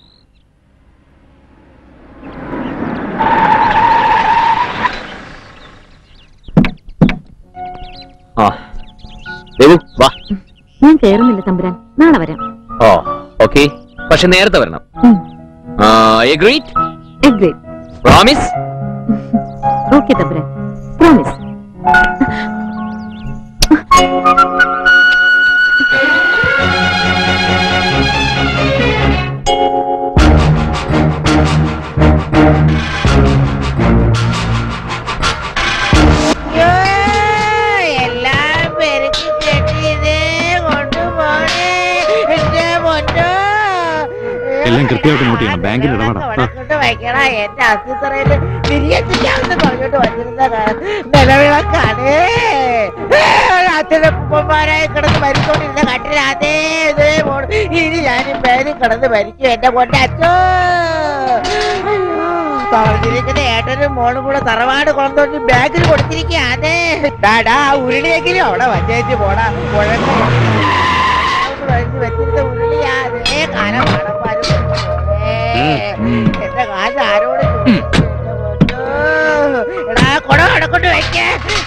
ആ ദേവു വാ ഞാൻ കേറുന്നില്ല തമ്പുരാൻ നാളെ വരാം ഓ ഓക്കെ പക്ഷെ നേരത്തെ വരണം എഗ്രീഡ് എഗ്രീഡ് പ്രോമിസ് ഓക്കെ തമ്പുരാൻ പ്രോമിസ് എല്ലാം പെരുക്കി കെട്ടിയതേ കൊണ്ടുപോണേ എന്റെ പൊന്നോ എല്ലാം കൃത്യമായിട്ട് നോട്ട് ചെയ്യണം ബാങ്കിൽ ഇടപെടാം ആ. കൊണ്ട് വയ്ക്കണ എന്റെ അസ്തിത്തറയില് തിരികെത്തിക്കാമെന്ന് പറഞ്ഞോട്ട് വന്നിരുന്നതാണ് നിലവിളക്കാണ് അച്ഛനപ്പന്മാരായി കിടന്ന് മരിച്ചോണ്ടിരുന്ന കട്ടിലതേ ഇതേ പോണു ഇനി ഞാനും പേരും കിടന്ന് മരിക്കും എന്റെ പൊന്നെ അച്ഛോ പറഞ്ഞിരിക്കുന്ന ഏട്ടനും മോളും കൂടെ തറവാട് കൊണ്ടോണ്ട് ബാഗിൽ കൊടുത്തിരിക്കുക അതെ ഡാടാ ഉരുളിയെങ്കിലും അവിടെ വച്ചേച്ച് പോടാ കുഴപ്പം വെച്ചിരുന്ന ഉരുളിയാ അതേ കാലം കാണപ്പാരും എന്റെ കാശ് ആരോട് ചോദിച്ചു? എന്റെ പൊന്നോ. എടാ കുടം അടക്കൊണ്ട് വെക്കേ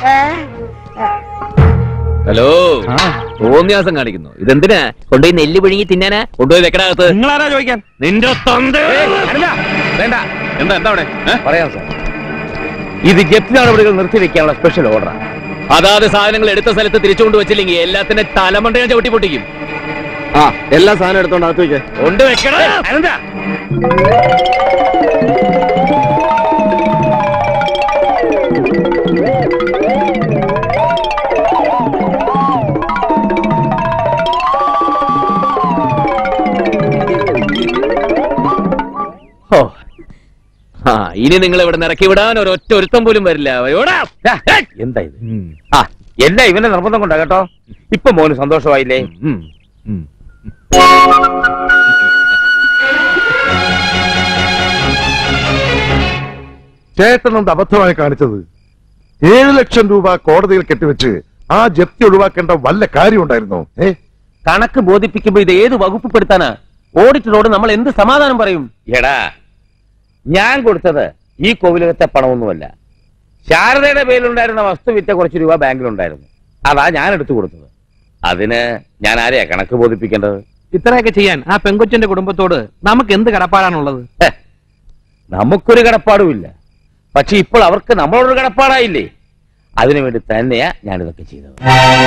ഹലോ തോന്നിയാസം കാണിക്കുന്നു ഇതെന്തിനാ കൊണ്ടുപോയി നെല്ല് പിഴുങ്ങി തിന്നാനാ കൊണ്ടുപോയി വെക്കടകത്ത് നിങ്ങളാരാ ചോദിക്കാൻ നിന്റെ തൊണ്ട വേണ്ട എന്താ എന്താ അവിടെ ഏ? പറയാം സാർ ഇത് ജപ്തി നടപടികൾ നിർത്തിവെക്കാനുള്ള സ്പെഷ്യൽ ഓർഡറാണ് അതാത് സാധനങ്ങൾ എടുത്ത സ്ഥലത്ത് തിരിച്ചുകൊണ്ട് വെച്ചില്ലെങ്കിൽ എല്ലാത്തിന്റെ തലമണ്ട ഞാൻ ചവിട്ടി പൊട്ടിക്കും ആ എല്ലാ സാധനം എടുത്തോണ്ട് അകത്ത് വെക്കേ കൊണ്ട് വെക്കടാ അനന്താ ഇനി നിങ്ങൾ ഇവിടെ ഇറക്കി വിടാൻ ഒരൊറ്റ ഒരുത്തം പോലും വരില്ല ഓടാ. എന്താ ഇത് ആ എല്ലാം ഇവന്റെ നിർബന്ധം കൊണ്ടാ കേട്ടോ ഇപ്പൊ മോന് സന്തോഷമായില്ലേ ചേട്ടൻ എന്ത് അബദ്ധമായി കാണിച്ചത് ഏഴ് ലക്ഷം രൂപ കോടതിയിൽ കെട്ടിവെച്ച് ആ ജപ്തി ഒഴിവാക്കേണ്ട വല്ല കാര്യമുണ്ടായിരുന്നോ ഏ കണക്ക് ബോധിപ്പിക്കുമ്പോ ഇത് ഏത് വകുപ്പ് പെടുത്താനാ ഓഡിറ്ററോട് നമ്മൾ എന്ത് സമാധാനം പറയും എടാ ഞാൻ കൊടുത്തത് ഈ കോവിലകത്തെ പണമൊന്നുമല്ല ശാരദയുടെ പേരിലുണ്ടായിരുന്ന വസ്തു വിറ്റ കുറച്ച് രൂപ ബാങ്കിലുണ്ടായിരുന്നു അതാ ഞാൻ എടുത്തു കൊടുത്തത് അതിന് ഞാൻ ആരെയാ കണക്ക് ബോധിപ്പിക്കേണ്ടത് ഇത്രയൊക്കെ ചെയ്യാൻ ആ പെങ്കൊച്ചിന്റെ കുടുംബത്തോട് നമുക്ക് എന്ത് കടപ്പാടാണുള്ളത് ഹെ, നമുക്കൊരു കടപ്പാടുമില്ല പക്ഷെ ഇപ്പോൾ അവർക്ക് നമ്മളോടൊരു കടപ്പാടായില്ലേ അതിനുവേണ്ടി തന്നെയാ ഞാൻ ഇതൊക്കെ ചെയ്തത്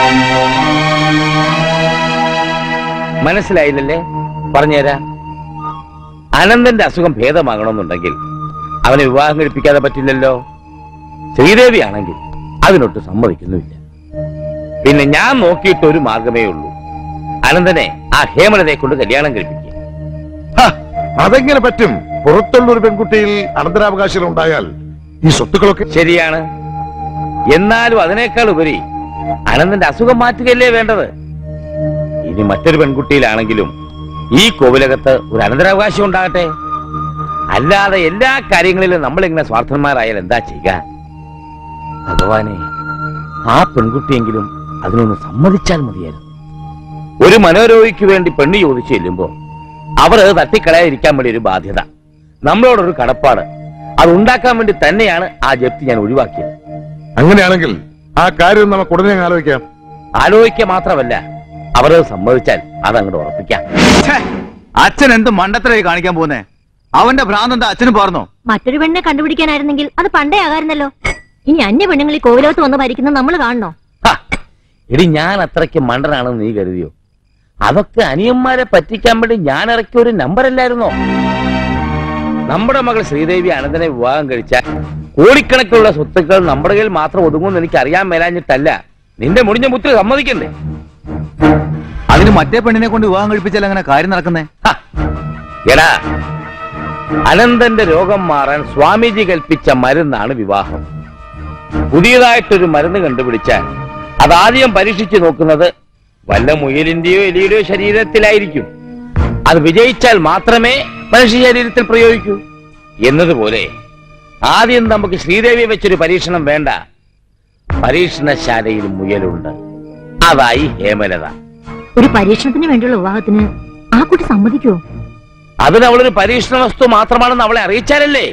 മനസ്സിലായില്ലല്ലേ പറഞ്ഞുതരാം അനന്തന്റെ അസുഖം ഭേദമാകണമെന്നുണ്ടെങ്കിൽ അവനെ വിവാഹം കഴിപ്പിക്കാതെ പറ്റില്ലല്ലോ ശ്രീദേവി ആണെങ്കിൽ അതിനൊട്ട് സമ്മതിക്കുന്നുമില്ല പിന്നെ ഞാൻ നോക്കിയിട്ട് ഒരു മാർഗമേ ഉള്ളൂ അനന്തനെ ആ ഹേമലതയെ കൊണ്ട് കല്യാണം കഴിപ്പിക്കുക ഹ, അതെങ്ങനെ പറ്റും പുറത്തുള്ള ഒരു പെൺകുട്ടിയിൽ അനന്തരാവകാശം ഉണ്ടായാൽ ഈ സ്വത്തുക്കളൊക്കെ ശരിയാണ് എന്നാലും അതിനേക്കാൾ ഉപരി അനന്തന്റെ അസുഖം മാറ്റുകയല്ലേ വേണ്ടത് ഇനി മറ്റൊരു പെൺകുട്ടിയിലാണെങ്കിലും ഈ കോവിലകത്ത് ഒരു അനന്തരാവകാശം ഉണ്ടാകട്ടെ അല്ലാതെ എല്ലാ കാര്യങ്ങളിലും നമ്മളിങ്ങനെ സ്വാർത്ഥന്മാരായാൽ എന്താ ചെയ്യുക ഭഗവാനെ ആ പെൺകുട്ടിയെങ്കിലും അതിനൊന്ന് സമ്മതിച്ചാൽ മതിയായിരുന്നു ഒരു മനോരോഗിക്ക് വേണ്ടി പെണ്ണ് ചോദിച്ചു ചെല്ലുമ്പോ അവർ അത് തട്ടിക്കളയാതിരിക്കാൻ വേണ്ടി ഒരു ബാധ്യത നമ്മളോടൊരു കടപ്പാട് അത് ഉണ്ടാക്കാൻ വേണ്ടി തന്നെയാണ് ആ ജപ്തി ഞാൻ ഒഴിവാക്കിയത് അങ്ങനെയാണെങ്കിൽ ആ കാര്യം നമുക്ക് ഉടനെ അങ്ങ് ആലോചിക്കാം ആലോചിക്കുക മാത്രമല്ല അവരത് സമ്മതിച്ചാൽ അതങ്ങോട്ട് ഉറപ്പിക്കാം അച്ഛൻ എന്ത് മണ്ടത്തരായി കാണിക്കാൻ പോകുന്നേ അവന്റെ ഭ്രാന്ത് എന്താ അച്ഛന് പറഞ്ഞോ മറ്റൊരു പെണ്ണിനെ കണ്ടുപിടിക്കാനായിരുന്നെങ്കിൽ അത് പണ്ടേ ആകാരുന്നല്ലോ ഇനി അന്യ പെണ്ണുങ്ങൾ ഈ കോവിലോട്ട് വന്ന് ഭരിക്കുന്നത് നമ്മൾ കാണണോ എടി ഞാൻ അത്രയ്ക്ക് മണ്ടനാണെന്ന് നീ കരുതിയോ അതൊക്കെ അനിയന്മാരെ പറ്റിക്കാൻ വേണ്ടി ഞാൻ ഇറക്കിയ ഒരു നമ്പർ അല്ലായിരുന്നോ നമ്മുടെ മകൾ ശ്രീദേവി അനന്തനെ വിവാഹം കഴിച്ചാൽ കോടിക്കണക്കിനുള്ള സ്വത്തുക്കൾ നമ്മുടെ കയ്യിൽ മാത്രം ഒതുങ്ങുമെന്ന് എനിക്ക് അറിയാൻ മേലാഞ്ഞിട്ടല്ല നിന്റെ മുടിഞ്ഞ മുത്തിൽ സമ്മതിക്കണ്ടേ അതിന് മറ്റേ പെണ്ണിനെ കൊണ്ട് വിവാഹം കഴിപ്പിച്ചാൽ അങ്ങനെ കാര്യം നടക്കുന്നേ എടാ അനന്തന്റെ രോഗം മാറാൻ സ്വാമിജി കൽപ്പിച്ച മരുന്നാണ് വിവാഹം പുതിയതായിട്ടൊരു മരുന്ന് കണ്ടുപിടിച്ചാൽ അതാദ്യം പരീക്ഷിച്ചു നോക്കുന്നത് വല്ല മുയലിന്റെയോ എലിയുടെയോ ശരീരത്തിലായിരിക്കും അത് വിജയിച്ചാൽ മാത്രമേ മനുഷ്യ ശരീരത്തിൽ പ്രയോഗിക്കൂ എന്നതുപോലെ ആദ്യം നമുക്ക് ശ്രീദേവിയെ വെച്ചൊരു പരീക്ഷണം വേണ്ട പരീക്ഷണശാലയിൽ മുയലുണ്ട് അതായി ഹേമലത ഒരു പരീക്ഷണത്തിന് വേണ്ടിയുള്ള വിവാഹത്തിന് ആ കുട്ടി സമ്മതിക്കുവോ അതിന് അവളൊരു പരീക്ഷണ വസ്തു മാത്രമാണെന്ന് അവളെ അറിയിച്ചാലല്ലേ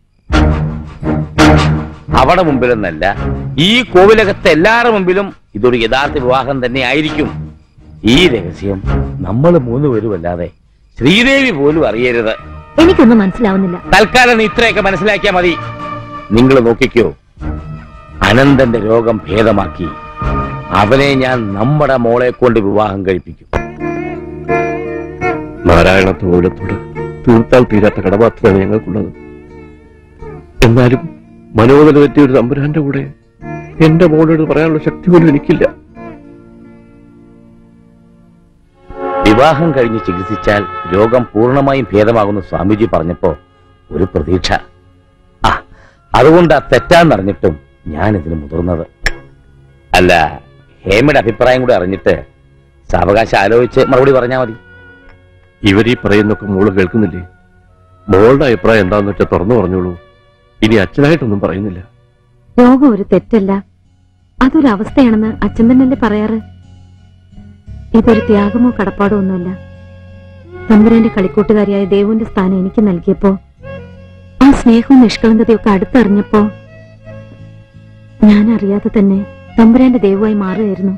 അവിടെ മുമ്പിലൊന്നല്ല ഈ കോവിലകത്തെ എല്ലാവരുടെ മുമ്പിലും ഇതൊരു യഥാർത്ഥ വിവാഹം തന്നെ ആയിരിക്കും ഈ രഹസ്യം നമ്മൾ മൂന്നുപേരും അല്ലാതെ ശ്രീദേവി പോലും അറിയരുത് എനിക്കൊന്നും മനസ്സിലാവുന്നില്ല തൽക്കാലം നീ ഇത്രയൊക്കെ മനസ്സിലാക്കിയാൽ മതി നിങ്ങൾ നോക്കിക്കോ അനന്തന്റെ രോഗം ഭേദമാക്കി അവനെ ഞാൻ നമ്മുടെ മോളെ കൊണ്ട് വിവാഹം കഴിപ്പിക്കും നാരായണ തൊഴിലത്തോട് തീർത്താൽ തീരാത്ത കടബാധ്യതയാണ് ഞങ്ങൾക്കുള്ളത് എന്നാലും മനോബല പറ്റിയ ഒരു തമ്പുരാന്റെ കൂടെ എന്റെ മോളോട് പറയാനുള്ള ശക്തി പോലും എനിക്കില്ല വിവാഹം കഴിഞ്ഞ് ചികിത്സിച്ചാൽ രോഗം പൂർണ്ണമായും ഭേദമാകുന്ന സ്വാമിജി പറഞ്ഞപ്പോ ഒരു പ്രതീക്ഷ ആ അതുകൊണ്ട് ആ തെറ്റാന്നറിഞ്ഞിട്ടും ഞാൻ ഇതിന് മുതിർന്നത് അല്ല ഹേമയുടെ അഭിപ്രായം കൂടി അറിഞ്ഞിട്ട് സാവകാശം ആലോചിച്ച് മറുപടി പറഞ്ഞാൽ മതി ഇവരീ പറയുന്നൊക്കെ മോള് കേൾക്കുന്നില്ലേ മോളുടെ അഭിപ്രായം എന്താന്ന് വെച്ചാൽ തുറന്നു പറഞ്ഞോളൂ ഇനി അച്ഛനായിട്ടൊന്നും പറയുന്നില്ല രോഗം ഒരു തെറ്റല്ല അതൊരു അവസ്ഥയാണെന്ന് അച്ഛൻ തന്നെയല്ലേ പറയാറ് ഇതൊരു ത്യാഗമോ കടപ്പാടോ ഒന്നുമല്ല തമ്പുരാന്റെ കളിക്കൂട്ടുകാരിയായ ദേവുവിന്റെ സ്ഥാനം എനിക്ക് നൽകിയപ്പോ ആ സ്നേഹവും നിഷ്കളങ്കതയും ഒക്കെ അടുത്തറിഞ്ഞപ്പോ ഞാൻ അറിയാതെ തന്നെ തമ്പുരാന്റെ ദേവുവായി മാറുകയായിരുന്നു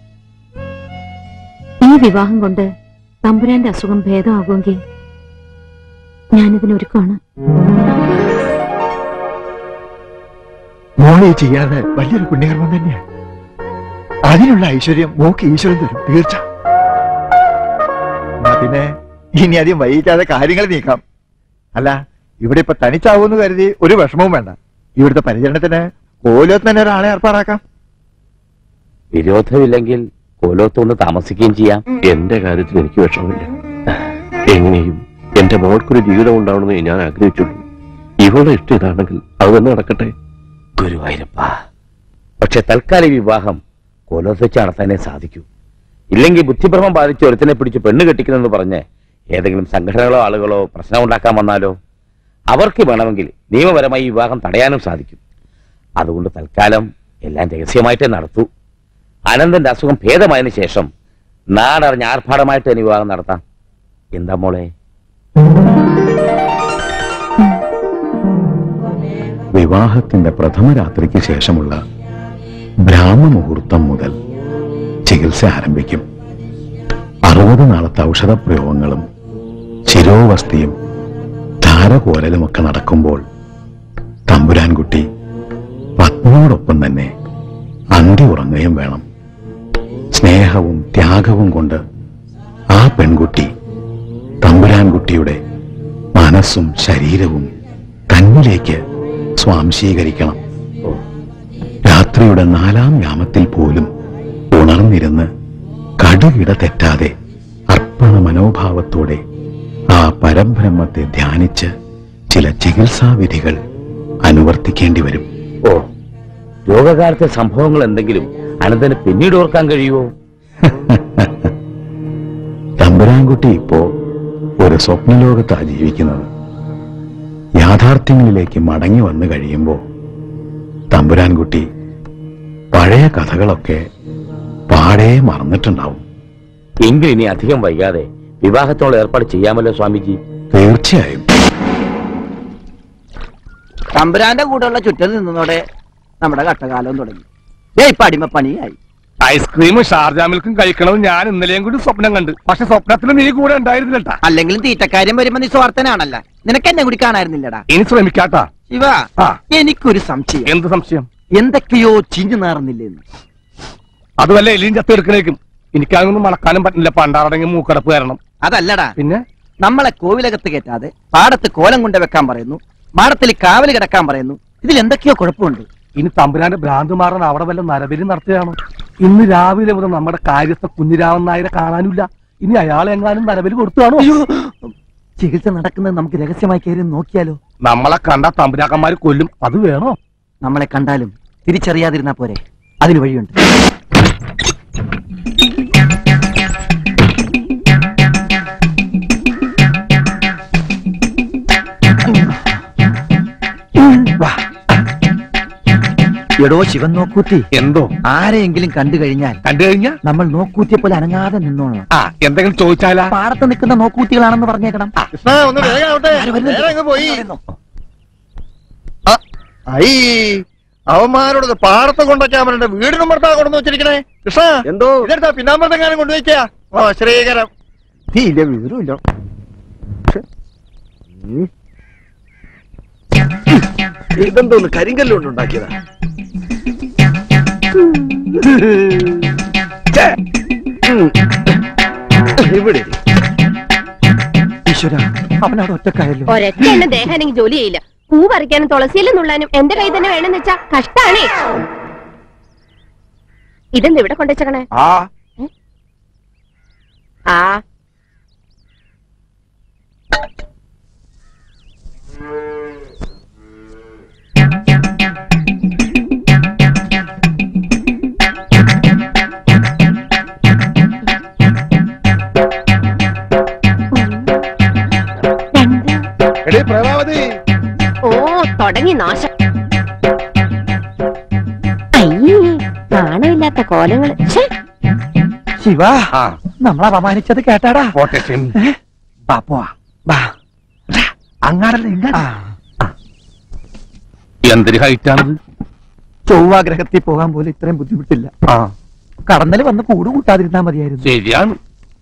ഈ വിവാഹം കൊണ്ട് തമ്പുരാന്റെ അസുഖം ഭേദമാകുമെങ്കിൽ ഞാനിതിനൊരുക്കമാണ് മോളെ ചെയ്യാതെ വലിയൊരു പുണ്യകർമ്മം തന്നെയാണ് അതിനുള്ള ഐശ്വര്യം മോക്ക് ഈശ്വരൻ തരും തീർച്ച എന്നാ പിന്നെ ഇനി അധികം വൈകിക്കാതെ കാര്യങ്ങൾ നീക്കാം അല്ല ഇവിടെ ഇപ്പൊ തനിച്ചാവൂന്ന് കരുതി ഒരു വിഷമവും വേണ്ട ഇവിടുത്തെ പരിചരണത്തിന് കോലത്ത് തന്നെ ഒരാളെ ഏർപ്പാടാക്കാം വിരോധമില്ലെങ്കിൽ കോലോത്തുകൊണ്ട് താമസിക്കുകയും ചെയ്യാം എന്റെ കാര്യത്തിൽ എനിക്ക് വിഷമമില്ല എങ്ങനെയും എന്റെ മോൾക്കൊരു ജീവിതം ഉണ്ടാവണമെന്ന് ഞാൻ ആഗ്രഹിച്ചുള്ളൂ ഇവളുടെ ഇഷ്ടം ഇതാണെങ്കിൽ അത് തന്നെ നടക്കട്ടെ ഗുരുവായൂരപ്പ പക്ഷെ തൽക്കാല വിവാഹം കൊലോസ് വെച്ച് നടത്താനേ സാധിക്കൂ ഇല്ലെങ്കിൽ ബുദ്ധിഭ്രമം ബാധിച്ച് ഒരുത്തിനെ പിടിച്ച് പെണ്ണ് കെട്ടിക്കുന്നെന്ന് പറഞ്ഞ് ഏതെങ്കിലും സംഘടനകളോ ആളുകളോ പ്രശ്നം ഉണ്ടാക്കാൻ വന്നാലോ അവർക്ക് വേണമെങ്കിൽ നിയമപരമായി ഈ വിവാഹം തടയാനും സാധിക്കും അതുകൊണ്ട് തൽക്കാലം എല്ലാം രഹസ്യമായിട്ടേ നടത്തൂ അനന്തന്റെ അസുഖം ഭേദമായതിനു ശേഷം നാടറിഞ്ഞ് ആർഭാടമായിട്ട് തന്നെ വിവാഹം നടത്താം എന്താ മോളെ വിവാഹത്തിന്റെ പ്രഥമ രാത്രിക്ക് ശേഷമുള്ള ബ്രാഹ്മമുഹൂർത്തം മുതൽ ചികിത്സ ആരംഭിക്കും അറുപത് നാളത്തെ ഔഷധ പ്രയോഗങ്ങളും ശിരോവസ്തിയും ധാരകോരലുമൊക്കെ നടക്കുമ്പോൾ തമ്പുരാൻകുട്ടി പത്നിയോടൊപ്പം തന്നെ അന്തി ഉറങ്ങുകയും വേണം സ്നേഹവും ത്യാഗവും കൊണ്ട് ആ പെൺകുട്ടി തമ്പുരാൻകുട്ടിയുടെ മനസ്സും ശരീരവും തന്നിലേക്ക് സ്വാംശീകരിക്കണം രാത്രിയുടെ നാലാം യാമത്തിൽ പോലും ഉണർന്നിരുന്ന് കടുകിട തെറ്റാതെ അർപ്പണ മനോഭാവത്തോടെ ആ പരബ്രഹ്മത്തെ ധ്യാനിച്ച് ചില ചികിത്സാവിധികൾ അനുവർത്തിക്കേണ്ടി വരും ഓ രോഗകാലത്തെ സംഭവങ്ങൾ എന്തെങ്കിലും അനന്തന് പിന്നീട് ഓർക്കാൻ കഴിയുമോ തമ്പുരാൻകുട്ടി ഇപ്പോ ഒരു സ്വപ്നലോകത്താ ജീവിക്കുന്നത് യാഥാർത്ഥ്യങ്ങളിലേക്ക് മടങ്ങി വന്നു കഴിയുമ്പോൾ തമ്പുരാൻകുട്ടി പഴയ കഥകളൊക്കെ പാടെ മറന്നിട്ടുണ്ടാവും എങ്കിൽ ഇനി അധികം വൈകാതെ വിവാഹത്തോളം ഏർപ്പാട് ചെയ്യാമല്ലോ സ്വാമിജി തീർച്ചയായും തമ്പുരാന്റെ കൂടെയുള്ള ചുറ്റൽ നിന്നതോടെ നമ്മുടെ കട്ടകാലം തുടങ്ങി ദേ ഇപ്പൊ അടിമപ്പണിയായി ഐസ്ക്രീമും ഷാർജാ മിൽക്കും കഴിക്കണമെന്ന് ഞാൻ ഇന്നലെയും കൂടി സ്വപ്നം കണ്ട് പക്ഷെ സ്വപ്നത്തിലും നീ കൂടെ ഉണ്ടായിരുന്നില്ലട്ടാ അല്ലെങ്കിലും തീറ്റക്കാര്യം വരുമ്പോ നീ സ്വാർത്ഥനാണല്ല നിനക്ക് എന്നെ കൂടി കാണായിരുന്നില്ലടാ ഇനി ശ്രമിക്കാട്ടാ ശിവ എനിക്കൊരു സംശയം എന്ത് സംശയം എന്തൊക്കെയോ ചിഞ്ഞു നാറുന്നില്ലെന്ന് അതുമല്ല എലിയും ചത്ത് എടുക്കണേക്കും എനിക്കതൊന്നും മണക്കാനും പറ്റില്ല പണ്ടാറടങ്ങി മൂക്കടപ്പ് കാരണം അതല്ലടാ പിന്നെ നമ്മളെ കോവിലകത്ത് കയറ്റാതെ പാടത്ത് കോലം കൊണ്ട് വെക്കാൻ പറയുന്നു മാടത്തിൽ കാവല് കിടക്കാൻ പറയുന്നു ഇതിൽ എന്തൊക്കെയോ കുഴപ്പമുണ്ട് ഇനി തമ്പുരാന്റെ ഭ്രാന്ത് മാറാൻ അവിടെ വല്ല നരബലി നടത്തുകയാണ് ഇന്ന് രാവിലെ മുതൽ നമ്മുടെ കാര്യസ്ഥ കുഞ്ഞിരാമൻ നായരെ കാണാനില്ല ഇനി അയാളെ എങ്ങാനും നരബലി കൊടുത്തുകാണോ ചികിത്സ നടക്കുന്നത് നമുക്ക് രഹസ്യമായി കയറി നോക്കിയാലോ നമ്മളെ കണ്ട തമ്പുരാക്കന്മാര് കൊല്ലും അത് വേണോ നമ്മളെ കണ്ടാലും തിരിച്ചറിയാതിരുന്നാ പോരെ അതിന് വഴിയുണ്ട് എടോ ശിവൻ നോക്കൂത്തി എന്തോ ആരെയെങ്കിലും കണ്ടു കഴിഞ്ഞാൽ കണ്ടു കഴിഞ്ഞാൽ നമ്മൾ നോക്കൂത്തിയെ പോലെ അനങ്ങാതെ നിന്നോളാം ആ എന്തെങ്കിലും ചോദിച്ചാലാ പാടത്ത് നിൽക്കുന്ന നോക്കൂത്തികളാണെന്ന് പറഞ്ഞേക്കണം ഒന്ന് വേഗം ആവട്ടെ നേരെ അങ്ങ് പോയി ആ, ഐ അവന്മാരോട് പാടത്ത് കൊണ്ടൊക്കെ അവരുടെ വീടിനും ഭർത്താ കൊണ്ടു വെച്ചിരിക്കണേ കൃഷ്ണ എന്തോ ഇതെടുത്താ പിന്നാമ്പത്തെങ്ങാനും കൊണ്ടുവയ്ക്കാ ഓ ശ്രീകരം ഇല്ല വിവരമില്ല ഇതെന്തോന്ന് കരിങ്കല്ലുകൊണ്ട് ഉണ്ടാക്കിയതാ ഛേ. ഉം. ഇവിടെ ഇരി. ഈശ്വര അവനവിടെ ഒറ്റക്കായല്ലോ ഒരൊറ്റ എന്നെ ദേഹം എനിക്ക് ജോലി ചെയ്യില്ല പൂ പറിക്കാനും തുളസിയിലും നുള്ളാനും എന്റെ കൈ തന്നെ വേണമെന്ന് വെച്ചാ കഷ്ടാണേ ഇതെന്ത് ഇവിടെ കൊണ്ടുവച്ചേക്കണേ ആ ആ എടേ പ്രഭാവതി ഓ തുടങ്ങി നാശം അയ്യേ നാണമില്ലാത്ത കോലങ്ങള് ഛേ ശിവ നമ്മളെ അപമാനിച്ചത് കേട്ടാടാ പോട്ടെ ഏ? ബാ പോവാ ബാ അങ്ങാടല്ല ഇങ്ങാടാ എന്തൊരു ഹൈറ്റാണിത് ചൊവ്വ ഗ്രഹത്തിൽ പോകാൻ പോലും ഇത്രയും ബുദ്ധിമുട്ടില്ല ആ കടന്നല് വന്ന് കൂട് കൂട്ടാതിരുന്നാ മതിയായിരുന്നു ശരിയാണ്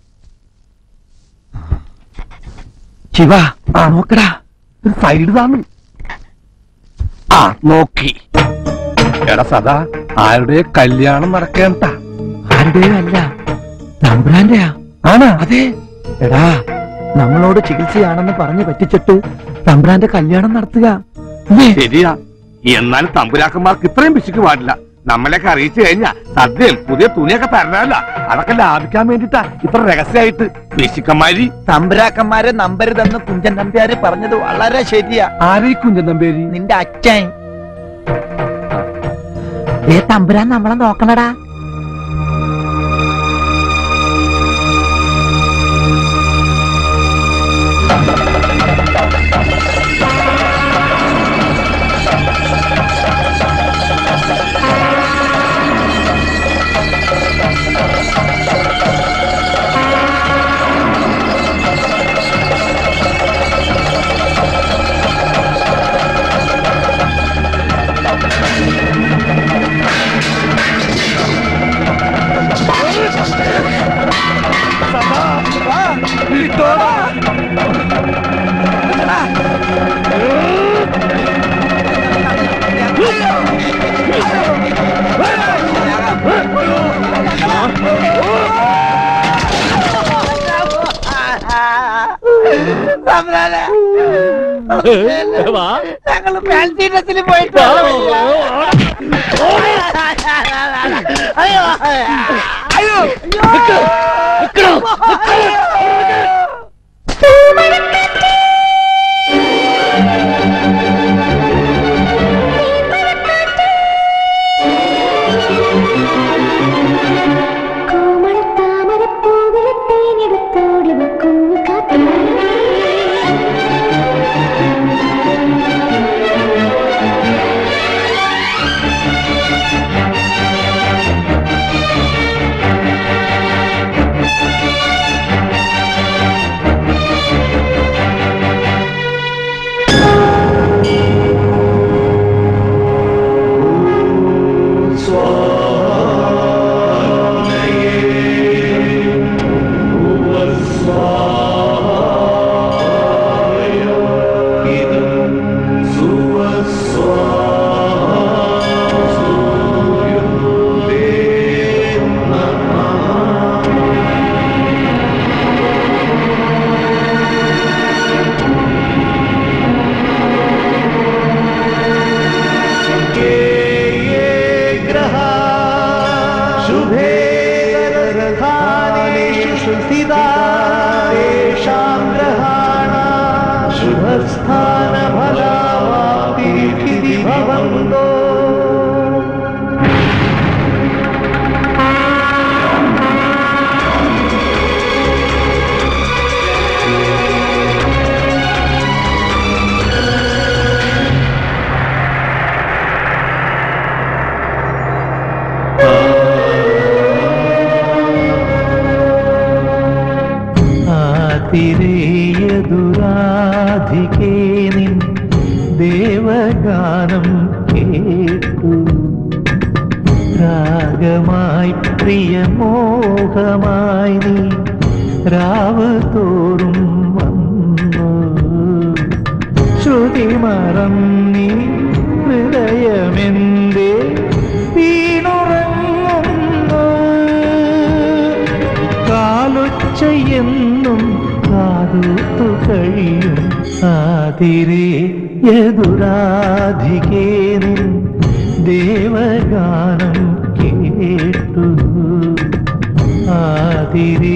ശിവ നോക്കടാ സൈഡ് താന്ന് ആ നോക്കി എടാ സദാ ആരുടെ കല്യാണം നടക്കേണ്ട ആരുടെയും അല്ല തമ്പ്രാന്റെയാ ആണാ അതെ എടാ നമ്മളോട് ചികിത്സയാണെന്ന് പറഞ്ഞു പറ്റിച്ചിട്ട് തമ്പ്രാന്റെ കല്യാണം നടത്തുക ശരിയാ എന്നാൽ തമ്പുരാക്കന്മാർക്ക് ഇത്രയും പിശുക്ക് പാടില്ല നമ്മളെയൊക്കെ അറിയിച്ചു കഴിഞ്ഞാ സദ്യയിൽ പുതിയ തുണിയൊക്കെ തരണമല്ല അതൊക്കെ ലാഭിക്കാൻ വേണ്ടിട്ടാ ഇത്ര രഹസ്യമായിട്ട് പിശുക്കന്മാരി തമ്പുരാക്കന്മാരെ നമ്പരുതെന്ന് കുഞ്ചൻ നമ്പ്യാര് പറഞ്ഞത് വളരെ ശരിയാ ആരീ കുഞ്ചൻ നമ്പേരി നിന്റെ അച്ഛൻ ദേ തമ്പുരാൻ നമ്മളെ നോക്കണടാ ഞങ്ങള് ഫാൻസി ഡ്രസ്സിൽ പോയിട്ട് അയ്യോ അയ്യോ शुभे रथानेषु स्थिता तेषां ग्रहाणा शुभस्थानफलावाप्तिरिति भवन्तो ആതിരേയതുരാധികേ നിൻ ദേവഗാനം കേട്ടു രാഗമായി പ്രിയമോഹമായി നീ രാവ് തോറും വന്നു ശ്രുതി മറന്നീ ഹൃദയമെന്തേ വീണുറങ്ങുന്നു കാലൊച്ചയെന്നും കാതുത്തു കഴിയും ആതിരേ യദുരാധികേ നിൻ ദേവഗാനം കേട്ടു ആതിരേ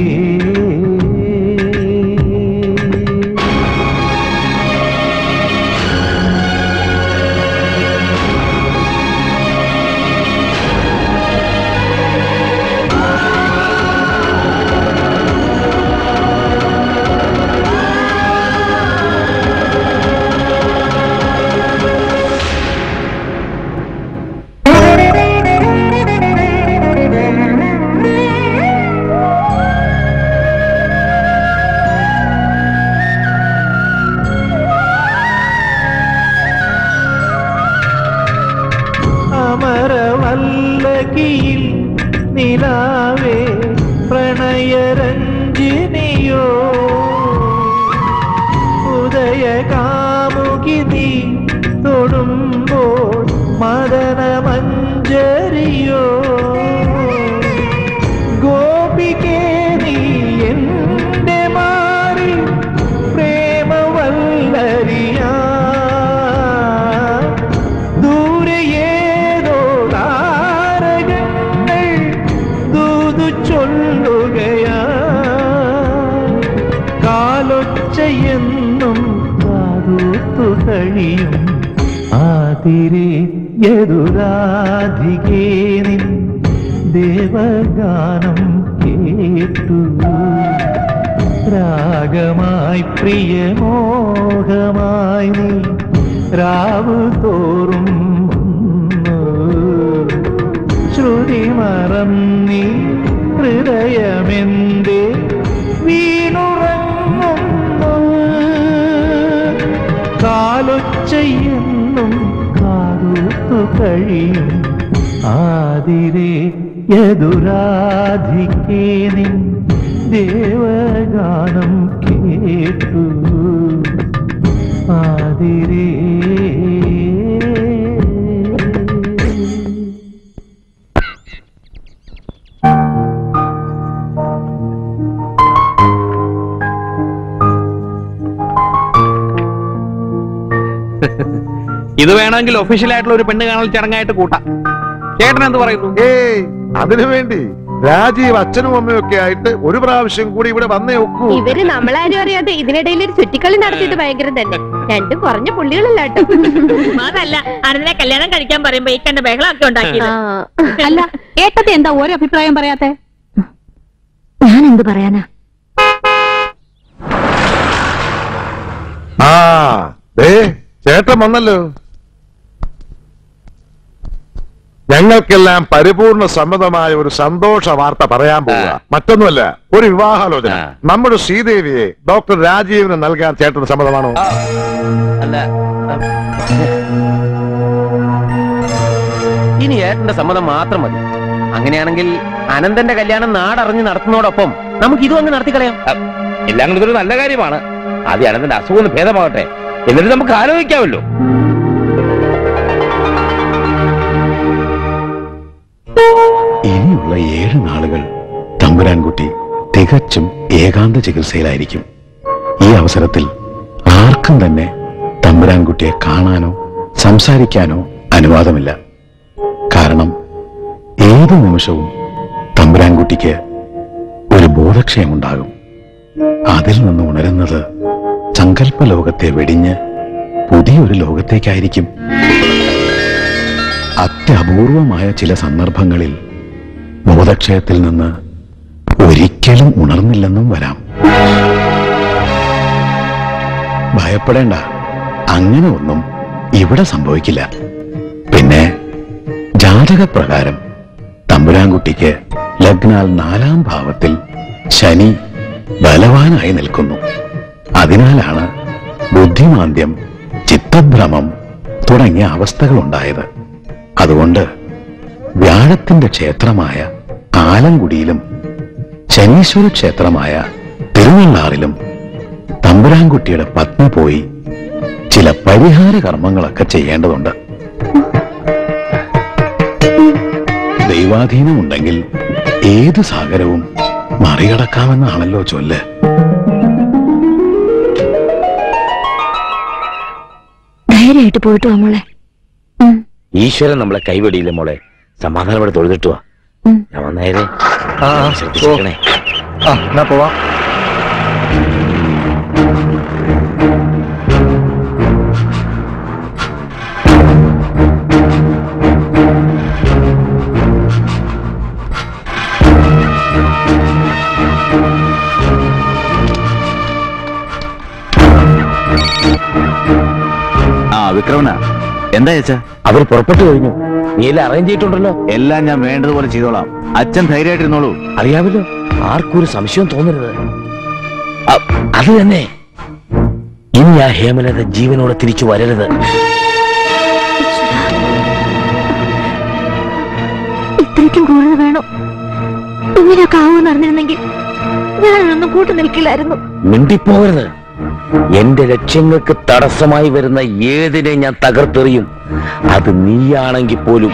അമരവല്ലകിയിൽ നിലാവേ പ്രണയരഞ്ജിനിയോ ഉദയകാമുകി നീ തൊടുമ്പോൾ മദനമഞ്ജരിയോ ഗോപികേ നീ എന്റെ മാറി പ്രേമവല്ലരിയാ ദൂരെ ഏതോ കഴിയും ആതിരെ യദുരാധികേ നിൻ ദേവഗാനം കേട്ടു രാഗമായി പ്രിയമോഹമായി നീ രാവു തോറും വന്നു. ശ്രുതി മറന്നീ ഹൃദയമെന്തേ വീണുറങ്ങുന്നു കാലൊച്ചയെന്നും കാതൂത്തു കഴിയും ആതിരെ യദുരാധിക്കേ നിൻ ദേവഗാനം കേട്ടു ആതിരേ ഇത് വേണമെങ്കിൽ ഒഫീഷ്യൽ ആയിട്ടുള്ള ഒരു പെണ്ണ് കാണൽ ചടങ്ങായിട്ട് കൂട്ടാം ചേട്ടൻ എന്ത് പറയുന്നു ഏയ് അതിനു വേണ്ടി രാജീവ് അച്ഛനും അമ്മയും ഒക്കെ ആയിട്ട് ഒരു പ്രാവശ്യം കൂടി ഇവിടെ വന്നേ ഒക്കൂ ഇവര് നമ്മളാരും അറിയാതെ ഇതിനിടയിൽ ഒരു ചുറ്റിക്കളി നടത്തിയിട്ട് ഭയങ്കരം തന്നെ രണ്ടും കുറഞ്ഞ പുള്ളികളല്ല കേട്ടോ അതല്ല അനന്തനെ കല്യാണം കഴിക്കാൻ പറയുമ്പോ ഈ കണ്ട ബഹളമൊക്കെ ഉണ്ടാക്കിയത് അല്ല ഏട്ടത്തെ എന്താ ഓരോ അഭിപ്രായം പറയാത്തെ ഞാൻ എന്ത് പറയാനാ ആ ഏ ചേട്ടൻ വന്നല്ലോ ഞങ്ങൾക്കെല്ലാം പരിപൂർണ സമ്മതമായ ഒരു സന്തോഷ വാർത്ത പറയാൻ പോവുക മറ്റൊന്നുമല്ല ഒരു വിവാഹാലോചന നമ്മുടെ ശ്രീദേവിയെ ഡോക്ടർ രാജീവിന് നൽകാൻ ചേട്ടന് സമ്മതമാണോ അല്ല ഇനി ഏട്ടന്റെ സമ്മതം മാത്രം മതി അങ്ങനെയാണെങ്കിൽ അനന്തന്റെ കല്യാണം നാടറിഞ്ഞ് നടത്തുന്നതോടൊപ്പം നമുക്ക് ഇതും അങ്ങ് നടത്തിക്കളയാം അ, എല്ലാം കൊണ്ടും ഇതൊരു നല്ല കാര്യമാണ് ആദ്യം അനന്തന്റെ അസുഖം ഒന്ന് ഭേദമാകട്ടെ എന്നിട്ട് നമുക്ക് ആലോചിക്കാമല്ലോ ഇനിയുള്ള ഏഴ് നാളുകൾ തമ്പുരാൻകുട്ടി തികച്ചും ഏകാന്ത ചികിത്സയിലായിരിക്കും ഈ അവസരത്തിൽ ആർക്കും തന്നെ തമ്പുരാൻകുട്ടിയെ കാണാനോ സംസാരിക്കാനോ അനുവാദമില്ല കാരണം ഏത് നിമിഷവും തമ്പുരാൻകുട്ടിക്ക് ഒരു ബോധക്ഷയമുണ്ടാകും അതിൽ നിന്ന് ഉണരുന്നത് സങ്കല്പ ലോകത്തെ വെടിഞ്ഞ് പുതിയൊരു ലോകത്തേക്കായിരിക്കും അത്യപൂർവമായ ചില സന്ദർഭങ്ങളിൽ ബോധക്ഷയത്തിൽ നിന്ന് ഒരിക്കലും ഉണർന്നില്ലെന്നും വരാം ഭയപ്പെടേണ്ട അങ്ങനെ ഒന്നും ഇവിടെ സംഭവിക്കില്ല പിന്നെ ജാതകപ്രകാരം തമ്പുരാൻകുട്ടിക്ക് ലഗ്നാൽ നാലാം ഭാവത്തിൽ ശനി ബലവാനായി നിൽക്കുന്നു അതിനാലാണ് ബുദ്ധിമാന്ദ്യം ചിത്തഭ്രമം തുടങ്ങിയ അവസ്ഥകളുണ്ടായത് അതുകൊണ്ട് വ്യാഴത്തിന്റെ ക്ഷേത്രമായ ആലങ്കുടിയിലും ശനീശ്വര ക്ഷേത്രമായ തിരുവള്ളാറിലും തമ്പുരാൻകുട്ടിയുടെ പത്നി പോയി ചില പരിഹാര കർമ്മങ്ങളൊക്കെ ചെയ്യേണ്ടതുണ്ട് ദൈവാധീനമുണ്ടെങ്കിൽ ഏത് സാഗരവും മറികടക്കാമെന്നാണല്ലോ ചൊല്ല് ധൈര്യമായിട്ട് പോയിട്ട് വാ മോളെ ഈശ്വരൻ നമ്മളെ കൈവെടിയില്ല മോളെ സമാധാനപ്പെടെ തൊഴുതിട്ടുവാ ഞാൻ വന്നേരെ ആ ആ, ഓ. ശ്രദ്ധിച്ചിരിക്കണേ ആ എന്നാ പോവാം ആ വിക്രമന എന്താ ചേച്ചാ അവർ പുറപ്പെട്ടു കഴിഞ്ഞു നീ എല്ലാം അറേഞ്ച് ചെയ്തിട്ടുണ്ടല്ലോ എല്ലാം ഞാൻ വേണ്ടതുപോലെ ചെയ്തോളാം അച്ഛൻ ധൈര്യമായിട്ടിരുന്നോളൂ അറിയാമല്ലോ ആർക്കും ഒരു സംശയം തോന്നരുത് അ- അത് തന്നെ ഇനി ആ ഹേമലത ജീവനോടെ തിരിച്ചു വരരുത് ഇത്രയ്ക്കും കൂടുതൽ വേണം ഇങ്ങനെയൊക്കെ ആവുമെന്ന് അറിഞ്ഞിരുന്നെങ്കിൽ ഞാനൊന്നും കൂട്ടു നിൽക്കില്ലായിരുന്നു മിണ്ടിപ്പോകരുത് എന്റെ ലക്ഷ്യങ്ങൾക്ക് തടസ്സമായി വരുന്ന ഏതിനെ ഞാൻ തകർത്തെറിയും അത് നീയാണെങ്കിൽ പോലും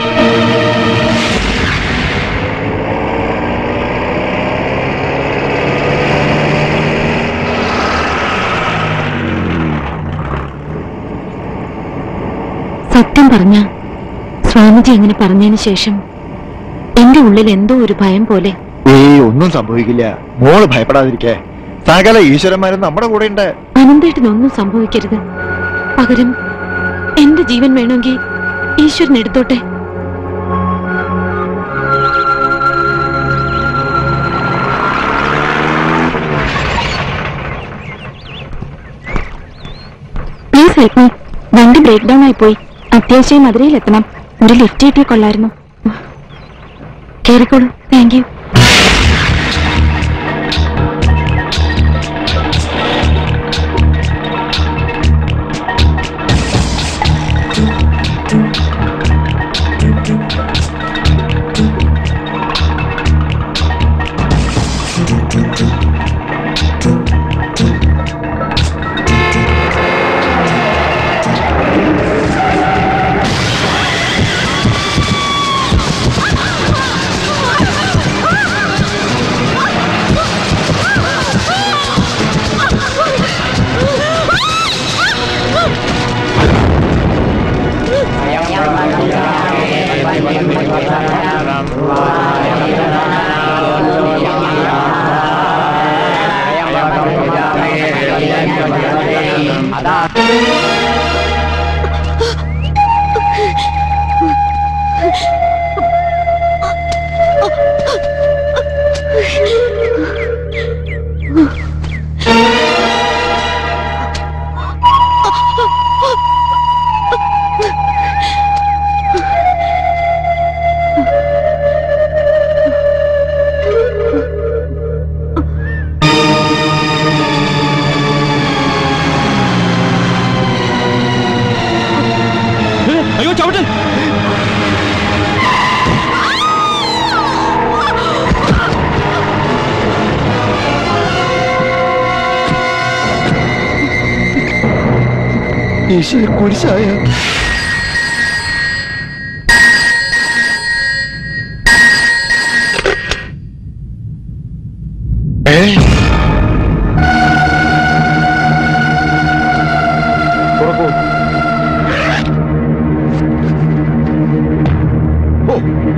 സത്യം പറഞ്ഞ സ്വാമിജി അങ്ങനെ പറഞ്ഞതിന് ശേഷം എന്റെ ഉള്ളിൽ എന്തോ ഒരു ഭയം പോലെ ഏയ് ഒന്നും സംഭവിക്കില്ല മോള് ഭയപ്പെടാതിരിക്കേ സകല ഈശ്വരന്മാരും നമ്മുടെ കൂടെ ഉണ്ട് അനന്തേട്ടനൊന്നും സംഭവിക്കരുത് പകരം എന്റെ ജീവൻ വേണമെങ്കിൽ ഈശ്വരൻ എടുത്തോട്ടെ പ്ലീസ് ഹെൽപ്പ് മീ വണ്ടി ബ്രേക്ക് ഡൗൺ ആയി പോയി അത്യാവശ്യം മധുരയിൽ എത്തണം ഒരു ലിഫ്റ്റ് കിട്ടിയ കൊള്ളായിരുന്നു കേറിക്കോളൂ താങ്ക് യു അയ്യോ ചവിട്ട് ഈശ്വര കുരിശായ തുറക്കൂ ഓ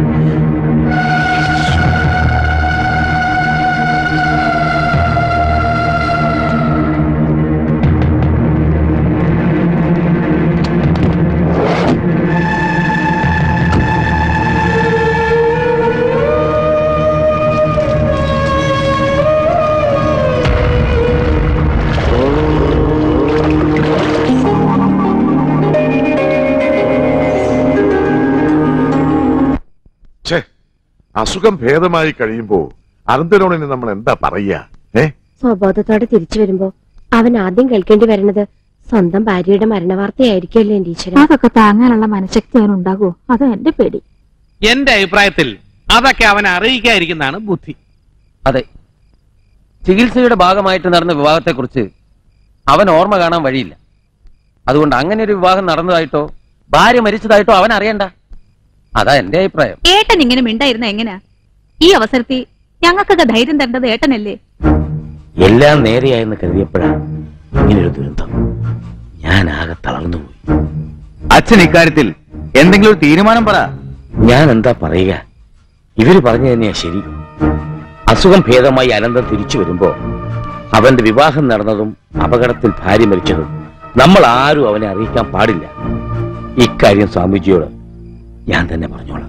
ഛേ അസുഖം ഭേദമായി കഴിയുമ്പോ അനന്തനോടിന് നമ്മൾ എന്താ പറയാ ഏ സ്വബോധത്തോടെ തിരിച്ചു വരുമ്പോ അവൻ ആദ്യം കേൾക്കേണ്ടി വരുന്നത് സ്വന്തം ഭാര്യയുടെ മരണവാർത്തയായിരിക്കുമല്ലോ എന്റെ ഈശ്വരൻ അതൊക്കെ താങ്ങാനുള്ള മനഃശക്തി അവനുണ്ടാകുമോ അത് എന്റെ പേടി എന്റെ അഭിപ്രായത്തിൽ അതൊക്കെ അവനെ അറിയിക്കാതിരിക്കുന്നതാണ് ബുദ്ധി അതെ ചികിത്സയുടെ ഭാഗമായിട്ട് നടന്ന വിവാഹത്തെക്കുറിച്ച് അവൻ ഓർമ്മ കാണാൻ വഴിയില്ല അതുകൊണ്ട് അങ്ങനെ ഒരു വിവാഹം നടന്നതായിട്ടോ ഭാര്യ മരിച്ചതായിട്ടോ അവൻ അറിയണ്ട അതാ എന്റെ അഭിപ്രായം ഏട്ടൻ ഇങ്ങനെ മിണ്ടായിരുന്ന എങ്ങനെയാ ഈ അവസരത്തിൽ ഞങ്ങൾക്കൊക്കെ ധൈര്യം തരേണ്ടത് ഏട്ടനല്ലേ എല്ലാം നേരെയായെന്ന് കരുതിയപ്പോഴാണ് ഇങ്ങനൊരു ദുരന്തം ഞാൻ ആകെ തളർന്നു പോയി അച്ഛൻ ഇക്കാര്യത്തിൽ എന്തെങ്കിലും ഒരു തീരുമാനം പറ ഞാൻ എന്താ പറയുക ഇവര് പറഞ്ഞു തന്നെയാ ശരി അസുഖം ഭേദമായി അനന്തം തിരിച്ചു വരുമ്പോ അവന്റെ വിവാഹം നടന്നതും അപകടത്തിൽ ഭാര്യ മരിച്ചതും നമ്മൾ ആരും അവനെ അറിയിക്കാൻ പാടില്ല ഇക്കാര്യം സ്വാമിജിയോട് ഞാൻ തന്നെ പറഞ്ഞോളാം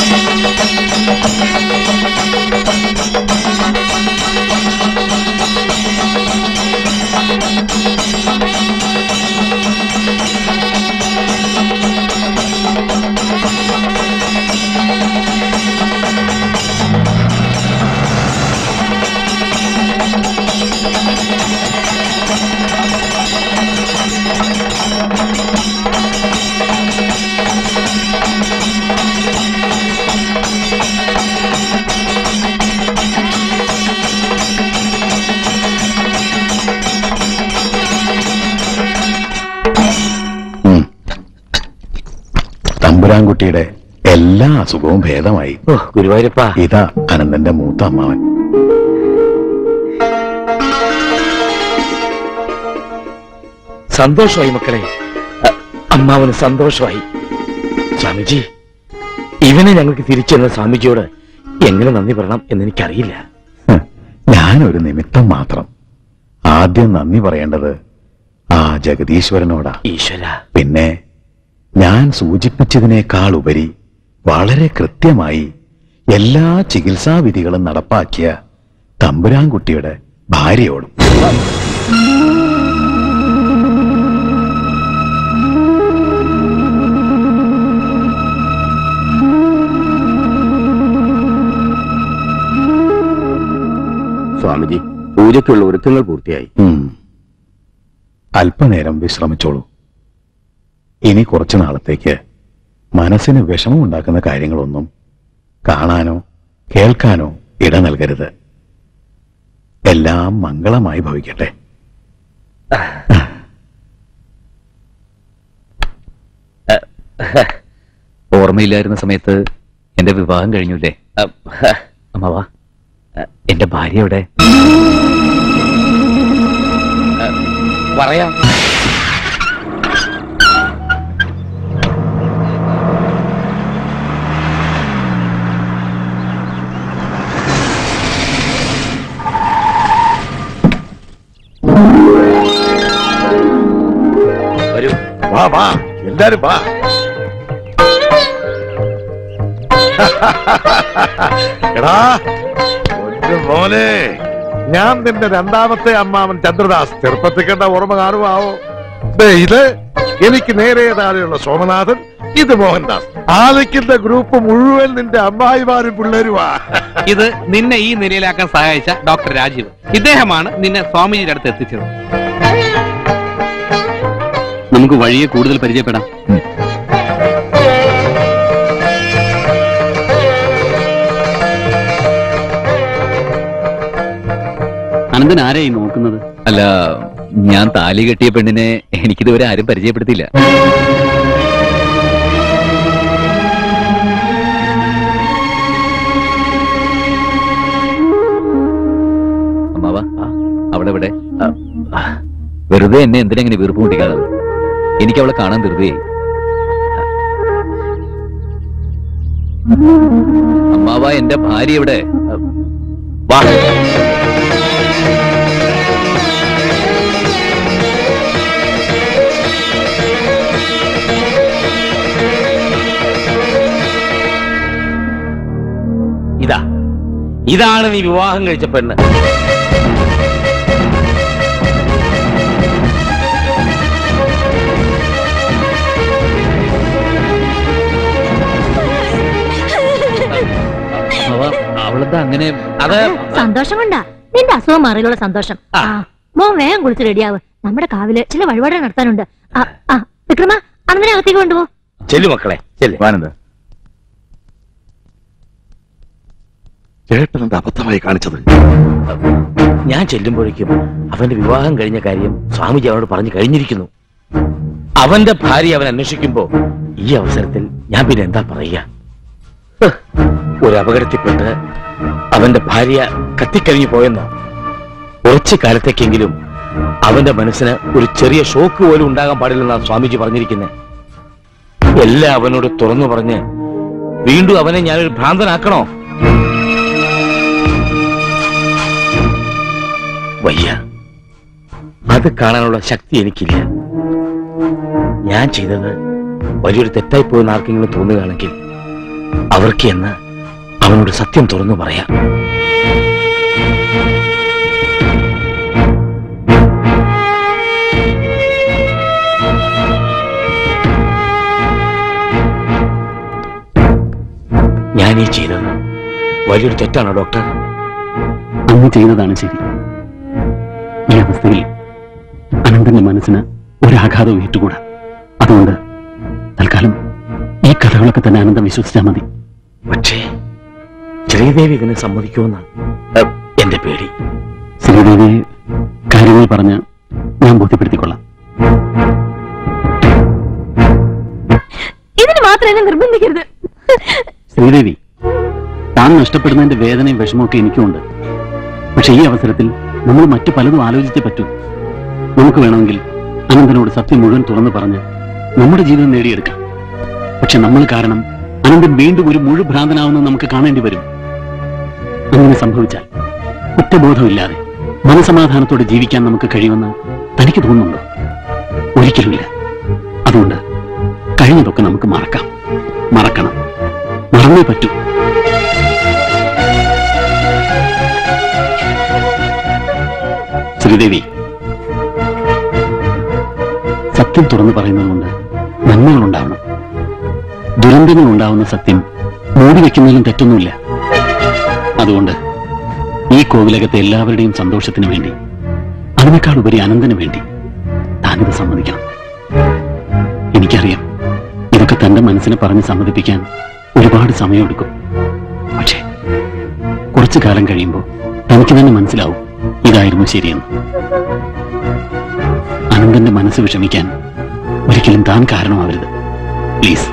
തമ്പുരാൻകുട്ടിയുടെ എല്ലാ അസുഖവും ഭേദമായി ഗുരുവായൂരപ്പ ഇതാ അനന്തന്റെ മൂത്ത അമ്മാവൻ സന്തോഷമായി മക്കളെ അ- അമ്മാവന് സന്തോഷമായി സ്വാമിജി ഇവനെ ഞങ്ങൾക്ക് തിരിച്ചെന്ന സ്വാമിജിയോട് എങ്ങനെ നന്ദി പറയണം എന്ന് എനിക്കറിയില്ല ഞാനൊരു നിമിത്തം മാത്രം ആദ്യം നന്ദി പറയേണ്ടത് ആ ജഗദീശ്വരനോടാ ഈശ്വര പിന്നെ ഞാൻ സൂചിപ്പിച്ചതിനേക്കാൾ ഉപരി വളരെ കൃത്യമായി എല്ലാ ചികിത്സാവിധികളും നടപ്പാക്കിയ തമ്പുരാൻകുട്ടിയുടെ ഭാര്യയോടും സ്വാമിജി പൂജയ്ക്കുള്ള ഒരുക്കങ്ങൾ പൂർത്തിയായി ഉം. അല്പനേരം വിശ്രമിച്ചോളൂ ഇനി കുറച്ചു നാളത്തേക്ക് മനസ്സിന് വിഷമമുണ്ടാക്കുന്ന കാര്യങ്ങളൊന്നും കാണാനോ കേൾക്കാനോ ഇട നൽകരുത് എല്ലാം മംഗളമായി ഭവിക്കട്ടെ ഓർമ്മയില്ലായിരുന്ന സമയത്ത് എന്റെ വിവാഹം കഴിഞ്ഞുല്ലേ അമ്മാവാ എന്റെ ഭാര്യ എവിടെ പറയാം വരൂ വാ വാ എല്ലാരും വാ എടാ ഒരു മോനെ ഞാൻ നിന്റെ രണ്ടാമത്തെ അമ്മാവൻ ചന്ദ്രദാസ് ചെറുപ്പത്തിൽ കണ്ട ഓർമ്മ കാണുവാവോ ദേ ഇത് എനിക്ക് നേരെ താഴെയുള്ള സോമനാഥൻ ഇത് മോഹൻദാസ് ആലയ്ക്കുന്ന ഗ്രൂപ്പ് മുഴുവൻ നിന്റെ അമ്മായിമാരും പിള്ളേരുവാ ഇത് നിന്നെ ഈ നിലയിലാക്കാൻ സഹായിച്ച ഡോക്ടർ രാജീവ് ഇദ്ദേഹമാണ് നിന്നെ സ്വാമിജിയുടെ അടുത്ത് എത്തിച്ചത് നമുക്ക് വഴിയെ കൂടുതൽ പരിചയപ്പെടാം അനന്തൻ ആരെയായി നോക്കുന്നത് അല്ല ഞാൻ താലി കെട്ടിയ പെണ്ണിനെ എനിക്കിതുവരെ ആരും പരിചയപ്പെടുത്തിയില്ല അമ്മാവ അവിടെ ഇവിടെ വെറുതെ എന്നെ എന്തിനെങ്ങനെ വീർപ്പ് മുട്ടിക്കാതെ എനിക്ക് അവളെ കാണാൻ ധൃതിയായി അമ്മാവ എന്റെ ഭാര്യ ഇവിടെ വാ ഇതാ ഇതാണ് നീ വിവാഹം കഴിച്ച പെണ്ണ് അമ്മാവ അവളെന്താ അങ്ങനെ അത് സന്തോഷം കൊണ്ടാ നിന്റെ അസുഖം മാറിയുള്ള സന്തോഷം ആ മോൻ വേഗം കുളിച്ച് റെഡിയാവ് നമ്മുടെ കാവില് ചില വഴിപാടുകൾ നടത്താനുണ്ട് ആ, ആ വിക്രമ അന്നനെ അകത്തേക്ക് കൊണ്ടുപോ ചെല്ലു മക്കളെ ചെല്ലു ആനന്ദ് ചേട്ടൻ എന്താ അബദ്ധമായി കാണിച്ചത് ഞാൻ ചെല്ലുമ്പോഴേക്കും അവന്റെ വിവാഹം കഴിഞ്ഞ കാര്യം സ്വാമിജി അവനോട് പറഞ്ഞു കഴിഞ്ഞിരിക്കുന്നു അവന്റെ ഭാര്യ അവൻ അന്വേഷിക്കുമ്പോ ഈ അവസരത്തിൽ ഞാൻ പിന്നെ എന്താ പറയുക ഹ്, ഒരു അപകടത്തിൽപ്പെട്ട് അവന്റെ ഭാര്യ കത്തിക്കഴിഞ്ഞു പോയെന്നോ കുറച്ചു കാലത്തേക്കെങ്കിലും അവന്റെ മനസ്സിന് ഒരു ചെറിയ ഷോക്ക് പോലും ഉണ്ടാകാൻ പാടില്ലെന്നാണ് സ്വാമിജി പറഞ്ഞിരിക്കുന്നത് എല്ലാം അവനോട് തുറന്നു പറഞ്ഞ് വീണ്ടും അവനെ ഞാനൊരു ഭ്രാന്തനാക്കണോ വയ്യ അത് കാണാനുള്ള ശക്തി എനിക്കില്ല ഞാൻ ചെയ്തത് വലിയൊരു തെറ്റായി പോയെന്ന് ആർക്കെങ്കിലും തോന്നുകയാണെങ്കിൽ അവർക്ക് എന്ന് അവനോട് സത്യം തുറന്നു പറയാം ഞാൻ ഈ ചെയ്തത് വലിയൊരു തെറ്റാണോ ഡോക്ടർ അന്ന് ചെയ്തതാണ് ശരി ഈ അവസ്ഥയിൽ അനന്തന്റെ മനസ്സിന് ഒരാഘാതവും ഏറ്റുകൂടാ അതുകൊണ്ട് തൽക്കാലം ഈ കഥകളൊക്കെ തന്നെ അനന്തം വിശ്വസിച്ചാൽ മതി പക്ഷേ ശ്രീദേവി ഇതിനെ സമ്മതിക്കുമെന്നാണ് ഏഹ്, എന്റെ പേടി ശ്രീദേവിയെ കാര്യങ്ങൾ പറഞ്ഞ് ഞാൻ ബോധ്യപ്പെടുത്തിക്കൊള്ളാം ഇതിന് മാത്രം എന്നെ നിർബന്ധിക്കരുത് ശ്രീദേവി താൻ നഷ്ടപ്പെടുന്നതിന്റെ വേദനയും വിഷമമൊക്കെ എനിക്കുമുണ്ട് പക്ഷെ ഈ അവസരത്തിൽ നമ്മൾ മറ്റു പലതും ആലോചിച്ചേ പറ്റൂ നമുക്ക് വേണമെങ്കിൽ അനന്തനോട് സത്യം മുഴുവൻ തുറന്നു പറഞ്ഞ് നമ്മുടെ ജീവിതം നേടിയെടുക്കാം പക്ഷെ നമ്മൾ കാരണം അനന്തൻ വീണ്ടും ഒരു മുഴുഭ്രാന്തനാവുന്നത് നമുക്ക് കാണേണ്ടി വരും അങ്ങനെ സംഭവിച്ചാൽ കുറ്റബോധമില്ലാതെ മനസമാധാനത്തോടെ ജീവിക്കാൻ നമുക്ക് കഴിയുമെന്ന് തനിക്ക് തോന്നുന്നുണ്ടോ ഒരിക്കലുമില്ല അതുകൊണ്ട് കഴിഞ്ഞതൊക്കെ നമുക്ക് മറക്കാം മറക്കണം മറന്നേ പറ്റൂ ശ്രീദേവി സത്യം തുറന്നു പറയുന്നത് കൊണ്ട് നന്മകൾ ഉണ്ടാവണം ദുരന്തങ്ങൾ ഉണ്ടാവുന്ന സത്യം മൂടി വെക്കുന്നതിലും തെറ്റൊന്നുമില്ല അതുകൊണ്ട് ഈ കോവിലകത്തെ എല്ലാവരുടെയും സന്തോഷത്തിന് വേണ്ടി അതിനേക്കാൾ ഉപരി അനന്തന് വേണ്ടി താനിത് സമ്മതിക്കണം എനിക്കറിയാം ഇതൊക്കെ തന്റെ മനസ്സിനെ പറഞ്ഞ് സമ്മതിപ്പിക്കാൻ ഒരുപാട് സമയമെടുക്കും പക്ഷേ കുറച്ചു കാലം കഴിയുമ്പോൾ തനിക്ക് തന്നെ മനസ്സിലാവും ഇതായിരുന്നു ശരിയെന്ന് അനന്തന്റെ മനസ്സ് വിഷമിക്കാൻ ഒരിക്കലും താൻ കാരണമാവരുത് പ്ലീസ്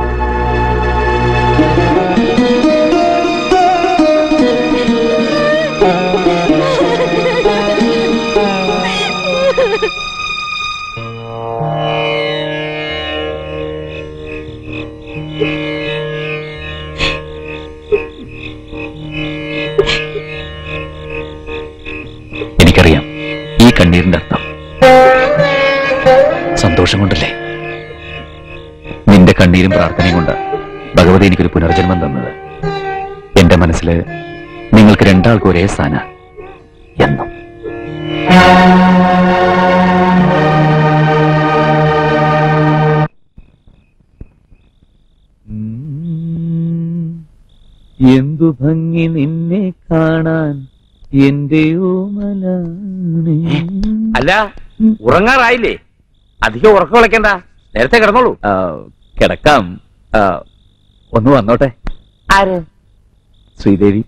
എനിക്കറിയാം ഈ കണ്ണീരിന്റെ അർത്ഥം സന്തോഷം കൊണ്ടല്ലേ നിന്റെ കണ്ണീരും പ്രാർത്ഥനയും കൊണ്ട് ഭഗവതി എനിക്കൊരു പുനർജന്മം തന്നത് എന്റെ മനസ്സിൽ നിങ്ങൾക്ക് രണ്ടാൾക്കും ഒരേ സ്ഥാന എന്നും എന്തു ഭംഗി നിന്നെ കാണാൻ എന്റെ ഓമലാണ് അല്ല ഉറങ്ങാറായില്ലേ അധികം ഉറക്കം വിളക്കണ്ട നേരത്തെ കിടന്നോളൂ ആ, കിടക്കാം ആ, ഒന്ന് വന്നോട്ടെ ആര് ശ്രീദേവി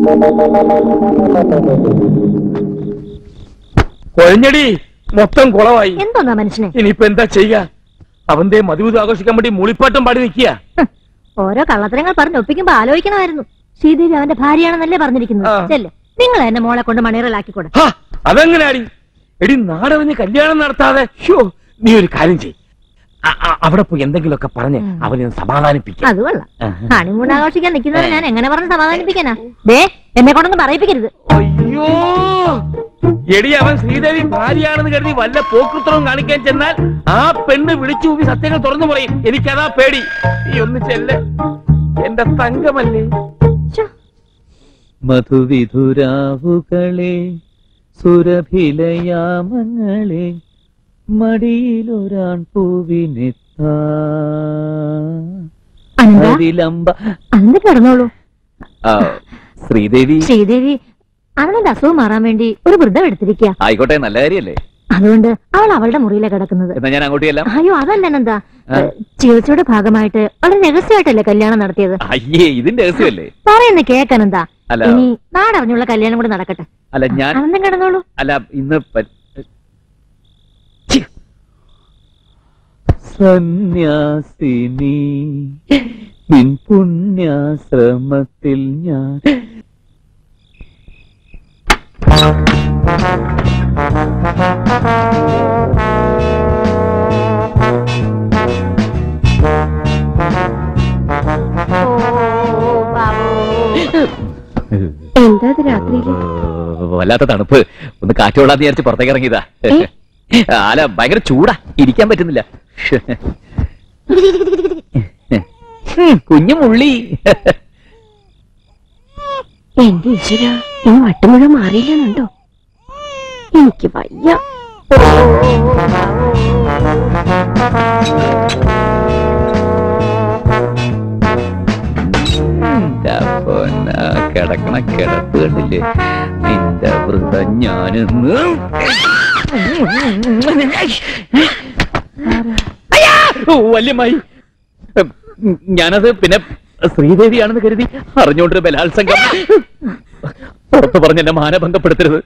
കൊഴഞ്ഞടി മൊത്തം കുളമായി എന്തോന്നാ മനുഷ്യനെ ഇനിയിപ്പോ എന്താ ചെയ്യുക അവന്റെ മതിവൂത് ആഘോഷിക്കാൻ വേണ്ടി മൂളിപ്പാട്ടും പാടി നിൽക്കുക ഓരോ കള്ളത്തരങ്ങൾ പറഞ്ഞ് ഒപ്പിക്കുമ്പോ ആലോചിക്കണമായിരുന്നു ശ്രീദേവി അവന്റെ ഭാര്യയാണെന്നല്ലേ പറഞ്ഞിരിക്കുന്നത് ചെല്ല് നിങ്ങൾ എന്നെ മോളെ കൊണ്ട് മണിയറലാക്കിക്കൂടെ അതെങ്ങനെയാടി എടി നാടറിഞ്ഞ് കല്യാണം നടത്താതെ ഷോ നീ ഒരു കാര്യം ചെയ് അ- അ- അവിടെ പോയി എന്തെങ്കിലുമൊക്കെ പറഞ്ഞ് അവനെ ഒന്ന് സമാധാനിപ്പിക്കാം അത് കൊള്ളാം ഹണിമൂൺ ആഘോഷിക്കാൻ നിൽക്കുന്നവരെ ഞാൻ എങ്ങനെ പറഞ്ഞ് സമാധാനിപ്പിക്കാനാ ദേ എന്നെ കൊണ്ടൊന്നും പറയിപ്പിക്കരുത് അയ്യോ എടി അവൻ ശ്രീദേവി ഭാര്യയാണെന്ന് കരുതി വല്ല പോക്കൃത്രവും കാണിക്കാൻ ചെന്നാൽ ആ പെണ്ണ് വിളിച്ചു കൂവി സത്യങ്ങൾ തുറന്നു പറയും എനിക്കതാ പേടി നീ ഒന്ന് ചെല്ല് എന്റെ തങ്കമല്ലേ മധുവിധുരാവുകളെ സുരഭിലയാമങ്ങളെ മടിയിലൊരാൺ പൂവിനെത്താ അനന്ത അതിലമ്പ അന്ന് കിടന്നോളൂ ആ, ശ്രീദേവി ശ്രീദേവി അവളുടെ അസുഖം മാറാൻ വേണ്ടി ഒരു വൃദ്ധം എടുത്തിരിക്കുക ആയിക്കോട്ടെ നല്ല കാര്യല്ലേ അതുകൊണ്ട് അവൾ അവളുടെ മുറിയിലെ കിടക്കുന്നത് എന്നാ ഞാൻ അങ്ങോട്ട് ചെല്ലാം അയ്യോ അതല്ല അനന്ത ആ. ചികിത്സയുടെ ഭാഗമായിട്ട് വളരെ രഹസ്യമായിട്ടല്ലേ കല്യാണം നടത്തിയത് അയ്യേ ഇതിന്റെ രഹസ്യമല്ലേ പറയുന്ന കേക്കനന്താ അല്ല. ഇനി നാടറിഞ്ഞുള്ള കല്യാണം കൂടെ നടക്കട്ടെ അല്ല ഞാൻ അനന്തം കിടന്നോളൂ അല്ല ഇന്ന് പ- സന്യാസിനി നിൻ പുണ്യാശ്രമത്തിൽ ഞാൻ എന്താ ഇത് രാത്രിയില് വല്ലാത്ത തണുപ്പ് ഒന്ന് കാറ്റ് കൊള്ളാന്ന് വിചാരിച്ച് പുറത്തേക്ക് ഇറങ്ങിയതാ അല്ല ഭയങ്കര ചൂടാ ഇരിക്കാൻ പറ്റുന്നില്ല കുഞ്ഞു മുള്ളി എന്റെ ഈശ്വര ഈ വട്ടുമുഴുവൻ മാറിയില്ലെന്നുണ്ടോ എനിക്ക് വയ്യ നിന്റെ പൊന്നാ കിടക്കണ കിടപ്പ് കണ്ടില്ലേ നിന്റെ വൃതം ഞാനിന്ന് വല്യമായി ഞാനത് പിന്നെ ശ്രീദേവിയാണെന്ന് കരുതി അറിഞ്ഞുകൊണ്ടൊരു ബലാത്സംഗം പുറത്തു പറഞ്ഞ് എന്നെ മാനഭംഗപ്പെടുത്തരുത്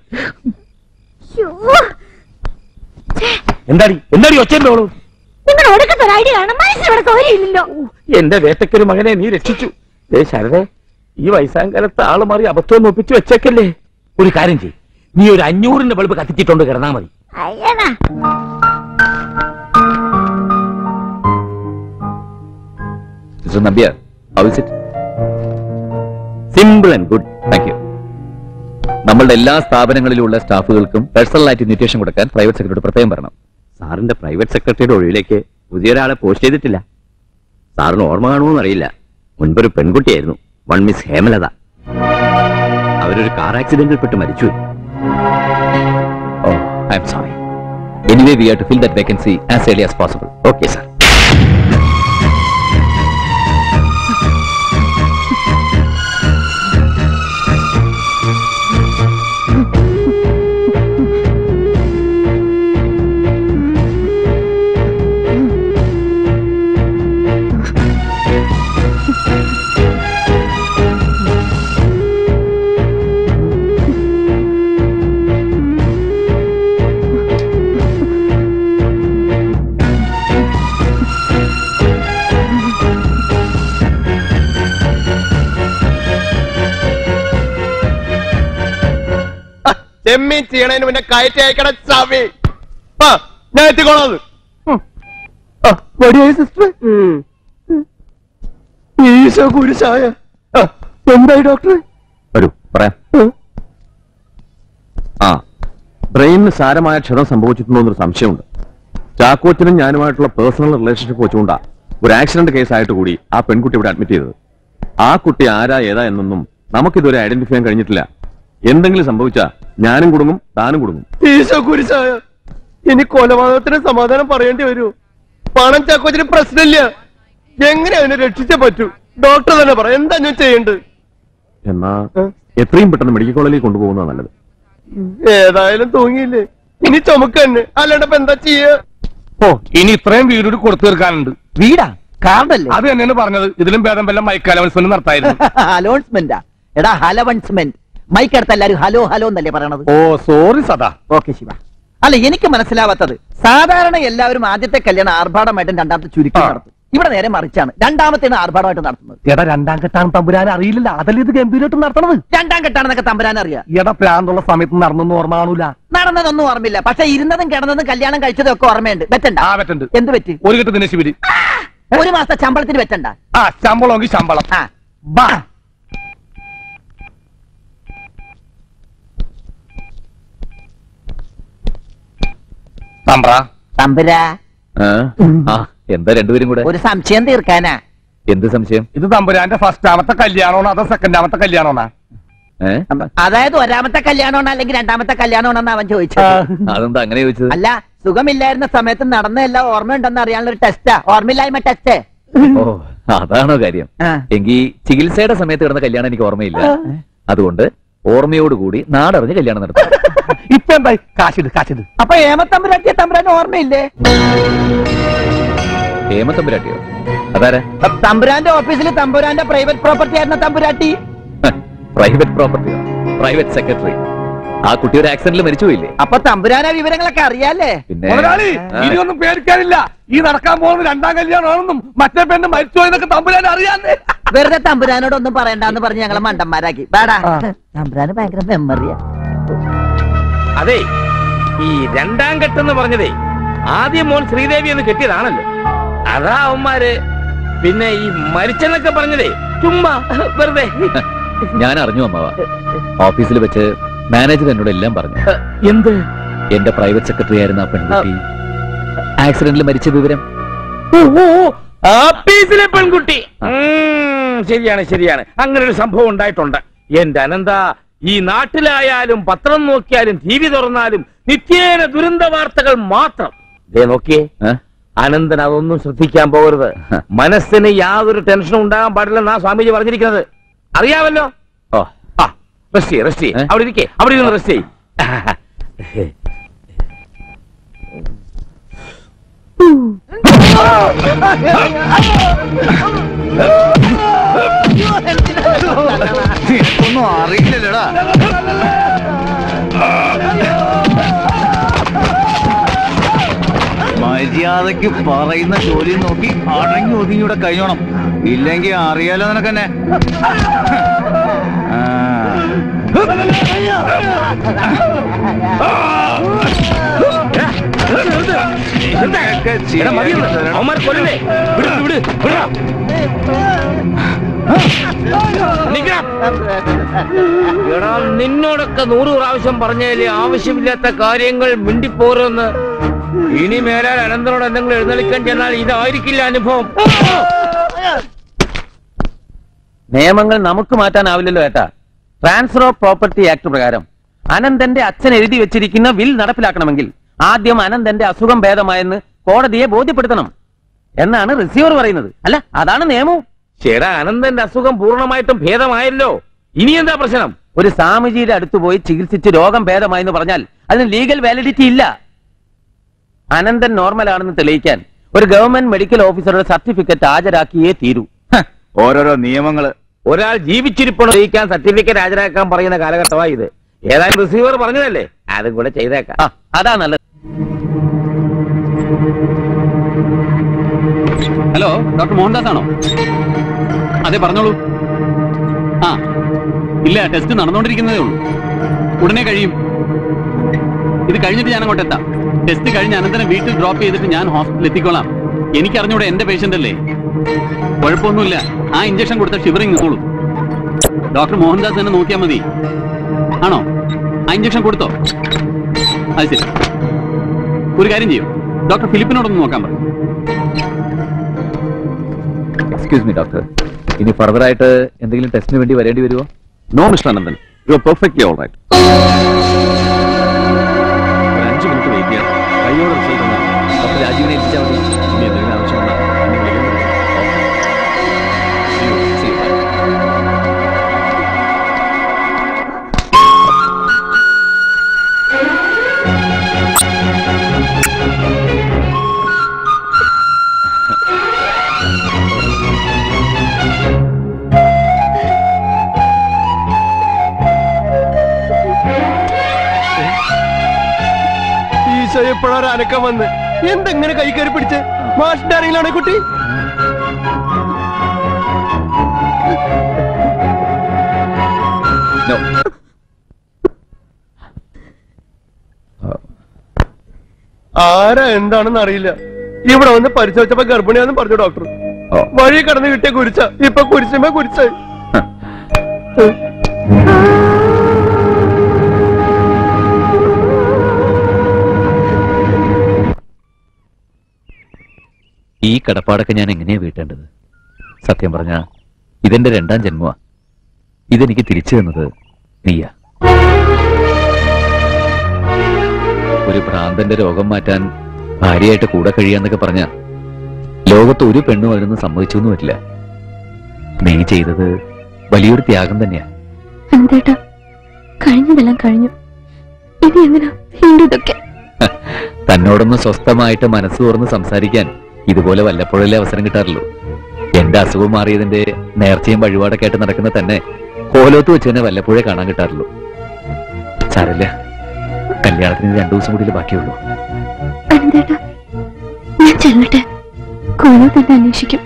എന്താടി എന്താടി ഒച്ചേണ്ടോളൂ നിങ്ങൾ ഒടുക്കത്തെ ഒരു ഐഡിയ കാണാൻ മനസ്സിലൂടെ സൗകര്യമില്ലല്ലോ എന്റെ വേട്ടക്കൊരു മകനെ നീ രക്ഷിച്ചു ഏ ശരതേ ഈ വയസ്സാങ്കാലത്ത് ആള് മാറി അബദ്ധം ഒപ്പിച്ചു വെച്ചേക്കല്ലേ ഒരു കാര്യം ചെയ് നീ ഒരു അഞ്ഞൂറിന്റെ ബൾബ് കത്തിച്ചിട്ടുണ്ട് കിടന്നാ മതി അയ്യടാ mister Nambiar how is it simple and good thank you നമ്മളുടെ എല്ലാ സ്ഥാപനങ്ങളിലുള്ള സ്റ്റാഫുകൾക്കും പേഴ്സണലായിട്ട് ന്യൂട്രീഷൻ കൊടുക്കാൻ പ്രൈവറ്റ് സെക്രട്ടറി പ്രത്യേകം പറയണം സാറിന്റെ പ്രൈവറ്റ് സെക്രട്ടറിയുടെ ഒഴിവിലേക്ക് പുതിയൊരാളെ പോസ്റ്റ് ചെയ്തിട്ടില്ല സാറിന് ഓർമ്മ കാണുമോന്ന് അറിയില്ല മുൻപൊരു പെൺകുട്ടിയായിരുന്നു വൺ മിസ് ഹേമലത അവരൊരു കാർ ആക്സിഡന്റിൽ പെട്ട് മരിച്ചു oh I'm sorry anyway we are to fill that vacancy as early as possible okay sir ചെമ്മീൻ ചെയ്യണതിന് മുന്നേ കയറ്റി അയക്കണ ചവി ആ ഞാൻ എത്തിക്കോളാം സിസ്റ്റർ ഈശോ കുരിശായ ആ, എന്തായി ഡോക്ടർ വരൂ പറയാം ആ ബ്രെയിനിന് സാരമായ ക്ഷതം സംഭവിച്ചിട്ടുണ്ടോ എന്നൊരു സംശയമുണ്ട് ചാക്കോച്ചനും ഞാനുമായിട്ടുള്ള പേഴ്സണൽ റിലേഷൻഷിപ്പ് വെച്ചുകൊണ്ടാ ഒരു ആക്സിഡന്റ് കേസായിട്ട് കൂടി ആ പെൺകുട്ടി ഇവിടെ അഡ്മിറ്റ് ചെയ്തത് ആ കുട്ടി ആരാ ഏതാ എന്നൊന്നും നമുക്കിതുവരെ ഐഡന്റിഫൈ ചെയ്യാൻ കഴിഞ്ഞിട്ടില്ല എന്തെങ്കിലും സംഭവിച്ചാ ഞാനും കുടുങ്ങും താനും കുടുങ്ങും ഈശോ കുരിശായ ഇനി കൊലപാതകത്തിന് സമാധാനം പറയേണ്ടി വരൂ പണം ചാക്കോച്ചിന് പ്രശ്നമില്ല എങ്ങനെ അവനെ രക്ഷിച്ചേ പറ്റൂ ഡോക്ടർ തന്നെ പറ എന്താ ഞാൻ ചെയ്യേണ്ടത് എന്നാ എത്രയും പെട്ടെന്ന് മെഡിക്കൽ കോളേജിൽ കൊണ്ടുപോകുന്നതാണ് നല്ലത് ഏതായാലും തൂങ്ങിയില്ലേ ഇനി ചുമക്ക് തന്നെ അല്ലാണ്ട് ഇപ്പൊ എന്താ ചെയ്യാ ഓ ഇനി ഇത്രയും വീട് കൊടുത്തു തീർക്കാനുണ്ട് വീടാ കാർഡല്ലേ അത് തന്നെയാണ് പറഞ്ഞത് ഇതിലും ഭേദം വല്ല മൈക്കാലവൻസ് നടത്തായിരുന്നു അലോൺസ്മെന്റാ എടാ ഹലവൺസ്മെന്റ് മൈക്കടുത്ത് എല്ലാരും ഹലോ ഹലോ എന്നല്ലേ പറയണത് ഓ സോറി സദാ ഓക്കെ ശിവ അല്ല എനിക്ക് മനസ്സിലാവാത്തത് സാധാരണ എല്ലാവരും ആദ്യത്തെ കല്യാണം ആർഭാടമായിട്ടും രണ്ടാമത്തെ ചുരുക്കി നടത്തും ഇവിടെ നേരെ മറിച്ചാണ് രണ്ടാമത്തെയാണ് ആർഭാടമായിട്ട് നടത്തുന്നത് എടാ രണ്ടാം കെട്ടാണ് തമ്പുരാൻ അറിയില്ല അതല്ലേ ഇത് ഗംഭീരമായിട്ട് നടത്തണത് രണ്ടാം കെട്ടാണെന്നൊക്കെ തമ്പുരാൻ അറിയാം എടാ പ്രാന്തുള്ള സമയത്ത് നടന്നൊന്നും ഓർമ്മ കാണൂല നടന്നതൊന്നും ഓർമ്മയില്ല പക്ഷെ ഇരുന്നതും കിടന്നതും കല്യാണം കഴിച്ചതും ഒക്കെ ഓർമ്മയുണ്ട് വെറ്റണ്ട ആ വെറ്റുണ്ട് എന്ത് പറ്റി ഒരു കെട്ട് ദിനശിവര് ഒരു മാസത്തെ ശമ്പളത്തിന് വെറ്റണ്ട ആ ശമ്പളമെങ്കിൽ ശമ്പളം ബാ തമ്പ്ര തമ്പുരാ ആ എന്താ രണ്ടുപേരും കൂടെ ഒരു സംശയം തീർക്കാനാ എന്ത് സംശയം ഇത് തമ്പുരാന്റെ ഫസ്റ്റാമത്തെ കല്യാണമാണോ അതോ സെക്കൻഡാമത്തെ കല്യാണമാണോ ഏ അതായത് ഒരാമത്തെ കല്യാണമാണോ അല്ലെങ്കിൽ രണ്ടാമത്തെ കല്യാണമാണോ അവൻ ചോദിച്ചത് അതെന്താ അങ്ങനെ ചോദിച്ചത് അല്ല സുഖമില്ലായിരുന്ന സമയത്ത് നടന്ന എല്ലാം ഓർമ്മയുണ്ടെന്ന് അറിയാനുള്ള ഒരു ടെസ്റ്റാ ഓർമ്മയില്ലായ്മ ടെസ്റ്റ് ഓ അതാണോ കാര്യം എങ്കിൽ ചികിത്സയുടെ സമയത്ത് കിടന്ന കല്യാണം എനിക്ക് ഓർമ്മയില്ല അതുകൊണ്ട് ഓർമ്മയോടുകൂടി നാടറിഞ്ഞ് കല്യാണം നടത്തും ഇപ്പൊ എന്തായി കാശിട് കാശിട് അപ്പൊ ഏമത്തമ്പുരാട്ടിയെ തമ്പുരാൻ ഓർമ്മയില്ലേ ഹേമത്തമ്പുരാട്ടിയോ അതാരാ തമ്പുരാന്റെ ഓഫീസിൽ തമ്പുരാന്റെ പ്രൈവറ്റ് പ്രോപ്പർട്ടി ആയിരുന്ന തമ്പുരാട്ടി പ്രൈവറ്റ് പ്രോപ്പർട്ടിയോ പ്രൈവറ്റ് സെക്രട്ടറി ആ കുട്ടി ഒരു ആക്സിഡന്റിൽ മരിച്ചുപോയില്ലേ അപ്പൊ തമ്പുരാനെ വിവരങ്ങളൊക്കെ അറിയാലേ പിന്നെ മുതലാളി ആ. ഇനിയൊന്നും പേടിക്കാനില്ല ഈ നടക്കാൻ പോകുന്നത് രണ്ടാം കല്യാണമാണെന്നും മറ്റേ പെണ്ണ് മരിച്ചുപോയെന്നൊക്കെ തമ്പുരാൻ അറിയാന്നേ വെറുതെ തമ്പുരാനോട് ഒന്നും പറയണ്ടെന്ന് പറഞ്ഞ് ഞങ്ങളെ മണ്ടന്മാരാക്കി വേടാ തമ്പുരാന് ഭയങ്കര മെമ്മറിയാ അതെ ഈ രണ്ടാം കെട്ടെന്ന് പറഞ്ഞതേ ആദ്യം മോൻ ശ്രീദേവി എന്ന് കെട്ടിയതാണല്ലോ അതാ അവന്മാര് പിന്നെ ഈ മരിച്ചെന്നൊക്കെ പറഞ്ഞതേ ചുമ്മാ വെറുതെ ഞാൻ അറിഞ്ഞു അമ്മാവ ഓഫീസിൽ വെച്ച് മാനേജർ എന്നോട് എല്ലാം പറഞ്ഞു എന്ത് എന്റെ പ്രൈവറ്റ് സെക്രട്ടറി ആയിരുന്ന ആ പെൺകുട്ടി ആക്സിഡന്റിൽ മരിച്ച വിവരം ആപ്പീസിലെ പെൺകുട്ടി ഉം, ശരിയാണ് ശരിയാണ് അങ്ങനെ ഒരു സംഭവം ഉണ്ടായിട്ടുണ്ട് എന്റെ അനന്ത ഈ നാട്ടിലായാലും പത്രം നോക്കിയാലും ടി വി തുറന്നാലും നിത്യേന ദുരന്ത വാർത്തകൾ മാത്രം ദേ നോക്കിയേ അനന്തൻ അതൊന്നും ശ്രദ്ധിക്കാൻ പോകരുത് മനസ്സിന് യാതൊരു ടെൻഷനും ഉണ്ടാകാൻ പാടില്ലെന്നാ സ്വാമിജി പറഞ്ഞിരിക്കുന്നത് അറിയാമല്ലോ ഓ ആ റെസ്റ്റ് ചെയ്യ് റെസ്റ്റ് ചെയ്യ് അവിടെ ഇരിക്കേ അവിടെ ഇരുന്ന് റെസ്റ്റ് ചെയ്യ് ഒന്നും അറിയില്ലല്ലോടാ മര്യാദക്ക് പറയുന്ന ജോലി നോക്കി അടങ്ങി ഒതുങ്ങി ഇവിടെ കഴിഞ്ഞോണം ഇല്ലെങ്കിൽ അറിയാലോ നിനക്കെന്നെ ആ. എടാ, മതിയെന്ന്. അവന്മാരെ കൊല്ലല്ലേ വിട് വിട് വിടാ നിക്കണം. എടാ നിന്നോടൊക്കെ നൂറ് പ്രാവശ്യം പറഞ്ഞതിലെ ആവശ്യമില്ലാത്ത കാര്യങ്ങൾ മിണ്ടിപ്പോരെന്ന് ഇനി മേലാൽ അനന്തനോട് എന്തെങ്കിലും എഴുന്നള്ളിക്കാൻ ചെന്നാൽ ഇതായിരിക്കില്ല അനുഭവം നിയമങ്ങൾ നമുക്ക് മാറ്റാനാവില്ലല്ലോ ഏട്ടാ ട്രാൻസ്ഫർ ഓഫ് പ്രോപ്പർട്ടി ആക്ട് പ്രകാരം അനന്തന്റെ അച്ഛൻ എഴുതി വെച്ചിരിക്കുന്ന വിൽ നടപ്പിലാക്കണമെങ്കിൽ ആദ്യം അനന്തന്റെ അസുഖം ഭേദമായെന്ന് കോടതിയെ ബോധ്യപ്പെടുത്തണം എന്നാണ് റിസീവർ പറയുന്നത് അല്ല അതാണ് നിയമവും ചേടാ അനന്തന്റെ അസുഖം പൂർണ്ണമായിട്ടും ഭേദമായല്ലോ ഇനി എന്താ പ്രശ്നം ഒരു സ്വാമിജിയുടെ അടുത്ത് പോയി ചികിത്സിച്ച് രോഗം ഭേദമായെന്ന് പറഞ്ഞാൽ അതിന് ലീഗൽ വാലിഡിറ്റി ഇല്ല അനന്തൻ നോർമൽ ആണെന്ന് തെളിയിക്കാൻ ഒരു ഗവൺമെന്റ് മെഡിക്കൽ ഓഫീസറുടെ സർട്ടിഫിക്കറ്റ് ഹാജരാക്കിയേ തീരൂ ഓരോരോ നിയമങ്ങള് ഒരാൾ ജീവിച്ചിരിപ്പണോ തെളിയിക്കാൻ സർട്ടിഫിക്കറ്റ് ഹാജരാക്കാൻ പറയുന്ന കാലഘട്ടമായി ഇത് ഏതായാലും റിസീവർ പറഞ്ഞതല്ലേ അതും കൂടെ ചെയ്തേക്കാം ആ, അതാ നല്ലത് ഹലോ ഡോക്ടർ മോഹൻദാസ് ആണോ അതെ പറഞ്ഞോളൂ ആ ഇല്ല ടെസ്റ്റ് നടന്നുകൊണ്ടിരിക്കുന്നതേ ഉള്ളൂ ഉടനെ കഴിയും ഇത് കഴിഞ്ഞിട്ട് ഞാൻ അങ്ങോട്ട് എത്താം ടെസ്റ്റ് കഴിഞ്ഞ് അനന്തരം വീട്ടിൽ ഡ്രോപ്പ് ചെയ്തിട്ട് ഞാൻ ഹോസ്പിറ്റലിൽ എത്തിക്കോളാം എനിക്കറിഞ്ഞൂടെ എന്റെ പേഷ്യന്റ് അല്ലേ കുഴപ്പമൊന്നുമില്ല ആ ഇഞ്ചക്ഷൻ കൊടുത്ത ഷിവറിങ് നിന്നോളൂ ഡോക്ടർ മോഹൻദാസ് എന്നെ നോക്കിയാൽ മതി ആണോ ആ ഇഞ്ചക്ഷൻ കൊടുത്തോ അത് ശരി ഒരു കാര്യം ചെയ്യൂ ഡോക്ടർ ഫിലിപ്പിനോടൊന്ന് നോക്കാൻ പറയും എക്സ്ക്യൂസ് മീ ഡോക്ടർ ഇനി ഫർദർ ആയിട്ട് എന്തെങ്കിലും ടെസ്റ്റിന് വേണ്ടി വരേണ്ടി വരുമോ no mister Ananthan you are perfectly all right ഒരു അഞ്ച് മിനിറ്റ് വെയിറ്റ് ചെയ്യാം കൈയോടെ റിസൾട്ട് ഡോക്ടർ രാജീവിനെ ഏൽപ്പിച്ചാൽ മതി ഇനി എന്തെങ്കിലും ആവശ്യമുണ്ടോ എന്നെ വിളിക്കാൻ പറ്റുമോ? Okay. See you. See you. Bye. Isho എപ്പോഴാണ് അനക്കം വന്ന് എന്തെങ്ങനെ കൈ കയറി പിടിച്ച് മാഷിന്റെ ആരെങ്കിലാണേ കുട്ടി No. ആരാ എന്താണെന്ന് അറിയില്ല ഇവിടെ വന്ന് പരിശോധിച്ചപ്പോ ഗർഭിണിയാന്ന് പറഞ്ഞു ഡോക്ടർ വഴി കടന്ന് കിട്ടിയ കുരിച്ച ഇപ്പൊ കുരിശുമ്പോ കുരിച്ചായി ഈ കടപ്പാടൊക്കെ ഞാൻ എങ്ങനെയാ വീട്ടേണ്ടത് സത്യം പറഞ്ഞ ഇതെന്റെ രണ്ടാം ജന്മമാ ഇതെനിക്ക് തിരിച്ചു തന്നത് നീയാ ഒരു ഭ്രാന്തന്റെ രോഗം മാറ്റാൻ ഭാര്യയായിട്ട് കൂടെ കഴിയാന്നൊക്കെ പറഞ്ഞ ലോകത്ത് ഒരു പെണ്ണും അതിനൊന്നും സമ്മതിച്ചു വരില്ല നീ ചെയ്തത് വലിയൊരു ത്യാഗം തന്നെയാ അനന്തേട്ടാ കഴിഞ്ഞതെല്ലാം കഴിഞ്ഞു ഇനി എങ്ങനാ വീണ്ടും ഇതൊക്കെ തന്നോടൊന്ന് സ്വസ്ഥമായിട്ട് മനസ്സ് തുറന്ന് സംസാരിക്കാൻ ഇതുപോലെ വല്ലപ്പോഴല്ലേ അവസരം കിട്ടാറുള്ളൂ എന്റെ അസുഖം മാറിയതിന്റെ നേർച്ചയും വഴിപാടൊക്കെ ആയിട്ട് നടക്കുന്ന തന്നെ കോലോത്ത് വെച്ച് തന്നെ വല്ലപ്പോഴേ കാണാൻ കിട്ടാറുള്ളൂ സാരല്ല കല്യാണത്തിന് രണ്ടു ദിവസം കൂടി ബാക്കിയുള്ളൂ അനന്തേട്ടാ ഞാൻ ചെല്ലട്ടെ കോലോ തന്നെ അന്വേഷിക്കും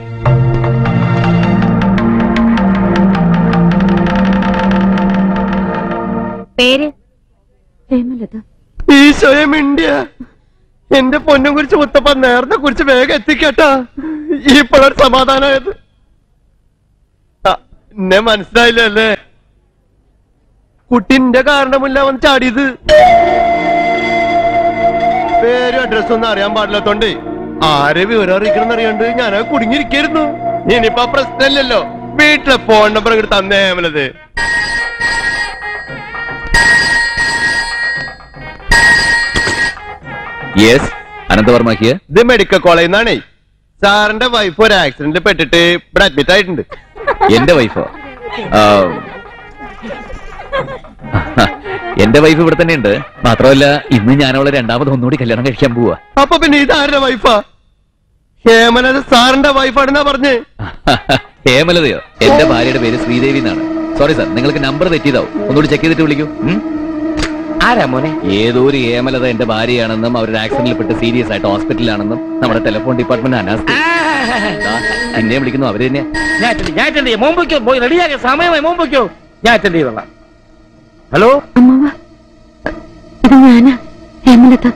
പേര് ഹേമലത ഈശോയെ മിണ്ടിയ എന്റെ പൊന്നും കുറിച്ച് മുത്തപ്പ നേരത്തെ കുറിച്ച് വേഗം എത്തിക്കട്ടാ ഇപ്പോഴൊരു സമാധാനമായത് ആ, എന്നെ മനസ്സിലായില്ലല്ലേ കുട്ടിന്റെ കാരണമില്ല അവൻ ചാടിയത് പേരും അഡ്രസ്സും ഒന്നും അറിയാൻ പാടില്ലാത്തോണ്ട് ആരെ വിവരം അറിയിക്കണം അറിയാണ്ട് ഞാൻ കുടുങ്ങിയിരിക്കായിരുന്നു ഇനിയിപ്പോ ആ പ്രശ്നമില്ലല്ലോ വീട്ടിലെ ഫോൺ നമ്പർ ഇങ്ങോട്ട് തന്നേ ഹേമലത് യെസ് അനന്തവർമാക്കിയ ഇത് മെഡിക്കൽ കോളേജിൽ നിന്നാണേ സാറിന്റെ വൈഫ് ഒരു ആക്സിഡന്റിൽ പെട്ടിട്ട് ഇവിടെ അഡ്മിറ്റ് ആയിട്ടുണ്ട് എന്റെ വൈഫോ ആ, എന്റെ വൈഫ് ഇവിടെ തന്നെ ഉണ്ട് മാത്രമല്ല ഇന്ന് ഞാൻ അവളെ രണ്ടാമത് ഒന്നുകൂടി കല്യാണം കഴിക്കാൻ പോവാ അപ്പൊ പിന്നെ ഇതാരുടെ വൈഫാ ഹേമലത സാറിന്റെ വൈഫാണെന്നാ പറഞ്ഞേ ഹേമലതയോ എന്റെ ഭാര്യയുടെ പേര് ശ്രീദേവി എന്നാണ് സോറി സാർ നിങ്ങൾക്ക് നമ്പർ തെറ്റിയതാവും ഒന്നുകൂടി ചെക്ക് ചെയ്തിട്ട് വിളിക്കൂ ഉം? ആരാ മോനെ ഏതോ ഒരു ഹേമലത എന്റെ ഭാര്യയാണെന്നും അവരുടെ ആക്സിഡന്റിൽ പെട്ട് സീരിയസ് ആയിട്ട് ഹോസ്പിറ്റലിലാണെന്നും നമ്മുടെ ടെലിഫോൺ ഡിപ്പാർട്ട്മെന്റ് അനാസ്ഥ എന്നെ വിളിക്കുന്നു അവര് തന്നെ ഞാൻ അറ്റൻഡ് ഞാൻ അറ്റൻഡ് ചെയ്യാം മുമ്പ് വെക്കോ പോയി റെഡിയാക്കിയ സമയമായി മുമ്പ് വെക്കോ ഞാൻ അറ്റൻഡ് ചെയ്തോളാം ഹലോ അമ്മവ ഇത് ഞാനാ ഹേമലത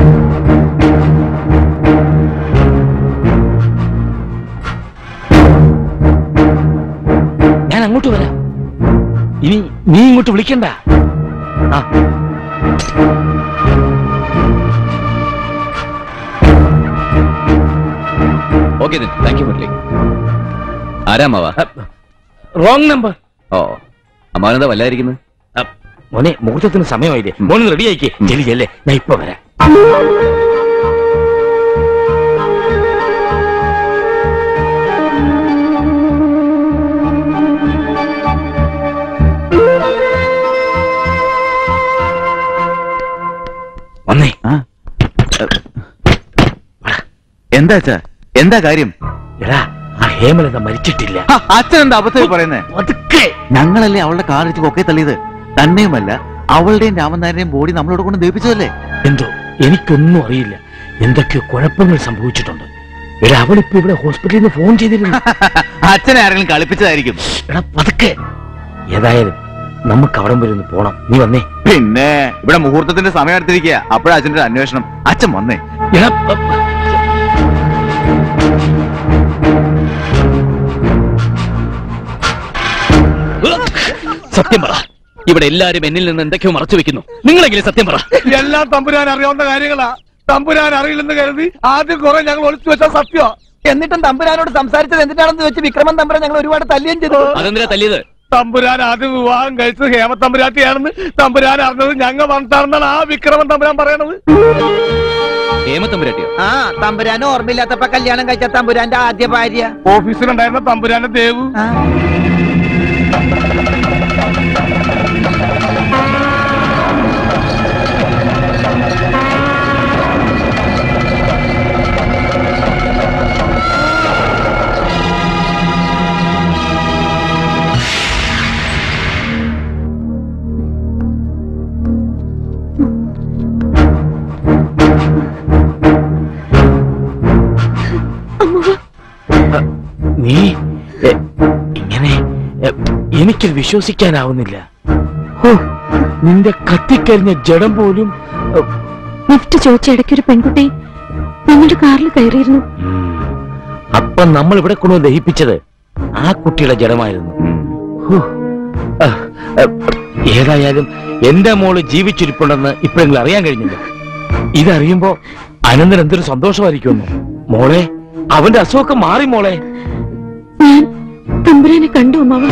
ഞാൻ അങ്ങോട്ട് വരാം ഇനി നീ ഇങ്ങോട്ട് വിളിക്കണ്ട ആ ഓക്കെ താങ്ക് യു മുരളി ആരാ അമ്മാവ റോങ് നമ്പർ ഓ അമ്മാവനെന്താ വല്ലായിരിക്കുന്നത് മോനെ മുഹൂർത്തത്തിന് സമയമായില്ലേ മോനെ റെഡി ആയിക്കേ ചെല്ലി ചെല്ലേ ഞാൻ ഇപ്പൊ വരാം വന്നേ എന്താ അച്ഛാ എന്താ കാര്യം എടാ ആ ഹേമലത മരിച്ചിട്ടില്ല അച്ഛൻ എന്താ അബദ്ധം പറയുന്നേ ഞങ്ങളല്ലേ അവളുടെ കാർ വെച്ച് കൊക്കെ തള്ളിയത് തന്നെയുമല്ല അവളുടെയും രാമനാരനെയും ബോഡി നമ്മളോട് കൊണ്ട് ദഹിപ്പിച്ചതല്ലേ എന്തോ എനിക്കൊന്നും അറിയില്ല എന്തൊക്കെയോ കുഴപ്പങ്ങൾ സംഭവിച്ചിട്ടുണ്ട് എടാ അവളിപ്പോ ഇവിടെ ഹോസ്പിറ്റലിൽ നിന്ന് ഫോൺ ചെയ്തിരുന്നു അച്ഛനെ ആരെങ്കിലും കളിപ്പിച്ചതായിരിക്കും എടാ പതുക്കെ ഏതായാലും നമുക്ക് അവിടം വരെ ഒന്ന് പോണം നീ വന്നേ പിന്നെ ഇവിടെ മുഹൂർത്തത്തിന്റെ സമയം എടുത്തിരിക്കുക അപ്പോഴാ അച്ഛൻ്റെ ഒരു അന്വേഷണം അച്ഛൻ വന്നേ എടാ സത്യം പറ ഇവിടെ എല്ലാരും എന്നിൽ നിന്ന് എന്തൊക്കെയോ മറച്ചു വെക്കുന്നു നിങ്ങളെങ്കിലും സത്യം പറ എല്ലാം തമ്പുരാൻ അറിയാവുന്ന കാര്യങ്ങളാ തമ്പുരാൻ അറിയില്ലെന്ന് കരുതി ആദ്യം കുറെ ഞങ്ങൾ ഒളിച്ചു വെച്ച സത്യം എന്നിട്ടും തമ്പുരാനോട് സംസാരിച്ചത് എന്തിനാണെന്ന് വെച്ച് വിക്രമൻ തമ്പുരാൻ ഞങ്ങൾ ഒരുപാട് തല്ലുകയും ചെയ്തു അതെന്തിനാ തല്ലിയത് തമ്പുരാൻ ആദ്യം വിവാഹം കഴിച്ചത് ഹേമ തമ്പുരാട്ടിയാണെന്ന് തമ്പുരാൻ അറിഞ്ഞത് ഞങ്ങൾ വന്നിട്ടാണെന്നാണ് ആ വിക്രമൻ തമ്പുരാൻ പറയണത് ഹേമത്തമ്പുരാട്ടിയോ ആ തമ്പുരാനും ഓർമ്മയില്ലാത്തപ്പോ കല്യാണം കഴിച്ച തമ്പുരാന്റെ ആദ്യ ഭാര്യ ഓഫീസിലുണ്ടായിരുന്ന തമ്പുരാന്റെ ദേവ് നീ എ, ഇങ്ങനെ എ, എനിക്ക് വിശ്വസിക്കാനാവുന്നില്ല ഹോ, നിന്റെ കത്തിക്കരിഞ്ഞ ജഡം പോലും എ, ലിഫ്റ്റ് ചോദിച്ച ഇടയ്ക്കൊരു പെൺകുട്ടി ഞങ്ങളുടെ കാറിൽ കയറിയിരുന്നു അപ്പൊ നമ്മൾ ഇവിടെ കൊണ്ടുവന്ന് ദഹിപ്പിച്ചത് ആ കുട്ടിയുടെ ജഡമായിരുന്നു ഹോ, ആ, ആ, ഏതായാലും എന്റെ മോള് ജീവിച്ചിരിപ്പുണ്ടെന്ന് ഇപ്പോഴെങ്കിലും അറിയാൻ കഴിഞ്ഞില്ല ഇതറിയുമ്പോ അനന്തൻ എന്തൊരു സന്തോഷമായിരിക്കുമെന്നോ മോളെ അവന്റെ അസുഖമൊക്കെ മാറി മോളെ ഞാൻ തമ്പുരാനെ കണ്ടു അമ്മാവ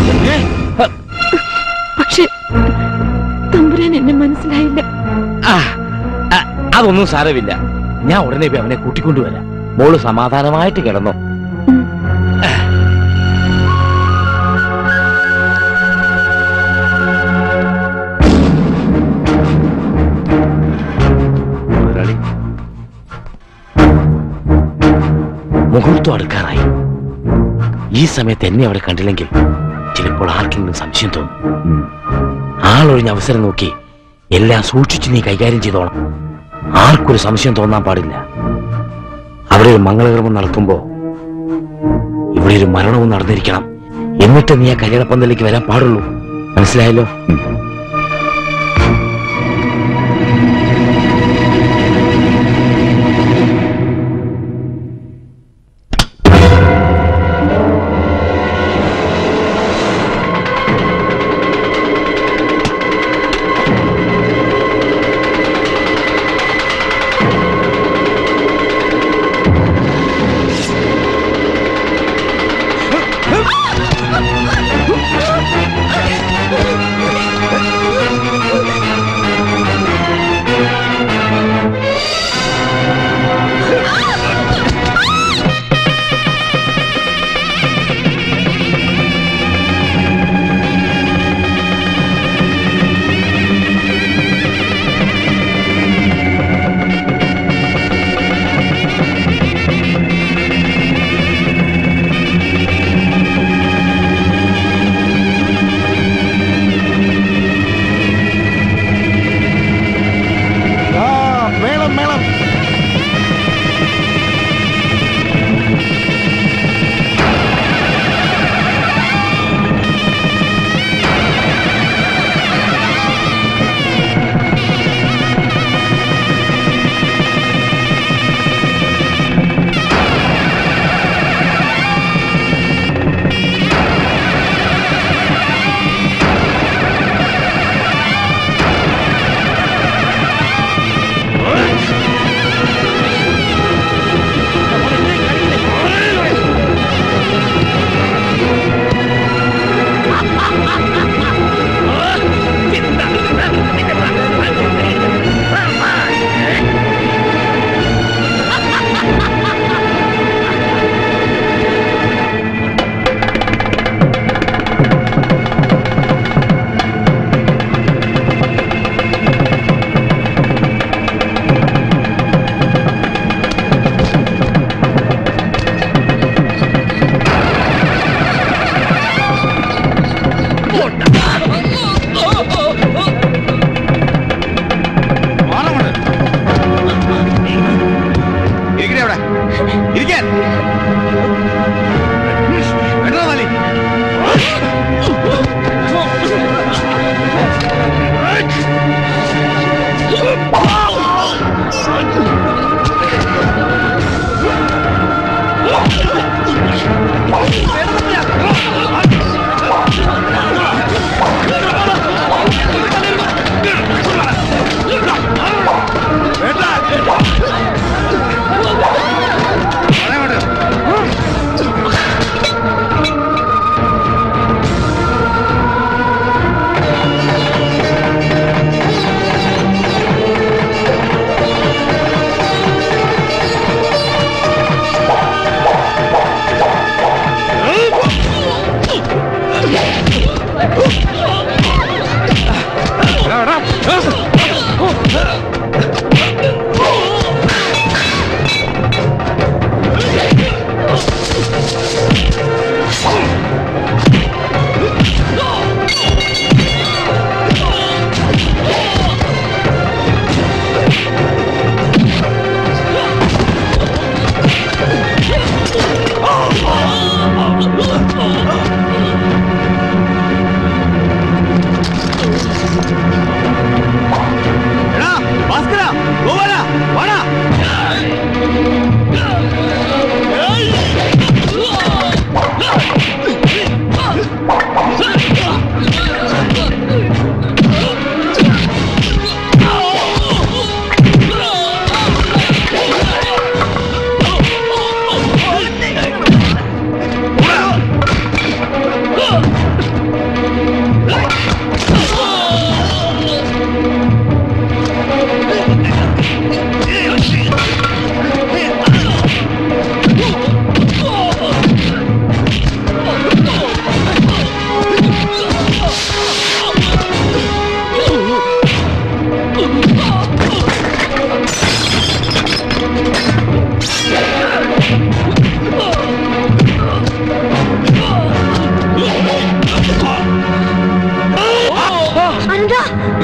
പക്ഷെ തമ്പുരാൻ എന്നെ മനസ്സിലായില്ല ആ, ആ, അതൊന്നും സാരമില്ല ഞാൻ ഉടനെ പോയി അവനെ കൂട്ടിക്കൊണ്ടുവരാം മോള് സമാധാനമായിട്ട് കിടന്നോ മുതലാളി മുഹൂർത്തം അടുക്കാറായി ഈ സമയത്ത് എന്നെ അവിടെ കണ്ടില്ലെങ്കിൽ ചിലപ്പോൾ ആർക്കെങ്കിലും സംശയം തോന്നും ആളൊഴിഞ്ഞ അവസരം നോക്കി എല്ലാം സൂക്ഷിച്ച് നീ കൈകാര്യം ചെയ്തോണം ആർക്കൊരു സംശയം തോന്നാൻ പാടില്ല അവിടെ ഒരു മംഗളകർമ്മം നടക്കുമ്പോ ഇവിടെ ഒരു മരണവും നടന്നിരിക്കണം എന്നിട്ട് നീ ആ കല്യാണപ്പന്തലേക്ക് വരാൻ പാടുള്ളൂ മനസ്സിലായല്ലോ ആ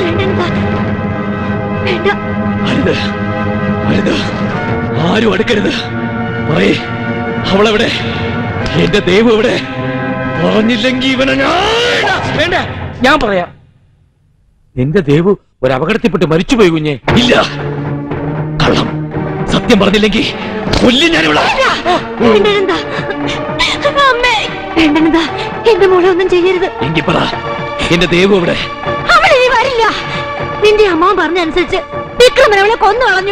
വേണ്ട അരുത് അരുത് ആരും അടുക്കരുത് പറയേ അവളെവിടെ എന്റെ ദൈവം എവിടെ പറഞ്ഞില്ലെങ്കിൽ ഇവനെ ഞാൻ വേണ്ട ഞാൻ പറയാം നിന്റെ ദേവു ഒരു അപകടത്തിൽപ്പെട്ട് മരിച്ചുപോയി കുഞ്ഞെ ഇല്ല കള്ളം സത്യം പറഞ്ഞില്ലെങ്കിൽ കൊല്ലും ഞാൻ ഇവിടെ വേണ്ടനന്ദ അമ്മേ വേണ്ടനന്ദ എന്റെ മോളെ ഒന്നും ചെയ്യരുത് എങ്കിൽ പറ എന്റെ ദൈവം എവിടെ അവൾ ഇനി വരില്ല നിന്റെ അമ്മ പറഞ്ഞനുസരിച്ച് വിക്രമൻ അവളെ കൊന്നു കളഞ്ഞു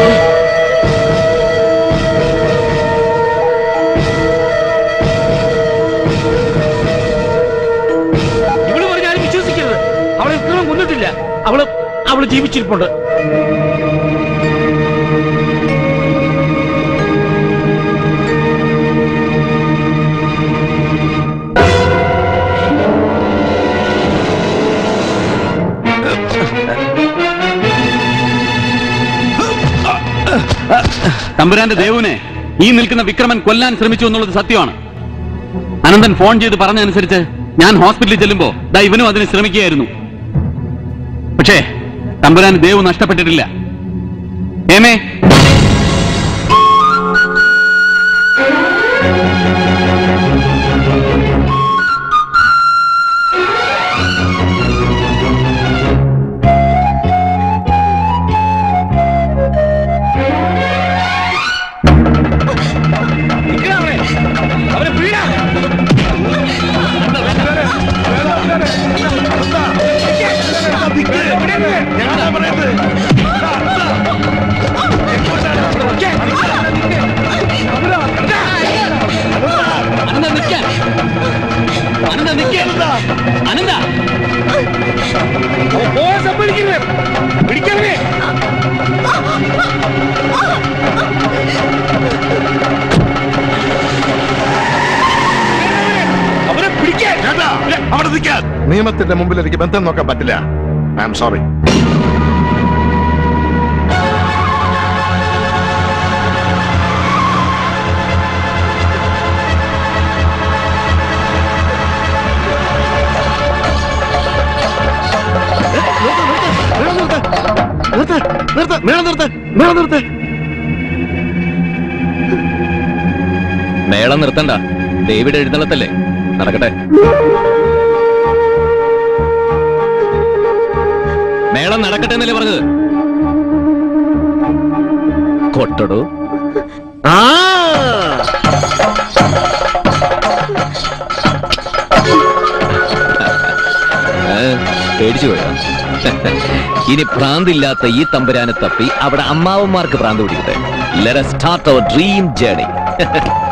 ഇവള് പറഞ്ഞ ആരും വിശ്വസിക്കരുത് അവളെ ഇത്രയും കൊന്നിട്ടില്ല അവള് അവള് ജീവിച്ചിരിപ്പുണ്ട് തമ്പുരാന്റെ ദേവുനെ ഈ നിൽക്കുന്ന വിക്രമൻ കൊല്ലാൻ ശ്രമിച്ചു എന്നുള്ളത് സത്യമാണ് അനന്തൻ ഫോൺ ചെയ്ത് പറഞ്ഞനുസരിച്ച് ഞാൻ ഹോസ്പിറ്റലിൽ ചെല്ലുമ്പോ ദാ ഇവനും അതിന് ശ്രമിക്കുകയായിരുന്നു പക്ഷേ തമ്പുരാൻ ദേവ് നഷ്ടപ്പെട്ടിട്ടില്ല ഏമേ അവരെ പിടിയാ അനന്ത നിൽക്കാൻ അനന്ത നിൽക്കാൻ അനന്ത പോവാൻ സമ്മതിക്കരുത് പിടിക്കണേ അവരെ പിടിക്കാൻ അവിടെ നിൽക്കാൻ നിയമത്തിന്റെ മുമ്പിൽ എനിക്ക് ബന്ധം നോക്കാൻ പറ്റില്ല ഐ ആം സോറി നിർത്ത് നിർത്ത് മേളം നിർത്ത് മേളം നിർത്ത് മേളം നിർത്തണ്ട ഡേവിഡ് എഴുന്നള്ളത്തല്ലേ നടക്കട്ടെ മേളം നടക്കട്ടെ എന്നല്ലേ പറഞ്ഞത് കൊട്ടടോ ആ ഏ, പേടിച്ചു പോയോ ഇനി ഭ്രാന്തില്ലാത്ത ഈ തമ്പുരാനെ തപ്പി അവിടെ അമ്മാവന്മാർക്ക് ഭ്രാന്ത് പിടിക്കട്ടെ let start our dream journey